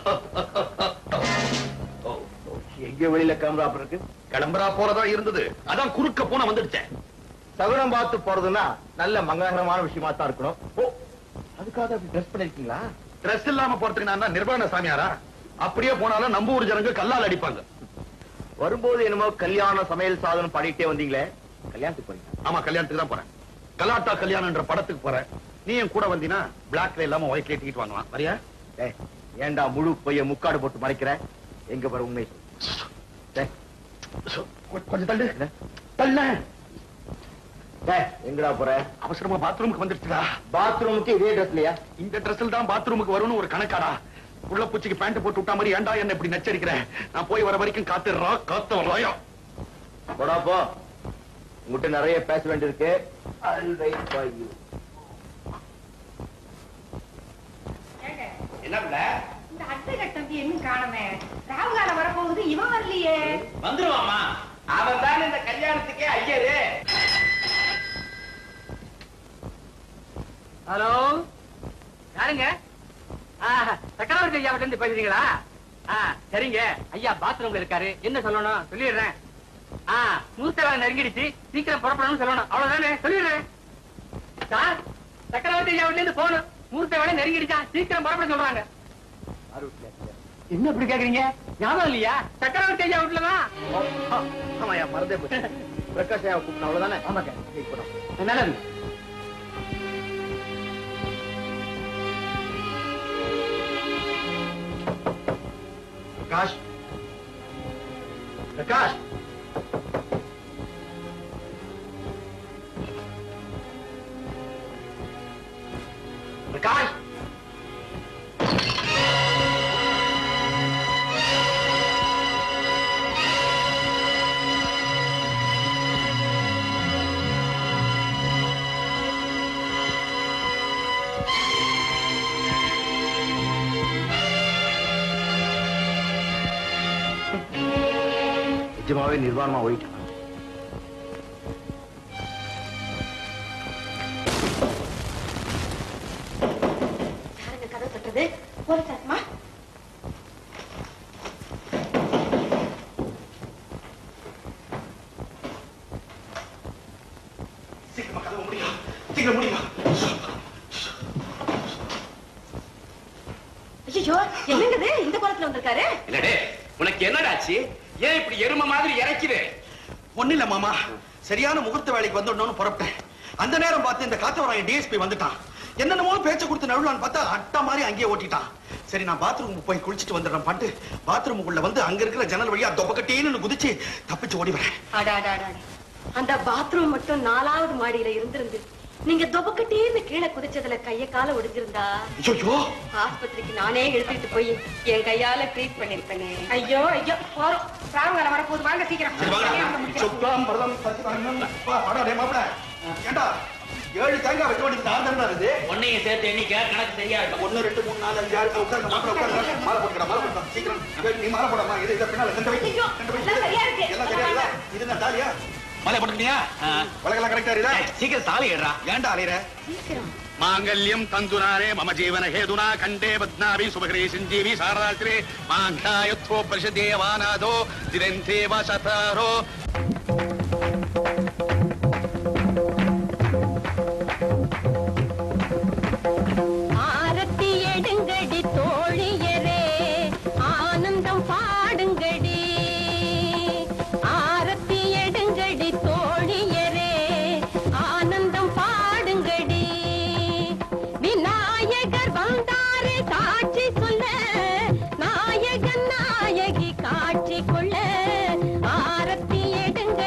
எங்க வெளியில கிளம்புறா இருக்கு கிளம்புறா போறதா இருந்தது அதான் குறுக்க போன வந்துடுச்சேன் சகுனம் பார்த்து போறதுன்னா நல்ல மங்களகரமான விஷயமா தான் இருக்கணும் ஓ அதுக்காக ட்ரெஸ் பண்ணிருக்கீங்களா Dress இல்லாம போறதுக்கு நான் என்ன நிர்வாண சாமியாரா அப்படியே போனாலும் நம்ம ஊர் ஜனங்க கல்லால் அடிப்பாங்க வரும்போது என்னமோ கல்யாண சமையல் சாதனம் பாடிட்டே வந்தீங்களே கல்யாணத்துக்கு போறீங்க ஆமா கல்யாணத்துக்கு தான் போறேன் கலாட்டா கல்யாணம்ன்ற படத்துக்கு போறேன் நீ என் கூட வந்தீனா பிளாக்ல இல்லாம ஒயிட்ல டிக்கெட் வாங்கலாம் வரியா ஏய், ஏன்டா முழு பொய்ய முக்காடு போட்டு மறைக்கிற எங்க பாரு உண்மை சொல்லு. டேய், கொ- கொஞ்சம் தள்ளு தள்ளு டேய், எங்கடா போற அவசரமா பாத்ரூமுக்கு வந்துடுச்சுடா பாத்ரூமுக்கு இதே ட்ரெஸ்லயா இந்த ட்ரெஸ்ல தான் பாத்ரூமுக்கு வரும்னு ஒரு கணக்காடா உள்ள பூச்சிக்கு பேண்ட் போட்டு விட்டா மாதிரி ஏன்டா என்ன இப்படி நச்சரிக்கிற நான் போய் வர வரைக்கும் காத்துடுறா காத்து வராயோ போடா போ உங்ககிட்ட நிறைய பேச வேண்டியிருக்கு I'll wait for you. என்ன இந்த அத்தை தம்பி இன்னும் காணமே ராகுகாலம் வரப்போகுது இவன் வரலையே வந்துருவாமா அவன் தான் இந்த கல்யாணத்துக்கே ஐயரு ஹலோ யாருங்க சக்கரவர்த்தி ஐயா இருந்து பேசுறீங்களா ஆ, சரிங்க ஐயா பாத்ரூம்ல இருக்காரு என்ன சொல்லணும் சொல்லிடுறேன் ஆ மூத்த வேலை நெருங்கிடுச்சு சீக்கிரம் புறப்படணும்னு சொல்லணும் அவ்வளவுதானே சொல்லிடுறேன் சார் சக்கரவர்த்தி ஐயா இருந்து போகணும் மூர்த்த வேலை நெருங்கிடுச்சா சீக்கிரம் புறப்பட சொல்றாங்க என்ன இப்படி கேக்குறீங்க ஞாபகம் இல்லையா சக்கரவர்த்தி ஐயா வீட்டுலதான் ஆமாயா மறந்தே போச்சு பிரகாஷ் ஐயா கூப்பிட்டு அவ்வளவுதானே ஆமாங்க நீ போடா. நல்லது பிரகாஷ் பிரகாஷ் பிரகாஷ் நிஜமாவே நிர்வாணமா ஓடிட்டான் யாருங்க கதை தட்டுறது போலீசாத்மா சீக்கிரமா கதவு முடியும் சீக்கிரம் முடியும் ஐயோ என்னங்குது இந்த குளத்துல வந்திருக்காரு என்னடே உனக்கு என்னடாச்சு ஏன் இப்படி எரும மாதிரி இறக்குது ஒண்ணு இல்ல மாமா சரியான முகூர்த்த வேலைக்கு வந்துடணும்னு புறப்பட்டேன் அந்த நேரம் பார்த்து இந்த காத்தவராயன் டிஎஸ்பி வந்துட்டான் என்னென்னமோ பேச்ச கொடுத்து நழுவலான்னு பார்த்தா அட்டா மாதிரி அங்கேயே ஓட்டிட்டான் சரி நான் பாத்ரூம் போய் குளிச்சிட்டு வந்துடுறேன் பாட்டு பாத்ரூமுக்குள்ள வந்து அங்க இருக்கிற ஜன்னல் வழியா தொப்பக்கட்டேன்னு குதிச்சு தப்பிச்சு ஓடி வரேன் அடாடாடா அந்த பாத்ரூம் மட்டும் நாலாவது மாடியில இருந்திருந்து நீங்க தொபக்கட்டேன்னு கீழே குதிச்சதுல கைய கால ஒடிஞ்சிருந்தா ஐயோ ஆஸ்பத்திரிக்கு நானே எடுத்துட்டு போய் என் கையால ட்ரீட் பண்ணிருப்பேனே ஐயோ ஐயோ போறோம் ராமகாலம் வரப்போது வாங்க சீக்கிரம் சரி வாங்க சுக்லாம் பரதம் சத்தியவானம் வா வாடா டேய் மாப்ள ஏண்டா ஏழு தேங்காய் வைக்க வேண்டியது நான் தானே இருக்குது ஒன்னையும் சேர்த்து எண்ணிக்க கணக்கு தெரியாது ஒன்னு ரெண்டு மூணு நாலு அஞ்சு ஆறு உட்காருங்க மாப்பிள உட்காருங்க மாலை போட்டுக்கடா மாலை போட்டுக்கடா சீக்கிரம் ஏய், நீ மாலை போடாமா இது இதை பின்னால ரெண்டு வை ஐயோ, ரெண்டு வை எல்லாம் சரியா இருக்கு. எல்லாம் சரியா இருக்கா? இது என்ன தாலியா மலை போட்டுக்கிட்டியா வழக்கெல்லாம் கரெக்டா இருக்கா சீக்கிரம் தாலி ஏடுறா ஏன்டா அலையற மாங்கல்யம் தந்துனாரே மம ஜீவன ஹேதுனா கண்டே பத்னாபி சுபகிரே சஞ்சீவி சாரதாத்ரே மாங்காயத்வோ பரிஷதேவானாதோ திரந்தேவ சதாரோ ஆரத்தி எடுங்கடி தோழியரே ஆனந்தம் பாடுங்கடி ஆரத்தி எடுங்கடி தோழியரே ஆனந்தம் பாடுங்கடி விநாயகர் வந்தாரே சாட்சி சொல்ல நாயகன் நாயகி காட்சி கொள்ள ஆரத்தி எடுங்க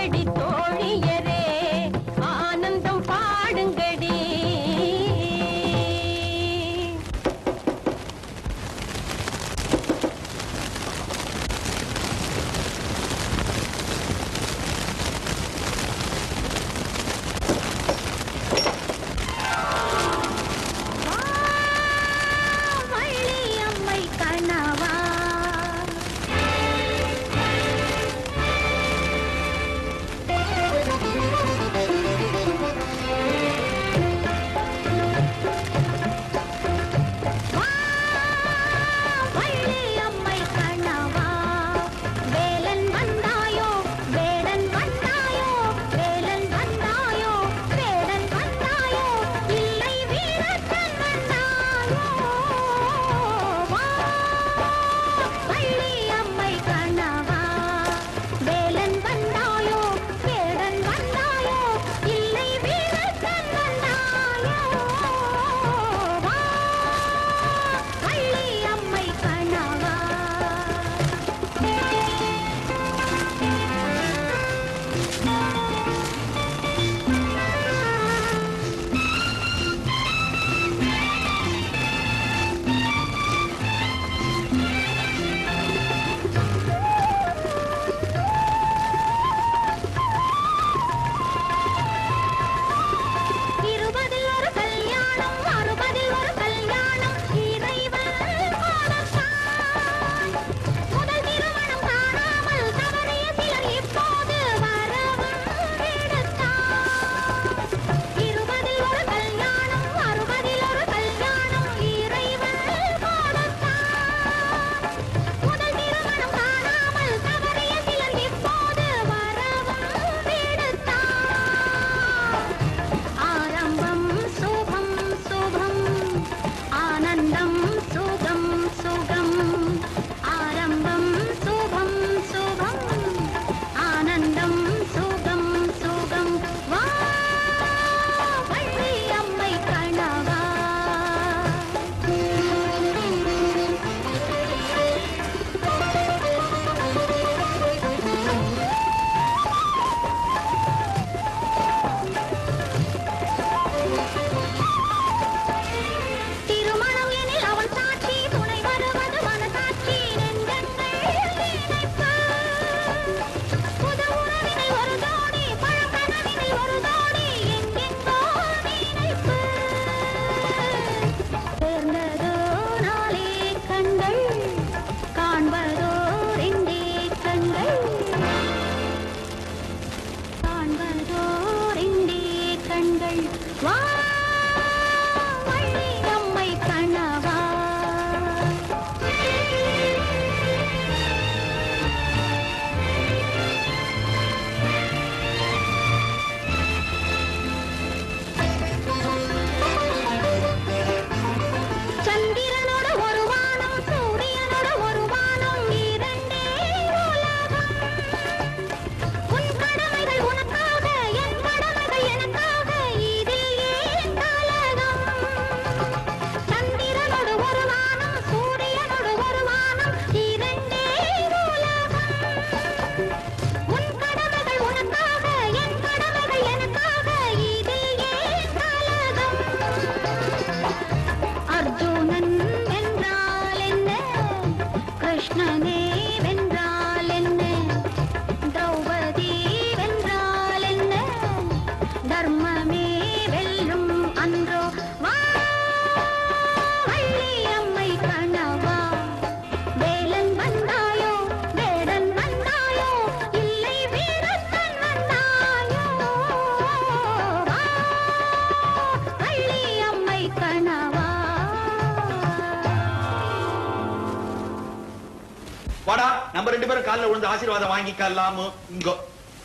நம்ம ரெண்டு பேரும் கால்ல விழுந்து ஆசீர்வாதம் வாங்கிக்கலாமோ இங்கோ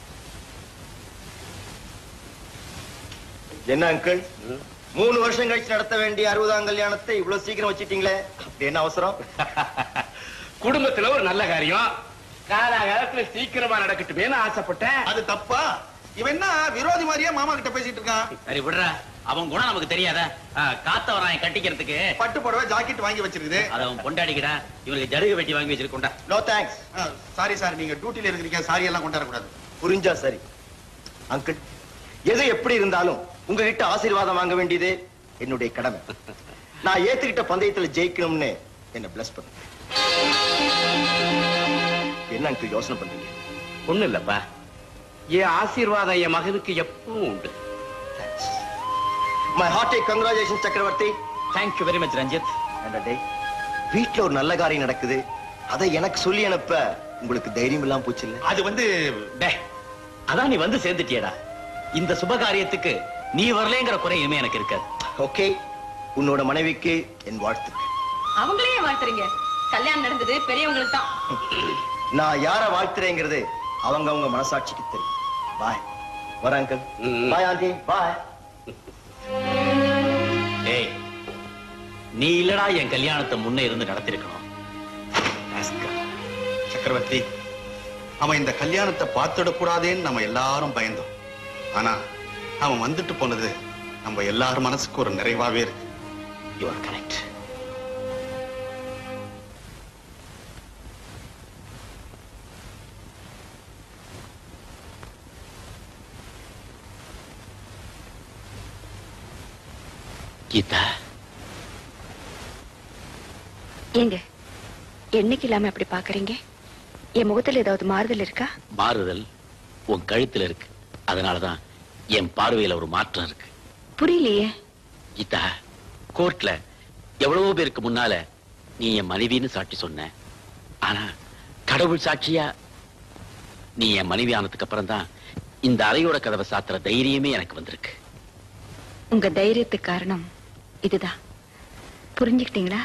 என்ன அங்கிள் மூணு வருஷம் கழிச்சு நடத்த வேண்டிய அறுபதாம் கல்யாணத்தை இவ்வளவு சீக்கிரம் வச்சிட்டீங்களே அப்படி என்ன அவசரம் குடும்பத்துல ஒரு நல்ல காரியம் காலாகாலத்துல சீக்கிரமா நடக்கட்டுமேனு ஆசைப்பட்டேன் அது தப்பா இவன் என்ன விரோதி மாதிரியே மாமா கிட்ட பேசிட்டு இருக்கான் சரி விடுறா அவன் குணம் நமக்கு தெரியாத காத்தவராயன் கட்டிக்கிறதுக்கு பட்டு புடவை ஜாக்கெட் வாங்கி வச்சிருக்குது அதை அவன் பொண்டாடிக்கிறா இவனுக்கு ஜருகு வெட்டி வாங்கி வச்சிருக்கோண்டா நோ தேங்க்ஸ் சாரி சார் நீங்க டியூட்டில இருக்கிறீங்க சாரி எல்லாம் கொண்டாட கூடாது புரிஞ்சா சரி அங்கிள் எது எப்படி இருந்தாலும் உங்ககிட்ட ஆசீர்வாதம் வாங்க வேண்டியது என்னுடைய கடமை நான் ஏத்துக்கிட்ட பந்தயத்துல ஜெயிக்கணும்னு என்ன பிளஸ் பண்ணு என்ன அங்கிள் யோசனை பண்றீங்க ஒண்ணு இல்லப்பா என் ஆசீர்வாதம் என் மகனுக்கு எப்பவும் உண்டு my hearty congratulation Chakravarthy thank you very much Ranjith என்னடே வீட்ல ஒரு நல்ல காரியம் நடக்குது அதை எனக்கு சொல்லி அனுப்ப உங்களுக்கு தைரியம் இல்லாம போச்சு இல்ல அது வந்து டே அதான் நீ வந்து சேர்ந்துட்டியடா இந்த சுப காரியத்துக்கு நீ வரலேங்கிற குறை இனிமே எனக்கு இருக்காது ஓகே உன்னோட மனைவிக்கு என் வாழ்த்துக்கள் அவங்களையே வாழ்த்துறீங்க கல்யாணம் நடந்தது பெரியவங்களுக்கு தான் நான் யார வாழ்த்துறேங்கிறது அவங்க அவங்க மனசாட்சிக்கு தெரியும் பாய் வர அங்கிள் ம். பாய் ஆண்டி பாய் டேய் நீ இல்லடா என் கல்யாணத்தை முன்னே இருந்து நடத்திருக்கணும் ராஸ்கல். சக்கரவர்த்தி அவன் இந்த கல்யாணத்தை பார்த்துடக்கூடாதேன்னு நம்ம எல்லாரும் பயந்தோம் ஆனா அவன் வந்துட்டு போனது நம்ம எல்லார் மனசுக்கு ஒரு நிறைவாவே இருக்கு You are correct. கீதா ஏங்க என்னைக்கு இல்லாம அப்படி பாக்குறீங்க என் முகத்துல ஏதாவது மாறுதல் இருக்கா மாறுதல் உன் கழுத்துல இருக்கு அதனாலதான் என் பார்வையில ஒரு மாற்றம் இருக்கு புரியலையே கீதா கோர்ட்ல எவ்வளவோ பேருக்கு முன்னால நீ என் மனைவின்னு சாட்சி சொன்ன ஆனா கடவுள் சாட்சியா நீ என் மனைவி ஆனதுக்கு அப்புறம் தான் இந்த அறையோட கதவை சாத்துற தைரியமே எனக்கு வந்திருக்கு உங்க தைரியத்துக்கு காரணம் இதுதான் புரிஞ்சுக்கிட்டீங்களா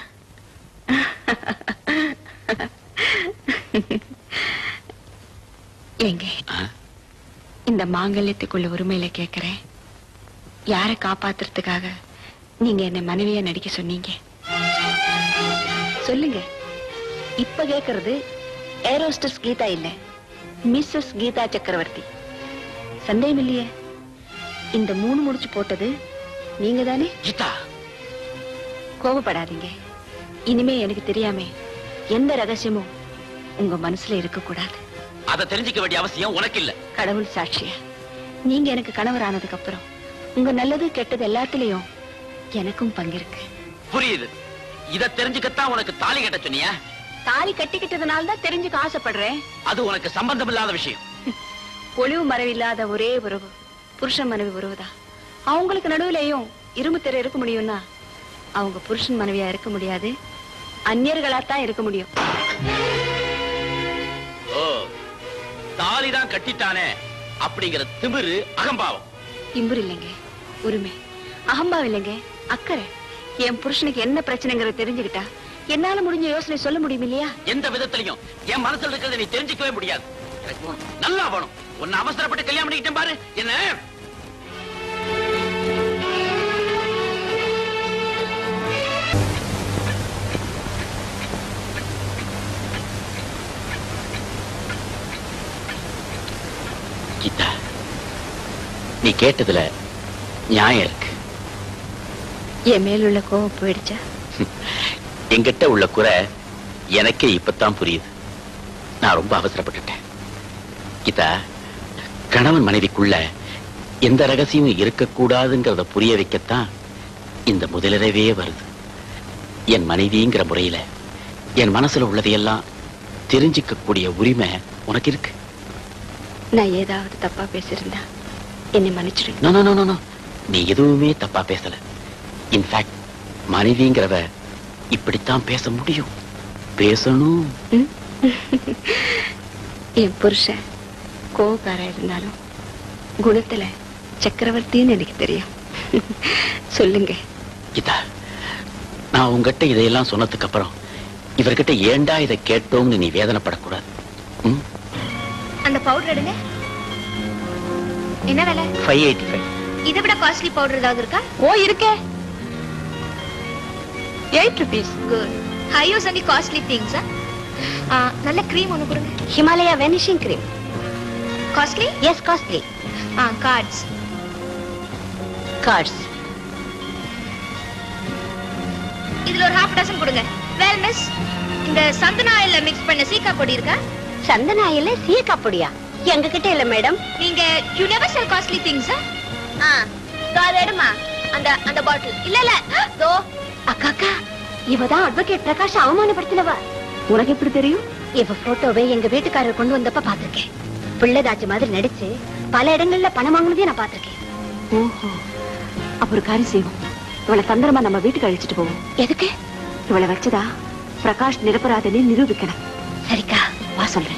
ஏங்க ஆ? இந்த மாங்கல்யத்துக்குள்ள உரிமையில கேக்குறேன் யாரை காப்பாத்துறதுக்காக நீங்க என்ன மனைவியா நடிக்க சொன்னீங்க சொல்லுங்க இப்ப கேக்குறது ஏரோஸ்டஸ் கீதா இல்ல மிஸ்ஸஸ் கீதா சக்கரவர்த்தி சந்தேகம் இல்லையே இந்த மூணு முடிச்சு போட்டது நீங்க தானே கீதா கோபப்படாதீங்க இனிமே எனக்கு தெரியாம எந்த ரகசியமும் உங்க மனசுல இருக்க கூடாது அதை தெரிஞ்சுக்க வேண்டிய அவசியம் உனக்கு இல்ல கடவுள் சாட்சியா நீங்க எனக்கு கணவர் ஆனதுக்கு அப்புறம் உங்க நல்லது கெட்டது எல்லாத்துலயும் எனக்கும் பங்கிருக்கு புரியுது இத தெரிஞ்சுக்கத்தான் உனக்கு தாலி கட்ட சொன்னியா தாலி கட்டிக்கிட்டதுனால தான் தெரிஞ்சுக்க ஆசைப்படுறேன் அது உனக்கு சம்பந்தம் இல்லாத விஷயம் ஒளிவு மறைவில்லாத ஒரே உறவு புருஷன் மனைவி உறவுதான் அவங்களுக்கு நடுவுலயும் இரும்பு திரை இருக்க முடியும்னா அவங்க புருஷன் மனைவியா இருக்க முடியாது அந்நியர்களாத்தான் இருக்க முடியும் ஓ தாலிதான் கட்டிட்டானே அப்படிங்கிற திமிரு அகம்பாவம் திம்புர் இல்லைங்க உரிமை அகம்பாவம் இல்லைங்க அக்கறை என் புருஷனுக்கு என்ன பிரச்சனைங்கிறத தெரிஞ்சுக்கிட்டா என்னால முடிஞ்ச யோசனை சொல்ல முடியும் இல்லையா எந்த விதத்திலையும் என் மனசுல இருக்கிறத நீ தெரிஞ்சுக்கவே முடியாது எனக்கு வேணும். நல்லா வேணும் உன்னை அவசரப்பட்டு கல்யாணம் பண்ணிக்கிட்டேன் பாரு என்ன கீதா நீ கேட்டதுல நியாயம் இருக்கு என் மேலுள்ள கோவம் போயிடுச்சா என்கிட்ட உள்ள குறை எனக்கே இப்பதான் புரியுது நான் ரொம்ப அவசரப்பட்டுட்டேன் கீதா கணவன் மனைவிக்குள்ள எந்த ரகசியமும் இருக்கக்கூடாதுங்கிறத புரிய வைக்கத்தான் இந்த முதலிரவே வருது என் மனைவிங்கிற முறையில என் மனசுல உள்ளதையெல்லாம் தெரிஞ்சுக்க கூடிய உரிமை உனக்கு இருக்கு நான் ஏதாவது தப்பா பேசியிருந்தா என்னை மன்னிச்சிடுங்க நோ நோ நோ நோ நீ எதுவுமே தப்பா பேசல இன்ஃபேக்ட் மனைவிங்கிறவ இப்படித்தான் பேச முடியும் பேசணும் என் புருஷன் கோவக்காரா இருந்தாலும் குணத்துல சக்கரவர்த்தின்னு எனக்கு தெரியும் சொல்லுங்க கீதா நான் உங்ககிட்ட இதையெல்லாம் சொன்னதுக்கு அப்புறம் இவர்கிட்ட ஏண்டா இதை கேட்டோம்னு நீ வேதனைப்படக்கூடாது அந்த பவுடர் எடுங்க என்ன விலை ஃபைவ் எயிட்டி ஃபைவ் இதை விட காஸ்ட்லி பவுடர் ஏதாவது இருக்கா ஓ இருக்கே eight rupees good I use only costly things நல்ல க்ரீம் ஒன்று கொடுங்க Himalaya vanishing cream costly yes costly ஆ கார்ட்ஸ் கார்ட்ஸ் இதுல ஒரு ஹாஃப் டசன் கொடுங்க வெல் மிஸ் இந்த சந்தன ஆயில்ல மிக்ஸ் பண்ண சீக்கா பொடி இருக்கா சந்தனாயில சீக்கா பொடியா எங்க கிட்ட இல்ல மேடம் நீங்க you never sell costly things ஆ அது எடுமா அந்த அந்த பாட்டில் இல்ல இல்ல தோ அக்கா அக்கா இவ தான் அட்வொகேட் பிரகாஷ் அவமானப்படுத்தினவ உனக்கு எப்படி தெரியும் இவ போட்டோவை எங்க வீட்டுக்காரர் கொண்டு வந்தப்ப பாத்திருக்கேன் பிள்ளைதாச்சு மாதிரி நடிச்சு பல இடங்கள்ல பணம் வாங்குனதையும் நான் பாத்திருக்கேன் ஓஹோ அப்ப ஒரு காரியம் செய்வோம் இவளை தந்திரமா நம்ம வீட்டுக்கு அழிச்சிட்டு போவோம் எதுக்கு இவளை வச்சதா பிரகாஷ் நிரபராதனை நிரூபிக்கணும் சரிக்கா வா சொல்றேன்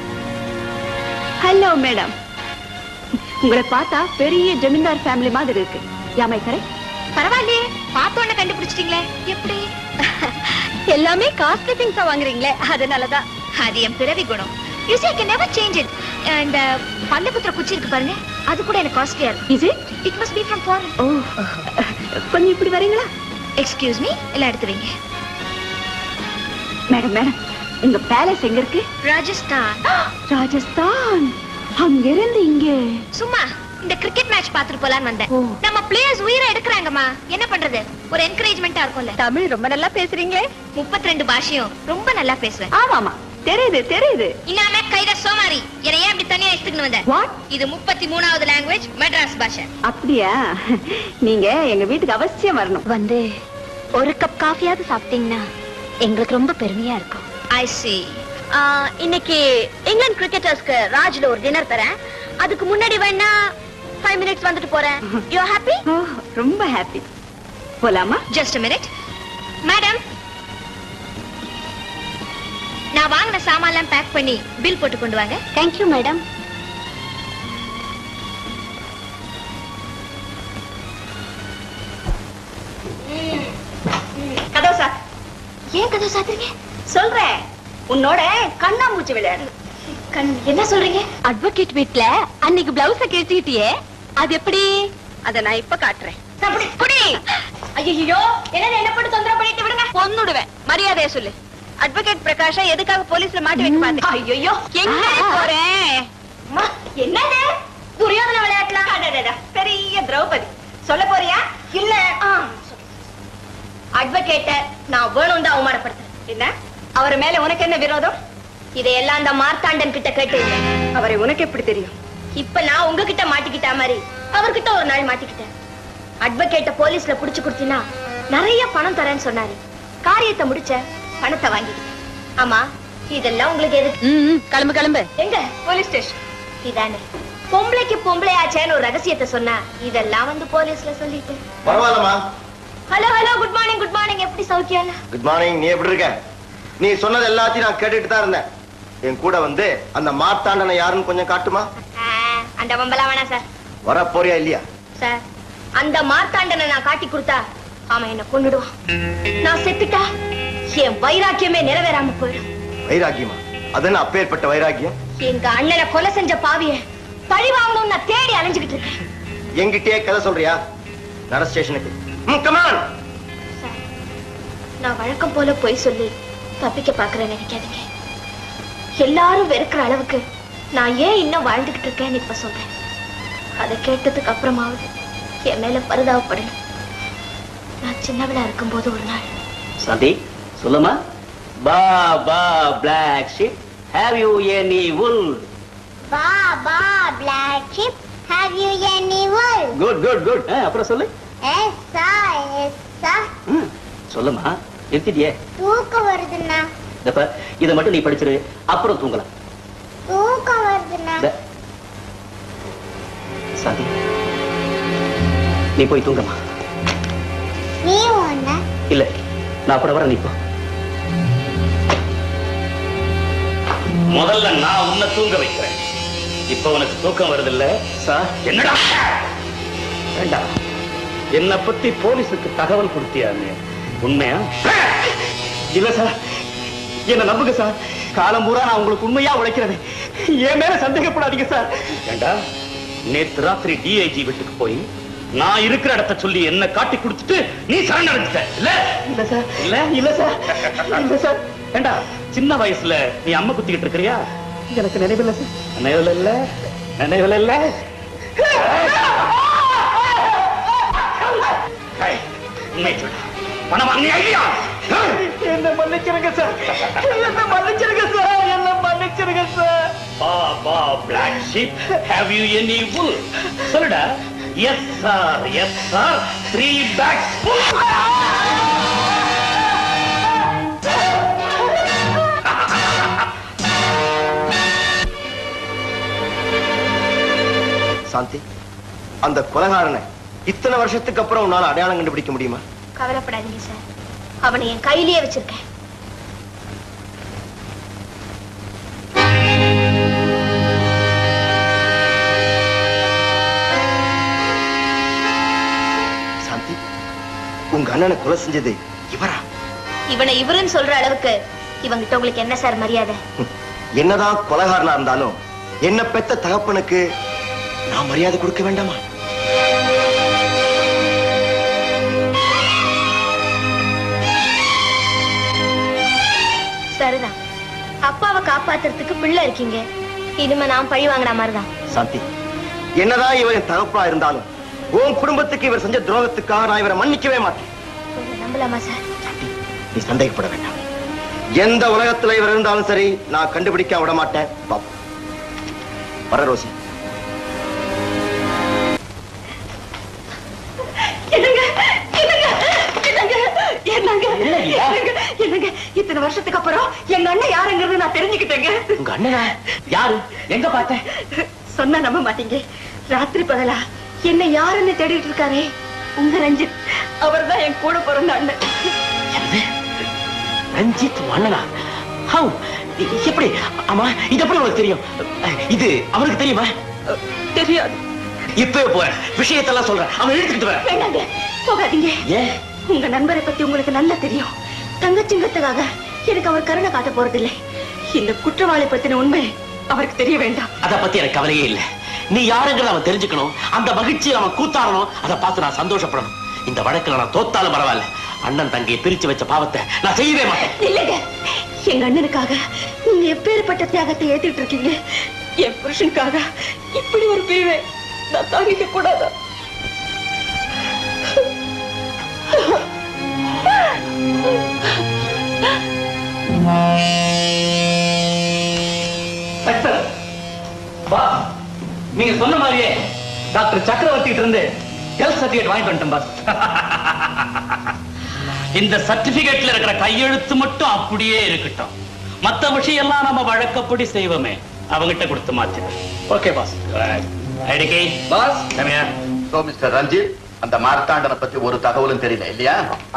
ஹலோ மேடம் உங்களை பார்த்தா பெரிய ஜமீன்தார் ஃபேமிலி மாதிரி இருக்கு யாமை கரை பரவாயில்லையே பார்த்த உடனே கண்டுபிடிச்சிட்டீங்களே எப்படி எல்லாமே காஸ்ட்லி திங்ஸா வாங்குறீங்களே அதனாலதான் அது என் பிறவி குணம் you see I can never change it இந்த பல்லு குத்துற குச்சி இருக்கு பாருங்க அது கூட எனக்கு காஸ்ட்லியா இருக்கு is it it must be from foreign ஓ கொஞ்சம் இப்படி வரீங்களா எக்ஸ்கியூஸ் மீ எல்லாம் எடுத்து வைங்க மேடம் மேடம் உங்க பேலஸ் எங்க இருக்கு ராஜஸ்தான் ராஜஸ்தான் அங்க இருந்து இங்க சும்மா இந்த கிரிக்கெட் மேட்ச் பாத்துட்டு போலான்னு வந்தேன் ஓ. நம்ம பிளேயர்ஸ் உயிரை எடுக்கறாங்கம்மா என்ன பண்றது ஒரு என்கரேஜ்மெண்டா இருக்கும்ல தமிழ் ரொம்ப நல்லா பேசுறீங்களே முப்பத்தி ரெண்டு பாஷையும் ரொம்ப நல்லா பேசுவேன் ஆமாமா தெரியுது தெரியுது இன்னாம கைத சோமாரி என்னை ஏன் இப்படி தனியா எடுத்துக்கணும் வந்த வாட் இது முப்பத்தி மூணாவது லாங்குவேஜ் மெட்ராஸ் பாஷை அப்படியா நீங்க எங்க வீட்டுக்கு அவசியம் வரணும் வந்து ஒரு கப் காஃபியாவது சாப்பிட்டீங்கன்னா எங்களுக்கு ரொம்ப பெருமையா இருக்கும் ஐ சி இன்னைக்கு இங்கிலாந்து கிரிக்கெட்டர்ஸ்க்கு ராஜ்ல ஒரு டின்னர் தரேன் அதுக்கு முன்னாடி வேணா ஃபைவ் மினிட்ஸ் வந்துட்டு போறேன் யூ ஹாப்பி ரொம்ப ஹாப்பி போலாமா ஜஸ்ட் மினிட் மேடம் நான் வாங்கின சாமான்லாம் பேக் பண்ணி பில் போட்டு கொண்டு வாங்க தேங்க்யூ மேடம் கதவு சார் ஏன் கதவு சாத்துறீங்க சொல்றேன் உன்னோட கண்ணாமூச்சி விளையாடு கண் என்ன சொல்றீங்க அட்வொகேட் வீட்ல அன்னைக்கு பிளவுஸ கிழிச்சுக்கிட்டியே அது எப்படி அத நான் இப்ப காட்டுறேன் புடி ஐயோ என்னது என்ன போட்டு தொந்தரவு பண்ணிட்டு விடுங்க கொன்னுடுவேன் மரியாதைய சொல்லு அட்வொகேட் பிரகாஷ எதுக்காக போலீஸ்ல மாட்டி வைக்க மாட்டேன் ஐயோ எங்க போறேன் அம்மா, என்னது துரியோதன விளையாட்டுலாம் பெரிய திரௌபதி சொல்ல போறியா இல்ல அட்வொகேட்ட நான் வேணும் தான் அவமானப்படுத்துறேன் என்ன அவர் மேல உனக்கு என்ன விரோதம் இதையெல்லாம் அந்த மார்த்தாண்டன் கிட்ட கேட்டு அவரை உனக்கு எப்படி தெரியும் இப்ப நான் உங்ககிட்ட மாட்டிக்கிட்ட மாதிரி அவர்கிட்ட ஒரு நாள் மாட்டிக்கிட்டேன் அட்வொகேட்ட போலீஸ்ல புடிச்சு கொடுத்தீங்கன்னா நிறைய பணம் தரேன்னு சொன்னாரு காரியத்தை முடிச்ச பணத்தை வாங்கிக்கிட்டேன் ஆமா இதெல்லாம் உங்களுக்கு எதுக்கு கிளம்பு கிளம்பு எங்க போலீஸ் ஸ்டேஷன் இதானே பொம்பளைக்கு பொம்பளை ஆச்சேன்னு ஒரு ரகசியத்தை சொன்னா இதெல்லாம் வந்து போலீஸ்ல சொல்லிட்டு பரவாயில்லம்மா hello hello good morning good morning எப்படி சௌக்கியம் குட் மார்னிங் நீ எப்படி இருக்க நீ சொன்னது எல்லாத்தையும் நான் கேட்டுட்டு தான் இருந்தேன் என் கூட வந்து அந்த மார்த்தாண்டனை யாருன்னு கொஞ்சம் காட்டுமா அந்த வம்பலாம் வேணாம் சார் வர போறியா இல்லையா சார் அந்த மார்த்தாண்டனை நான் காட்டி கொடுத்தா அவன் என்ன கொன்னுடுவான் நான் செத்துட்டா என் வைராக்கியமே நிறைவேறாம போயிடும் வைராக்கியமா அது என்ன அப்பேற்பட்ட வைராக்கியம் எங்க அண்ணனை கொலை செஞ்ச பாவிய பழி வாங்கணும்னு நான் தேடி அலைஞ்சுகிட்டு இருக்கேன் என்கிட்டயே கதை சொல்றியா நட ஸ்டேஷனுக்கு ம் கமான் சார் நான் வழக்கம் போல பொய் சொல்லி தப்பிக்க பாக்குறேன்னு நினைக்காதீங்க எல்லாரும் வெறுக்கிற அளவுக்கு நான் ஏன் இன்னும் வாழ்ந்துகிட்டு இருக்கேன்னு இப்ப சொல்றேன் அதை கேட்டதுக்கு அப்புறமாவது என் மேல பரிதாபப்படணும் நான் சின்னவளா இருக்கும்போது ஒரு நாள் சாந்தி சொல்லுமா ba ba black sheep have you any wool Ba ba black sheep, have you any wool? Good good good அப்புறம் சொல்லு Essa, essa, ம், சொல்லுமா நிறுத்திட்டியே தூக்கம் வருதுண்ணா இதப்ப இதை மட்டும் நீ படிச்சிரு அப்புறம் தூங்கலாம் தூக்கம் வருதுண்ணா இந்த. சாந்தி நீ போய் தூங்கம்மா நீ ஒண்ணு இல்ல நான் கூட வரேன் நீ போ முதல்ல நான் உன்னை தூங்க வைக்கிறேன் இப்ப உனக்கு தூக்கம் வருது இல்ல சார் என்னடா வேண்டாம் என்ன பத்தி போலீஸுக்கு தகவல் கொடுத்தியாமே உண்மையா இல்ல சார் என்ன நம்புங்க சார் காலம் பூரா நான் உங்களுக்கு உண்மையா உழைக்கிறது என் மேல சந்தேகப்படாதீங்க சார் ஏண்டா நேத்து ராத்திரி டிஐஜி வீட்டுக்கு போய் நான் இருக்கிற இடத்த சொல்லி என்ன காட்டி கொடுத்துட்டு நீ சரணடைஞ்சிட்ட இல்ல இல்ல சார் இல்ல இல்ல சார் இல்ல சார் ஏண்டா சின்ன வயசுல நீ அம்மா குத்திக்கிட்டு இருக்கிறியா எனக்கு நினைவில்லை சார் நினைவுல இல்ல நினைவுல இல்ல ஏய், உண்மை சொல்லு. பணம் வாங்கினியா இல்லையா? ஏய், என்ன மன்னிச்சிருங்க சார் என்ன மன்னிச்சிருங்க சார் என்ன மன்னிச்சிருங்க சார் பா பா black sheep have you any wool சொல்லுடா yes sir yes sir three bags Shanthi அந்த கொலகாரனை இத்தனை வருஷத்துக்கு அப்புறம் உன்னால அடையாளம் கண்டுபிடிக்க முடியுமா கவலைப்படாதீங்க சார் அவனை என் கையிலேயே வச்சிருக்கேன் சாந்தி உங்க அண்ணனை கொலை செஞ்சது இவரா இவனை இவருன்னு சொல்ற அளவுக்கு இவங்கிட்ட உங்களுக்கு என்ன சார் மரியாதை ஹம், என்னதான் கொலகாரனா இருந்தாலும் என்ன பெத்த தகப்பனுக்கு நான் மரியாதை கொடுக்க வேண்டாமா சரிதான் அப்பாவை காப்பாத்துறதுக்கு பிள்ளை இருக்கீங்க இனிமே நான் பழி வாங்கின மாதிரிதான் சாந்தி என்னதான் இவர் என் தகப்பா இருந்தாலும் உன் குடும்பத்துக்கு இவர் செஞ்ச துரோகத்துக்காக நான் இவரை மன்னிக்கவே மாட்டேன் உங்களை நம்பலாமா சார் சாந்தி நீ சந்தேகப்பட வேண்டாம் எந்த உலகத்துல இவர் இருந்தாலும் சரி நான் கண்டுபிடிக்க விட மாட்டேன் பாப்போம் வர ரோசி என்னங்க என்னங்க என்னங்க என்னங்க என்னங்க என்னங்க இத்தனை வருஷத்துக்கு அப்புறம் எங்க அண்ணன் யாருங்கிறது நான் தெரிஞ்சுக்கிட்டேங்க உங்க அண்ணனா யாரு எங்க பார்த்த சொன்னா நம்ப மாட்டீங்க ராத்திரி பகலா என்ன யாருன்னு தேடிட்டு இருக்காரே உங்க ரஞ்சித் அவர்தான் என் கூட பிறந்த அண்ணன் ரஞ்சித் உன் அண்ணனா ஹவு எப்படி ஆமா இது எப்படி உனக்கு தெரியும் இது அவருக்கு தெரியுமா தெரியாது இப்பவே போறேன் விஷயத்தெல்லாம் சொல்றேன் அவன் எடுத்துக்கிட்டு வரேன் வேண்டாங்க போகாதீங்க ஏன் உங்க நண்பரை பத்தி உங்களுக்கு நல்லா தெரியும் தங்கச்சிங்கத்துக்காக எனக்கு அவர் கருணை காட்ட போறதில்லை இந்த குற்றவாளி பத்தின உண்மை அவருக்கு தெரிய வேண்டாம் அத பத்தி எனக்கு கவலையே இல்ல நீ யாருங்கிறத அவன் தெரிஞ்சுக்கணும் அந்த மகிழ்ச்சியை அவன் கூத்தாடணும் அதை பார்த்து நான் சந்தோஷப்படணும் இந்த வழக்குல நான் தோத்தாலும் பரவாயில்ல அண்ணன் தங்கையை பிரிச்சு வச்ச பாவத்தை நான் செய்யவே மாட்டேன் இல்லைங்க எங்க அண்ணனுக்காக நீங்க எப்பேற்பட்ட தியாகத்தை ஏத்திட்டு இருக்கீங்க என் புருஷனுக்காக இப்படி ஒரு பிரிவை நான் தாங்கிக்க கூடாதா சக்சஸ் பாஸ் நீங்க சொன்ன மாதிரியே டாக்டர் சக்கரவர்த்தி கிட்ட இருந்து ஹெல்த் சர்டிபிகேட் வாங்கிட்டு வந்துட்டேன் பாஸ் இந்த சர்டிபிகேட்ல இருக்கிற கையெழுத்து மட்டும் அப்படியே இருக்கட்டும் மத்த விஷயம் எல்லாம் நம்ம வழக்கப்படி செய்வோமே அவங்கிட்ட கொடுத்து மாத்து ஓகே பாஸ் ஐடிகை பாஸ் சோ மிஸ்டர் ரஞ்சித் அந்த மார்த்தாண்டனை பத்தி ஒரு தகவலும் தெரியல இல்லையா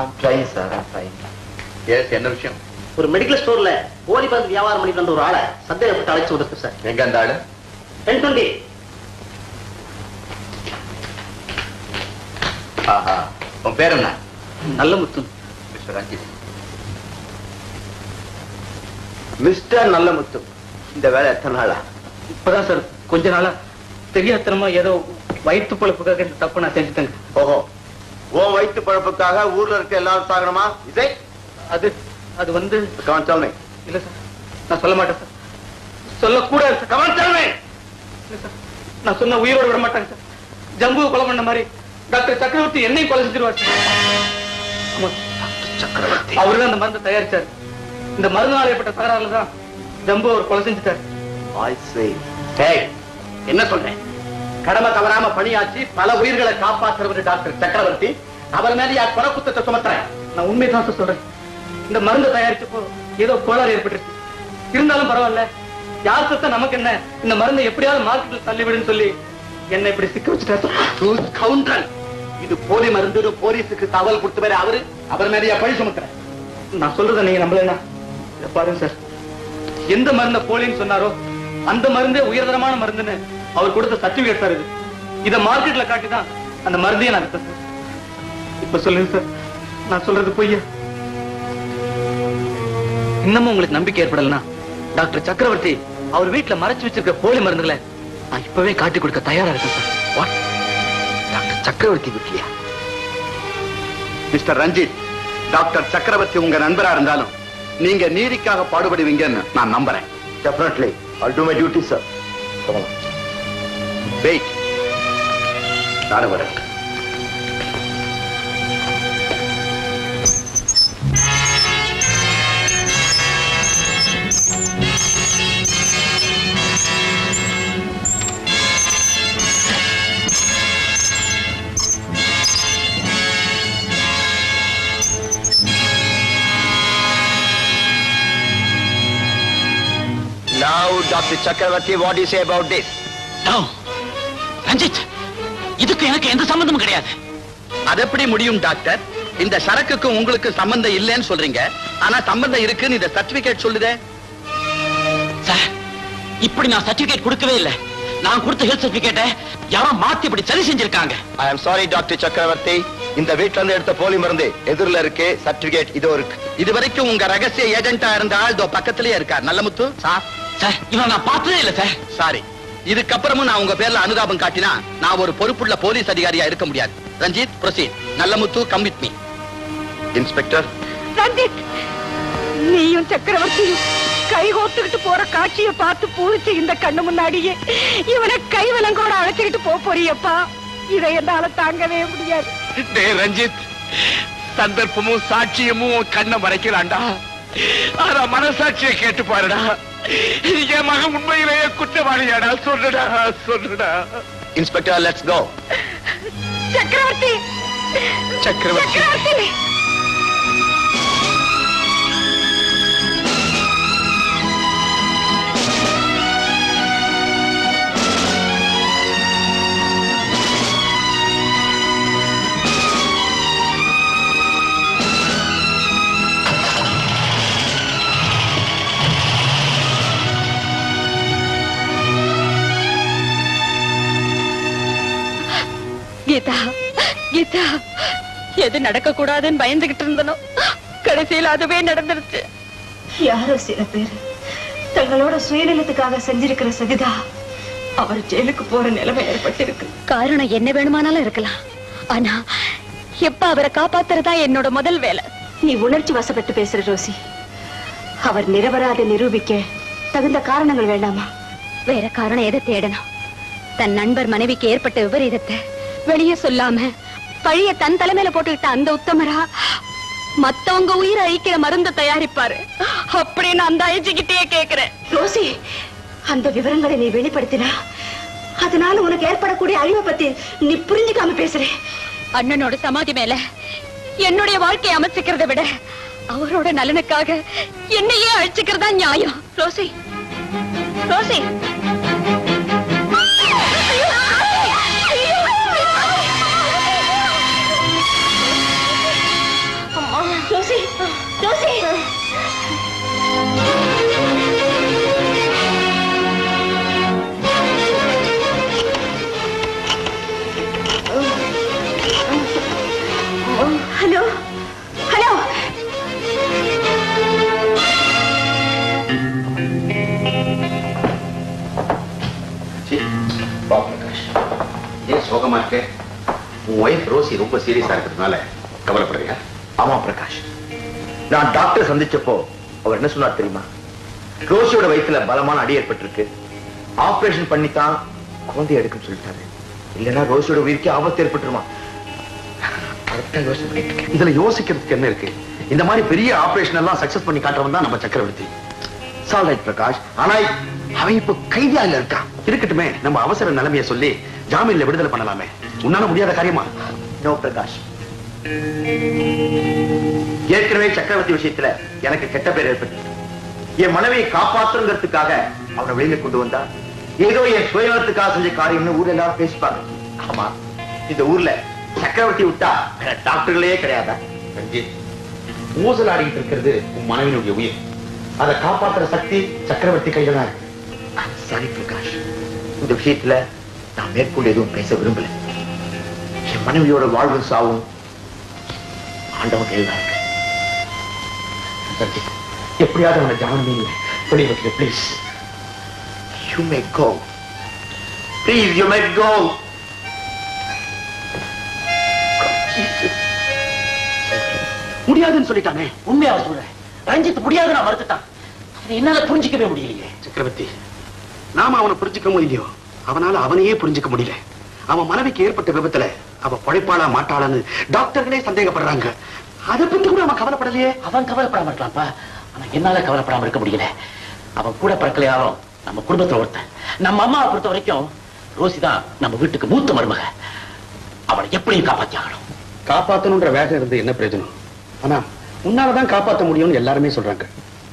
எஸ் என்ன விஷயம் ஒரு மெடிக்கல் ஸ்டோர்ல போலி மருந்து வியாபாரம் பண்ணிட்டு வந்த ஒரு ஆளை சந்தேகப்பட்டு அழைச்சு வந்திருக்கு சார் எங்க அந்த ஆளு டென் டுவெண்ட்டி ஆஹா உன் பேர் என்ன நல்ல முத்து மிஸ்டர் ரஞ்சித் மிஸ்டர் நல்லமுத்து இந்த வேலை எத்தனை நாளா இப்பதான் சார் கொஞ்ச நாளா தெரியாதனமா ஏதோ வயிற்று பொழப்புக்காக இந்த தப்பு நான் செஞ்சுட்டேங்க ஓஹோ உன் வயிற்று பழப்புக்காக ஊர்ல இருக்க எல்லாரும் சாகணுமா இதை அது அது வந்து கவன் சொல்லுங்க இல்ல சார் நான் சொல்ல மாட்டேன் சார் சொல்லக்கூடாது சார் கவன் சொல்லுங்க இல்ல சார் நான் சொன்ன உயிரோட விட மாட்டாங்க சார் ஜம்புவை கொலை பண்ண மாதிரி டாக்டர் சக்கரவர்த்தி என்னையும் கொலை செஞ்சிருவார் சார் ஆமா சக்கரவர்த்தி அவரு தான் அந்த மருந்தை தயாரிச்சார் இந்த மருந்தால் ஏற்பட்ட தகராறுல தான் ஜம்பு அவர் கொலை செஞ்சுட்டார் I see. ஏய், என்ன சொல்றேன் கடமை தவறாம பணியாற்றி பல உயிர்களை காப்பாற்றுறவர் டாக்டர் சக்கரவர்த்தி அவர் மேல யார் கொலை குத்தத்தை சுமத்துறேன் நான் உண்மையை தான் சார் சொல்றேன் இந்த மருந்து தயாரிச்சப்போ ஏதோ கோளாறு ஏற்பட்டுருச்சு இருந்தாலும் பரவாயில்ல யார் சத்த நமக்கு என்ன இந்த மருந்தை எப்படியாவது மார்க்கெட்ல தள்ளிவிடுன்னு சொல்லி என்ன இப்படி சிக்க வச்சுட்டாரு Truth scoundrel. இது போலி மருந்து போலீஸுக்கு தகவல் கொடுத்த பேரு அவரு அவர் மேலயா பழி சுமத்துறேன் நான் சொல்றத நீங்க நம்பலன்னா இத பாருங்க சார் எந்த மருந்த போலின்னு சொன்னாரோ அந்த மருந்தே உயர்தரமான மருந்துன்னு அவர் கொடுத்த சர்டிபிகேட் சார் இது இத மார்க்கெட்ல காட்டி தான் அந்த மருந்தையே நான் வித்தேன் சார் இப்ப சொல்லுங்க சார் நான் சொல்றது பொய்யா இன்னமும் உங்களுக்கு நம்பிக்கை ஏற்படலனா டாக்டர் சக்கரவர்த்தி அவர் வீட்டுல மறைச்சு வச்சிருக்க போலி மருந்துகளை நான் இப்பவே காட்டி கொடுக்க தயாரா இருக்கேன் சார் வாட் டாக்டர் சக்கரவர்த்தி வீட்லயா மிஸ்டர் ரஞ்சித் டாக்டர் சக்கரவர்த்தி உங்க நண்பரா இருந்தாலும் நீங்க நீதிக்காக பாடுபடுவீங்கன்னு நான் நம்புறேன் Definitely. I'll do my duty, sir. Come on. Wait நானும் வரேன் Now, Dr. Chakravarti, what do you say about this? No. Ranjith இதுக்கு எனக்கு எந்த சம்பந்தமும் கிடையாது அது எப்படி முடியும் டாக்டர் இந்த சரக்குக்கு உங்களுக்கு சம்பந்தம் இல்லைன்னு சொல்றீங்க ஆனா சம்பந்தம் இருக்குன்னு இந்த சர்டிபிகேட் சொல்லுதே சார் இப்படி நான் சர்டிபிகேட் கொடுக்கவே இல்லை நான் கொடுத்த ஹெல்த் சர்டிபிகேட்டை யாரோ மாத்தி இப்படி சரி செஞ்சிருக்காங்க I am sorry, Dr. Chakravarti. இந்த வீட்ல இருந்து எடுத்த போலி மருந்து எதிரில இருக்கு சர்டிபிகேட் இதோ இருக்கு இது வரைக்கும் உங்க ரகசிய ஏஜென்டா இருந்த ஆள் இதோ பக்கத்திலேயே இருக்கார் நல்ல முத்து சார் சார் இவனை நான் பார்த்ததே இல்லை சார் சாரி இதுக்கப்புறமும் நான் உங்க பேர்ல அனுதாபம் காட்டினா நான் ஒரு பொறுப்புள்ள போலீஸ் அதிகாரியா இருக்க முடியாது Ranjith proceed Nalla Muthu come with me inspector Ranjith நீயும் சக்கரவர்த்தியும் கை கோத்துக்கிட்டு போற காட்சிய பார்த்து பூரிச்ச இந்த கண்ணு முன்னாடியே இவனை கை விலங்கோட அழைச்சுக்கிட்டு போக போறியப்பா இதை என்னால தாங்கவே முடியாது டே ரஞ்சித் சந்தர்ப்பமும் சாட்சியமும் கண்ணை மறைக்கலாண்டா ஆனா மனசாட்சியை கேட்டு பாருடா என் மகன் உண்மையிலேயே குற்றவாளியாடா சொல்லுடா சொல்லுடா இன்ஸ்பெக்டர் லெட்ஸ் கோ சக்கரவர்த்தி சக்கரவர்த்தி சக்கரவர்த்தி கீதா கீதா எது நடக்க கூடாதுன்னு பயந்துகிட்டு இருந்தனோ கடைசியில் அதுவே நடந்துருச்சு யாரோ சில பேர் தங்களோட சுயநலத்துக்காக செஞ்சிருக்கிற சதிதா அவர் ஜெயிலுக்கு போற நிலைமை ஏற்பட்டிருக்கு காரணம் என்ன வேணுமானாலும் இருக்கலாம் ஆனா எப்ப அவரை காப்பாத்துறதா என்னோட முதல் வேலை நீ உணர்ச்சி வசப்பட்டு பேசுற ரோசி அவர் நிரபராதை நிரூபிக்க தகுந்த காரணங்கள் வேண்டாமா வேற காரணம் எதை தேடணும் தன் நண்பர் மனைவிக்கு ஏற்பட்ட விபரீதத்தை வெளியே சொல்லாம பழிய தன் தலைமையில போட்டுக்கிட்ட அந்த உத்தமரா மத்தவங்க உயிரை அழிக்கிற மருந்து தயாரிப்பாரு அப்படின்னு அந்த ஐஜிக்கிட்டே கேக்குறேன் ரோசி அந்த விவரங்களை நீ வெளிப்படுத்தினா அதனால உனக்கு ஏற்படக்கூடிய அழிவை பத்தி நீ புரிஞ்சுக்காம பேசுற அண்ணனோட சமாதி மேல என்னுடைய வாழ்க்கையை அமைச்சுக்கிறத விட அவரோட நலனுக்காக என்னையே அழிச்சுக்கிறதா நியாயம் Rosie Rosie Rosie Rosie hello hello வா பிரகாஷ் ஏன் சோகமா இருக்க உன் ஒய்ஃப் ரோசி ரொம்ப சீரியஸா இருக்கிறதுனால கவலைப்படுறியா ஆமா பிரகாஷ் நான் டாக்டர் சந்திச்சப்போ அவர் என்ன சொன்னார் தெரியுமா ரோஷியோட வயித்துல பலமான அடி ஏற்பட்டிருக்கு ஆபரேஷன் பண்ணித்தான் குழந்தை எடுக்குன்னு சொல்லிட்டாரு இல்லைன்னா ரோஷியோட உயிருக்கு ஆபத்து ஏற்பட்டுருமா அதைத்தான் யோசனை பண்ணிட்டு இருக்கேன் இதுல யோசிக்கிறதுக்கு என்ன இருக்கு இந்த மாதிரி பெரிய ஆபரேஷன் எல்லாம் சக்சஸ் பண்ணி காட்டுறவன் தான் நம்ம சக்கரவர்த்தி சால்ரைட் பிரகாஷ் ஆனா அவன் இப்ப கைதியால இருக்கான் இருக்கட்டுமே நம்ம அவசர நிலைமைய சொல்லி ஜாமீன்ல விடுதலை பண்ணலாமே உன்னால முடியாத காரியமா நோ பிரகாஷ் ஏற்கனவே சக்கரவர்த்தி விஷயத்துல எனக்கு கெட்ட பேர் ஏற்பட்டு என் மனைவியை காப்பாத்துறதுக்காக அவனை வெளியில கொண்டு வந்தா ஏதோ என் சுயநலத்துக்காக செஞ்ச காரியம்னு ஊர்ல எல்லாரும் பேசிப்பாங்க ஆமா இந்த ஊர்ல சக்கரவர்த்தி விட்டா வேற டாக்டர்களே கிடையாதா ரஞ்சித் ஊசலாடிட்டு இருக்கிறது உன் மனைவியினுடைய உயிர் அதை காப்பாத்துற சக்தி சக்கரவர்த்தி கையில தான் இருக்கு சாரி பிரகாஷ் இந்த விஷயத்துல நான் மேற்கொண்டு எதுவும் பேச விரும்பல என் மனைவியோட வாழ்வும் சாவும் ஆண்டவன் கையில் தான் இருக்கு ரஞ்சித், எப்படியாவது அவனை ஜாமீன்ல வெளியே வைக்கிற please you may go please you may go முடியாதுன்னு சொல்லிட்டானே உண்மையா சொல்றேன் ரஞ்சித் முடியாது நான் மறுத்துட்டான் அதை என்னால புரிஞ்சிக்கவே முடியலையே சக்கரவர்த்தி நாம அவனை புரிஞ்சுக்கமோ இல்லையோ அவனால அவனையே புரிஞ்சுக்க முடியல அவன் மனைவிக்கு ஏற்பட்ட விபத்துல அவ பழைப்பாளா மாட்டாளான்னு டாக்டர்களே சந்தேகப்படுறாங்க அதை பத்தி கூட அவன் கவலைப்படலையே அவன் கவலைப்படாம இருக்கலாம்ப்பா ஆனா என்னால கவலைப்படாம இருக்க முடியல அவன் கூட பிறக்கலையாலும் நம்ம குடும்பத்துல ஒருத்தன் நம்ம அம்மாவை பொறுத்த வரைக்கும் ரோசி தான் நம்ம வீட்டுக்கு மூத்த மருமக அவளை எப்படியும் காப்பாத்தி ஆகணும் காப்பாத்தணுன்ற வேகம் இருந்து என்ன பிரயோஜனம் ஆனா உன்னாலதான் காப்பாத்த முடியும்னு எல்லாருமே சொல்றாங்க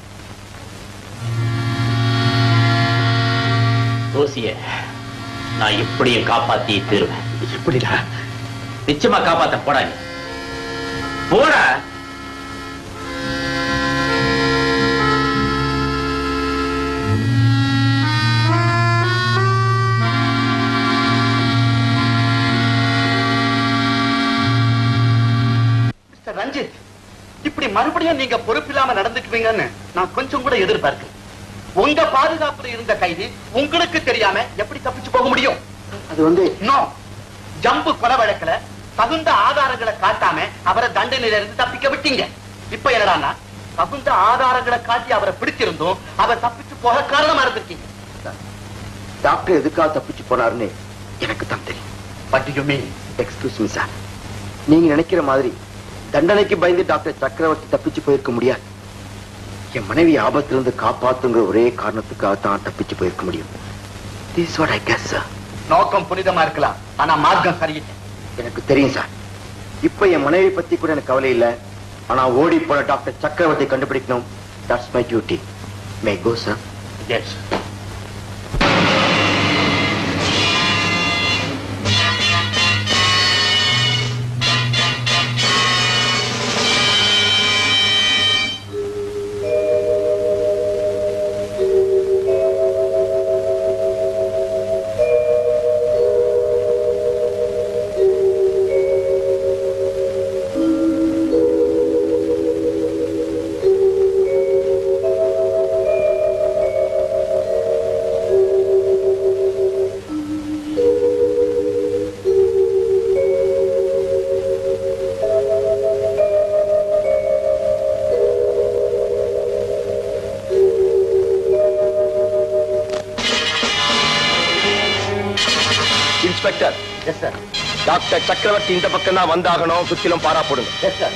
ரோசிய நான் எப்படியும் காப்பாத்தி தீருவேன் எப்படிடா நிச்சயமா காப்பாத்த போடா நீ போடா மிஸ்டர் ரஞ்சித் இப்படி மறுபடியும் நீங்க பொறுப்பில்லாம நடந்துக்குவீங்கன்னு நான் கொஞ்சம் கூட எதிர்பார்க்கிறேன் உங்க பாதுகாப்புல இருந்த கைதி உங்களுக்கு தெரியாம எப்படி தப்பிச்சு போக முடியும் அது வந்து நோ ஜம்பு கொலை வழக்குல தகுந்த ஆதாரங்களை காட்டாம அவரை தண்டனையில இருந்து தப்பிக்க விட்டீங்க இப்ப என்னடான்னா தகுந்த ஆதாரங்களை காட்டி அவரை பிடிச்சிருந்தும் அவர் தப்பிச்சு போக காரணமா இருந்திருக்கீங்க டாக்டர் எதுக்காக தப்பிச்சு போனாருன்னு எனக்கு தான் தெரியும் but you mean excuse me sir நீங்க நினைக்கிற மாதிரி தண்டனைக்கு பயந்து டாக்டர் சக்கரவர்த்தி தப்பிச்சு போயிருக்க முடியாது என் மனைவி ஆபத்திலிருந்து காப்பாத்துங்கிற ஒரே காரணத்துக்காக தான் தப்பிச்சு போயிருக்க முடியும் this what I guess sir நோக்கம் புனிதமா இருக்கலாம் ஆனா மார்க்கம் சரியில்லை எனக்கு தெரியும் சார் இப்ப என் மனைவி பத்தி கூட எனக்கு கவலை இல்ல ஆனா ஓடி போன டாக்டர் சக்கரவர்த்தி கண்டுபிடிக்கணும் that's my duty may go sir yes inspector yes sir doctor Chakravarthy இந்த பக்கம் தான் வந்தாகணும் சுத்திலும் பாரா போடுங்க எஸ் சார்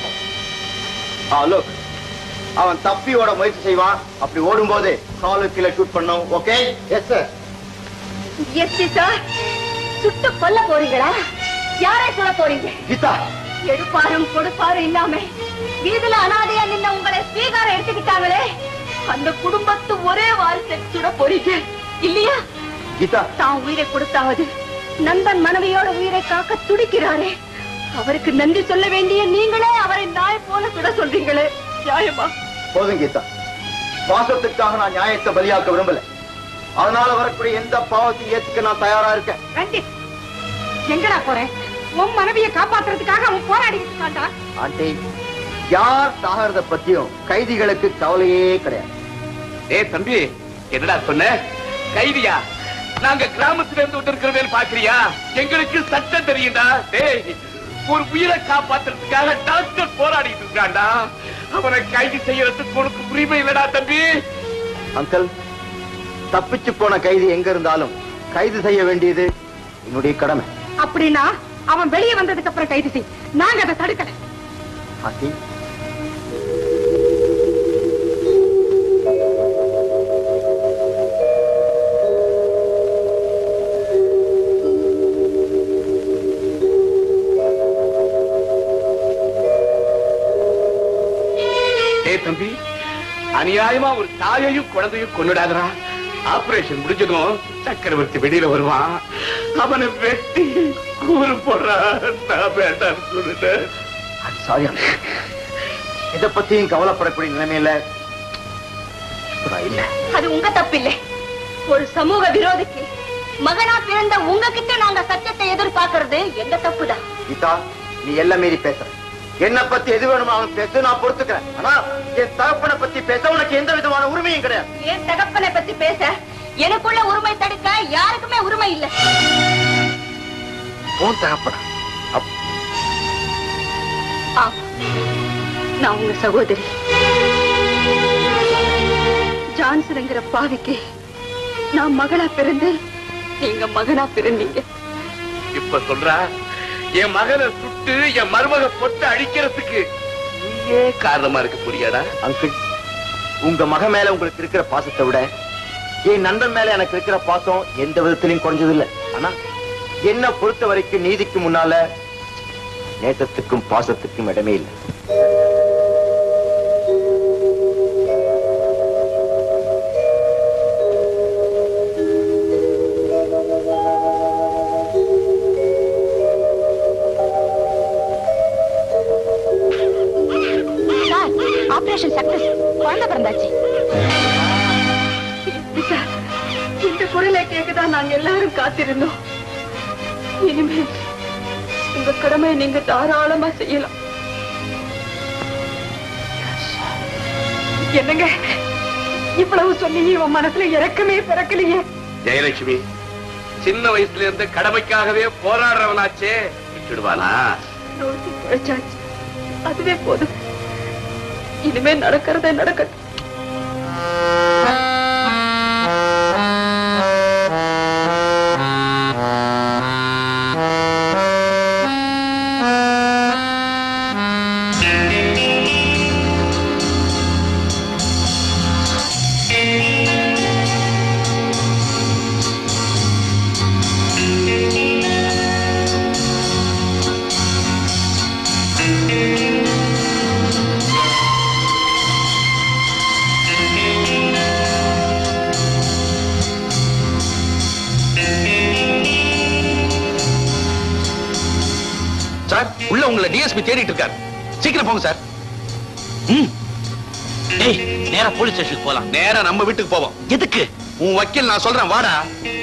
ஆ look அவன் தப்பி ஓட முயற்சி செய்வான் அப்படி ஓடும்போது காலு கீழே ஷூட் பண்ணும் okay yes sir SP sir சுட்டு கொல்ல போறீங்களா யாரை சொல்ல போறீங்க கீதா எடுப்பாரும் கொடுப்பாரும் இல்லாம வீதியில அனாதையா நின்ன உங்களை ஸ்வீகாரம் எடுத்துக்கிட்டாங்களே அந்த குடும்பத்து ஒரே வாரிசை சுட போறீங்க இல்லையா கீதா தான் உயிரை கொடுத்தாவது நண்பன் மனைவியோட உயிரை காக்க துடிக்கிறாரே அவருக்கு நன்றி சொல்ல வேண்டிய நீங்களே அவரை நாய் போல சுட சொல்றீங்களே நியாயமா போதும் கீதா பாசத்துக்காக நான் நியாயத்தை பலியாக்க விரும்பல அதனால வரக்கூடிய எந்த பாவத்தையும் ஏத்துக்க நான் தயாரா இருக்கேன் ரஞ்சித் எங்கடா போறேன் உன் மனைவியை காப்பாத்துறதுக்காக அவன் போராடிக்கிட்டு இருக்கான்டா ஆண்டி யார் சாகிறத பத்தியும் கைதிகளுக்கு கவலையே கிடையாது ஏய் தம்பி என்னடா சொன்ன கைதியா நாங்க கிராமத்துல இருந்து வந்திருக்கிறவேன்னு பாக்குறியா எங்களுக்கு சட்டம் தெரியும்டா டேய் ஒரு உயிரை காப்பாத்துறதுக்காக டாக்டர் போராடிட்டு இருக்கான்டா அவனை கைது செய்யறதுக்கு உனக்கு உரிமை இல்லடா தம்பி அங்கிள் தப்பிச்சு போன கைதி எங்க இருந்தாலும் கைது செய்ய வேண்டியது என்னுடைய கடமை அப்படின்னா அவன் வெளியே வந்ததுக்கு அப்புறம் கைது செய் நாங்க அதை தடுக்கல ஆண்டி ஏய் தம்பி அநியாயமா ஒரு தாயையும் குழந்தையும் கொண்டுடாதடா ஆபரேஷன் முடிஞ்சதும் சக்கரவர்த்தி வெளியில வருவான் அவனை வெட்டி கூறு போடுறான் நான் வேண்டாம் சொல்லுறேன் சாரி இத பத்தியும் கவலைப்படக்கூடிய நிலைமையில இப்ப நான் இல்ல அது உங்க தப்பு இல்லை ஒரு சமூக விரோதிக்கு மகனா பிறந்த உங்ககிட்ட நாங்க சத்தியத்தை எதிர்பார்க்கறது எங்க தப்புதான் கீதா நீ எல்லாம் மீறி பேசுற என்ன பத்தி எது வேணுமோ அவன் பேச நான் பொறுத்துக்கிறேன் ஆனா என் தகப்பனை பத்தி பேச உனக்கு எந்த விதமான உரிமையும் கிடையாது என் தகப்பனை பத்தி பேச எனக்குள்ள உரிமை தடுக்க யாருக்குமே உரிமை இல்ல உன் தகப்பனா ஆமா நான் உங்க சகோதரி ஜான்சனுங்கிற பாவிக்கு நான் மகளா பிறந்து நீங்க மகனா பிறந்தீங்க இப்ப சொல்றா என் மகனை சுட்டு என் மருமக பொட்டு அழிக்கிறதுக்கு நீயே காரணமா இருக்க புரியாடா அங்கிள் உங்க மக மேல உங்களுக்கு இருக்கிற பாசத்தை விட என் நண்பன் மேல எனக்கு இருக்கிற பாசம் எந்த விதத்திலையும் குறைஞ்சது இல்ல ஆனா என்ன பொறுத்த வரைக்கும் நீதிக்கு முன்னால நேசத்துக்கும் பாசத்துக்கும் இடமே இல்லை சார் ஆபரேஷன் சக்சஸ் குழந்தை பிறந்தாச்சு சார் இந்த குரலை கேட்கதான் நாங்க எல்லாரும் காத்திருந்தோம் இனிமே உங்க கடமையை நீங்க தாராளமா செய்யலாம் என்னங்க இவ்வளவு சொன்னீங்க இவன் மனசுல இறக்கமே பிறக்கலையே ஜெயலட்சுமி சின்ன வயசுல இருந்து கடமைக்காகவே போராடுறவனாச்சே விட்டுடுவானா ரோசி பிழைச்சாச்சு அதுவே போதும் இனிமே நடக்கிறதே நடக்கட்டும் சார் உள்ள உங்களை டிஎஸ்பி தேடிட்டு இருக்காரு சீக்கிரம் போங்க சார் டேய் நேரா போலீஸ் ஸ்டேஷனுக்கு போலாம் நேரா நம்ம வீட்டுக்கு போவோம் எதுக்கு உன் வக்கீல் நான் சொல்றேன் வாடா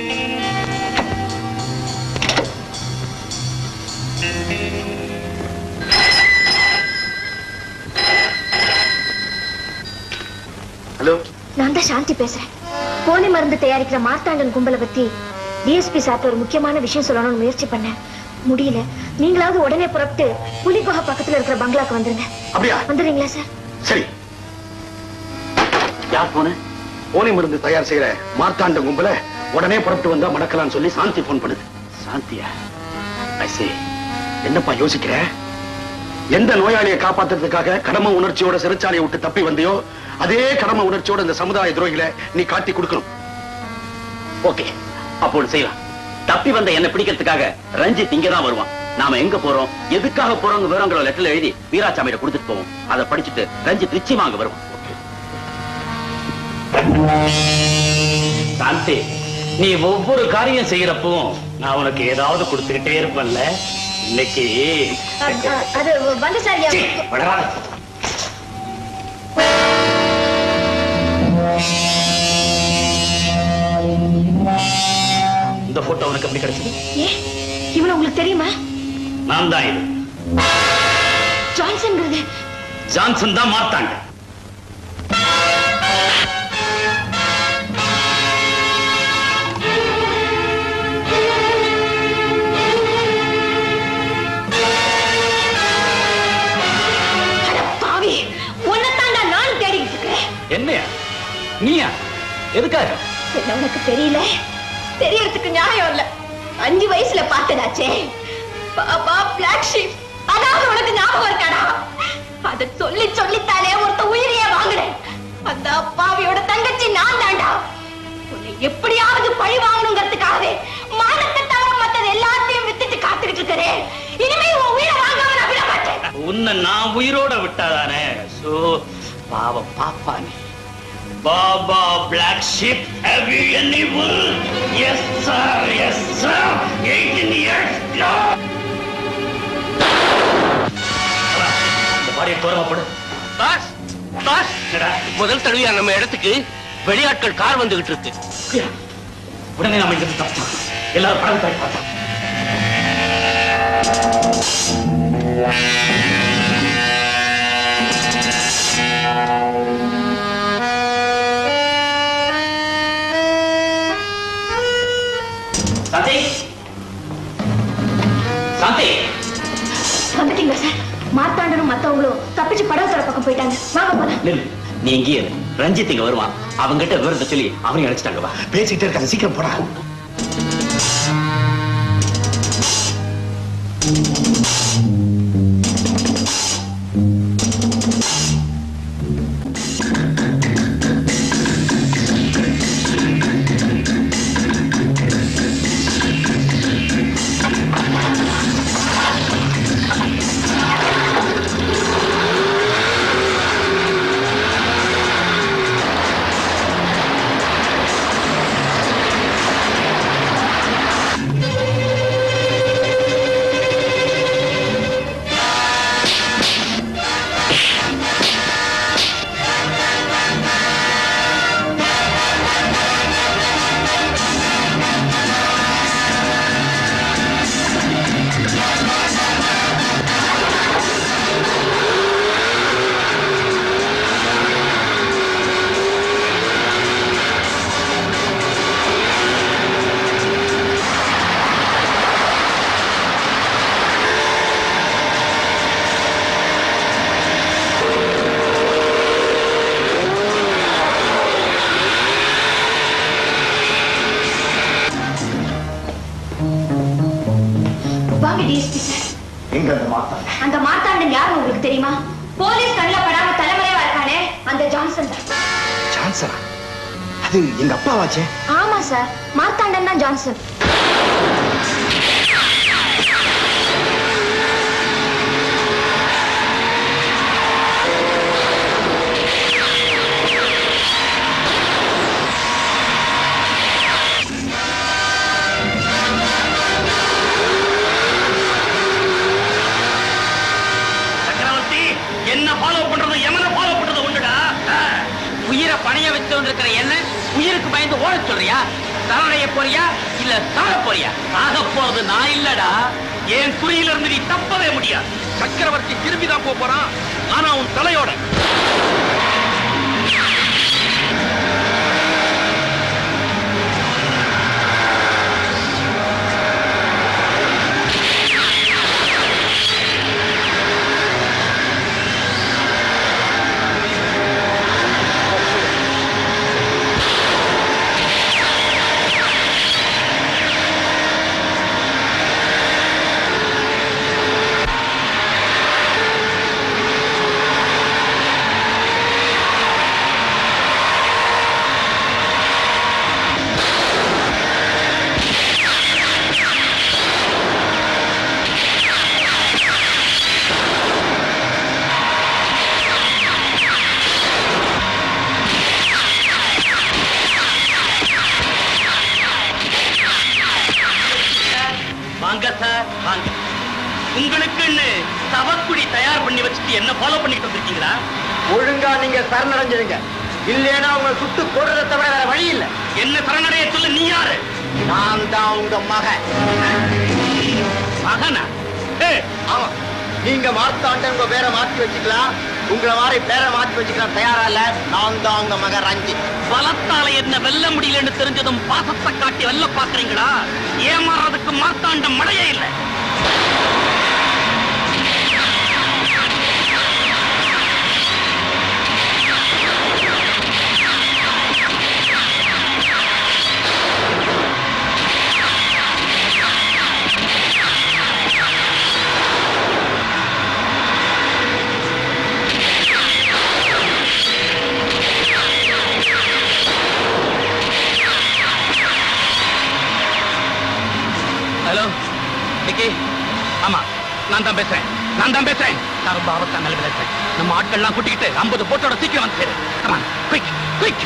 ஹலோ நான் தான் சாந்தி பேசுறேன் போலி மருந்து தயாரிக்கிற மார்த்தாண்டன் கும்பலை பத்தி டிஎஸ்பி சார்ட்ட ஒரு முக்கியமான விஷயம் சொல்லணும்னு முயற்சி பண்ணேன் முடியல நீங்களாவது உடனே புறப்பட்டு புலிகுஹா பக்கத்துல இருக்கிற பங்களாக்கு வந்துருங்க அப்படியா வந்துடுறீங்களா சார் சரி யார் போன போலி மருந்து தயார் செய்யற மார்த்தாண்ட கும்பல உடனே புறப்பட்டு வந்தா மடக்கலாம்னு சொல்லி சாந்தி போன் பண்ணுது சாந்தியா ஐசே என்னப்பா யோசிக்கிற எந்த நோயாளியை காப்பாத்துறதுக்காக கடமை உணர்ச்சியோட சிறைச்சாலையை விட்டு தப்பி வந்தியோ அதே கடமை உணர்ச்சியோட இந்த சமுதாய துரோகிகளை நீ காட்டி கொடுக்கணும் ஓகே அப்போ ஒண்ணு செய்யலாம் தப்பி வந்த என்ன பிடிக்கிறதுக்காக ரஞ்சித் இங்க தான் வருவான் நாம எங்க போறோம் எதுக்காக போறோம் விவரங்களை லெட்டர்ல எழுதி வீராசாமியிட கொடுத்துட்டு போவோம் அதை படிச்சுட்டு ரஞ்சித் நிச்சயமா அங்க வருவான் சாந்தி நீ ஒவ்வொரு காரியம் செய்யறப்பவும் நான் உனக்கு ஏதாவது கொடுத்துக்கிட்டே இருப்பேன்ல இன்னைக்கு அது வந்து சார் சீ, வளராத. இந்த போட்டோ உனக்கு எப்படி கிடைச்சது ஏ இவனை உங்களுக்கு தெரியுமா நான் தான் இது ஜான்சன்ங்கிறது ஜான்சன் தான் மாத்தாங்க அட பாவி உன்னைத்தாண்டா நானும் தேடிக்கிட்டு இருக்கிறேன் என்னையா நீயா எதுக்காக என்ன உனக்கு தெரியல தெரியறதுக்கு நியாயம் இல்ல அஞ்சு வயசுல பார்த்ததாச்சே பாபா பிளாக் ஷீப் அதாவது உனக்கு ஞாபகம் இருக்காடா அத சொல்லி சொல்லித்தானே ஒருத்த உயிரையே வாங்குறேன் அந்த அப்பாவியோட தங்கச்சி நான் தாண்டா உன்னை எப்படியாவது பழி வாங்கணுங்கிறதுக்காகவே மானத்தை தவிர மத்தது எல்லாத்தையும் வித்துட்டு காத்துக்கிட்டு இருக்கிறேன் இனிமே உன் உயிரை வாங்காம நான் விட மாட்டேன் உன்னை நான் உயிரோட விட்டாதானே சோ பாவம் பாப்பா நீ ba ba black sheep have you any wool yes sir yes sir 18 years இந்த பாடியை தூரமா போடு பாஸ் பாஸ் முதல் தடவையா நம்ம இடத்துக்கு வெளியாட்கள் கார் வந்துகிட்டு இருக்கு உடனே நாம இங்கிருந்து தப்பிச்சோம் எல்லாரும் படம் தாய் பார்த்தோம் சாந்தி சாந்தி வந்துட்டீங்களா சார் மார்த்தாண்டனும் மத்தவங்களும் தப்பிச்சு படகுத்துறை பக்கம் போயிட்டாங்க வாங்க போலாம் நில்லு நீ இங்கே இரு. ரஞ்சித் இங்க வருவான் அவங்கிட்ட விவரத்தை சொல்லி அவனையும் அழைச்சிட்டாங்க வா பேசிக்கிட்டே இருக்காங்க சீக்கிரம் போடா வாங்க டிஎஸ்பி சார் எங்க அந்த மாத்தா அந்த மார்த்தாண்டன் யாருன்னு உங்களுக்கு தெரியுமா போலீஸ் கண்ணில் படாம தலைமறைவா இருக்கானே அந்த ஜான்சன் தான் சான்சரா அது எங்க அப்பாவாச்சே ஆமா சார் மார்த்தாண்டன் தான் ஜான்சன் சக்கரவர்த்தி என்ன ஃபாலோ பண்றது எமனை ஃபாலோ பண்றது உண்டுடா ஆ. உயிரை பணைய வச்சு இருக்கிற என்ன உயிருக்கு பயந்து ஓட சொல்றியா சரணடைய போறியா இல்ல சாக போறியா ஆக போறது நான் இல்லடா என் குறியில இருந்து நீ தப்பவே முடியாது சக்கரவர்த்தி திரும்பி தான் போறான் ஆனா உன் தலையோட வாங்க சார் வாங்க உங்களுக்குன்னு சவக்குடி தயார் பண்ணி வச்சுட்டு என்ன ஃபாலோ பண்ணிட்டு வந்திருக்கீங்களா ஒழுங்கா நீங்க சரணடைஞ்சிருங்க இல்லைன்னா உங்களை சுட்டு போடுறத தவிர வேற வழி இல்ல என்ன சரணடைய சொல்ல நீ யாரு நான் தான் உங்க மகன் மகனா ஏய், ஆமா நீங்க மார்த்தாண்ட உங்க பேரை மாத்தி வச்சுக்கலாம் உங்களை மாதிரி பேரை மாத்தி வச்சுக்கலாம் தயாரா இல்ல நான் தான் உங்க மகன் ரஞ்சித் பலத்தால என்ன வெல்ல முடியலன்னு தெரிஞ்சதும் பாசத்தை காட்டி வெல்ல பாக்குறீங்களா ஏமாறதுக்கு மாத்தாண்ட மழையே இல்லை ஹலோ நிக்கி ஆமா நான் தான் பேசுறேன் நான் தான் பேசுறேன் நான் ரொம்ப ஆபத்தான நிலைமையில இருக்கேன் நம்ம ஆட்கள்லாம் கூட்டிக்கிட்டு ஐம்பது போட்டோட சீக்கிரம் வந்து சேரு கமான் குயிக் குயிக்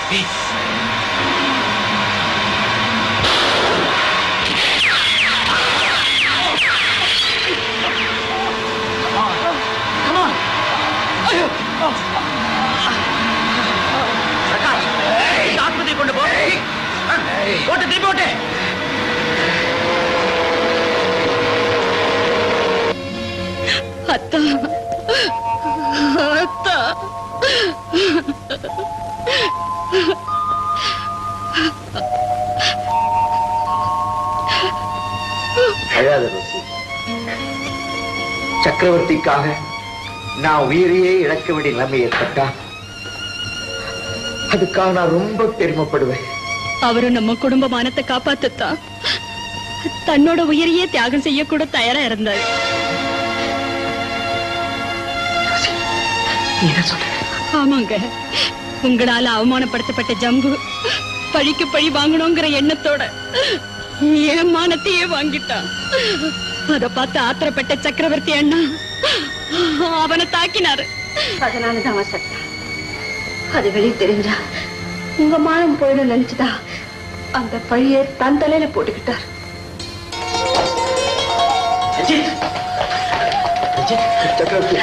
ஆஸ்பத்திரி கொண்டு போ போட்டு திருப்பி ஓட்டு அத்தா அத்தா அழாத ரோசி சக்கரவர்த்திக்காக நான் உயிரையே இழக்க வேண்டிய நிலைமை ஏற்பட்டா அதுக்காக நான் ரொம்ப பெருமைப்படுவேன் அவரும் நம்ம குடும்ப மானத்தை காப்பாத்தத்தான் தன்னோட உயிரையே தியாகம் செய்ய கூட தயாரா இருந்தாரு நீ என்ன சொல்ற ஆமாங்க உங்களால அவமானப்படுத்தப்பட்ட ஜம்பு பழிக்கு பழி வாங்கணுங்கிற எண்ணத்தோட என் மானத்தையே வாங்கிட்டான் அத பார்த்து ஆத்திரப்பட்ட சக்கரவர்த்தி அண்ணா அவனை தாக்கினாரு அதனாலதான் அவன் சட்டா அது வெளியே தெரிஞ்சா உங்க மானம் போயிடும் நினைச்சுதா அந்த பழிய தன் தலையில போட்டுக்கிட்டார் சக்கரவர்த்தி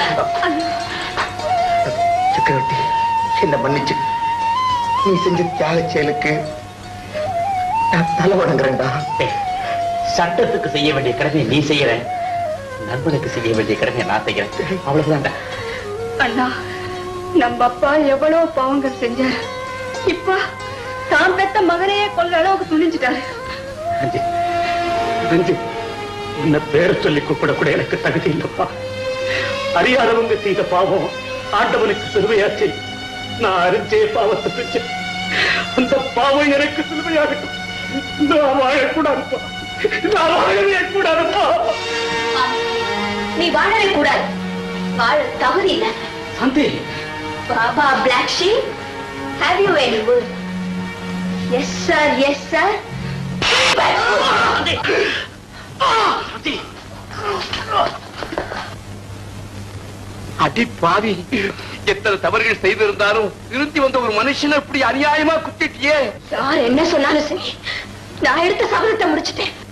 சக்கரவர்த்தி என்ன மன்னிச்சு நீ செஞ்ச தியாக செயலுக்கு நான் தலை வணங்குறேன்டா சட்டத்துக்கு செய்ய வேண்டிய கடமையை நீ செய்யற நண்பனுக்கு செய்ய வேண்டிய கடமையை நான் செய்யறேன் அவ்வளவுதான்டா அண்ணா நம்ம அப்பா எவ்வளவு பாவங்கள் செஞ்சார் இப்ப தான் பெத்த மகனையே கொல்ல அளவுக்கு துணிஞ்சிட்டாரு அஞ்சு அஞ்சு உன்னை பேர் சொல்லி கூப்பிட கூட எனக்கு தகுதி இல்லப்பா அறியாதவங்க செய்த பாவம் ஆண்டவனுக்கு சிலுவையாச்சு நான் அறிஞ்சே பாவத்தை செஞ்சேன் அந்த பாவம் எனக்கு சிலுவையாகட்டும் நான் வாழக்கூடாதுப்பா நான் வாழவே கூடாதுப்பா நீ வாழவே கூடாது வாழ தகுதி இல்ல Shanthi ba ba black sheep have you any word yes sir yes sir Shanthi அடி பாவி எத்தனை தவறுகள் செய்திருந்தாலும் திருந்தி வந்த ஒரு மனுஷனை இப்படி அநியாயமா குத்திட்டியே யார் என்ன சொன்னாலும் சரி நான் எடுத்த சபதத்தை முடிச்சிட்டேன்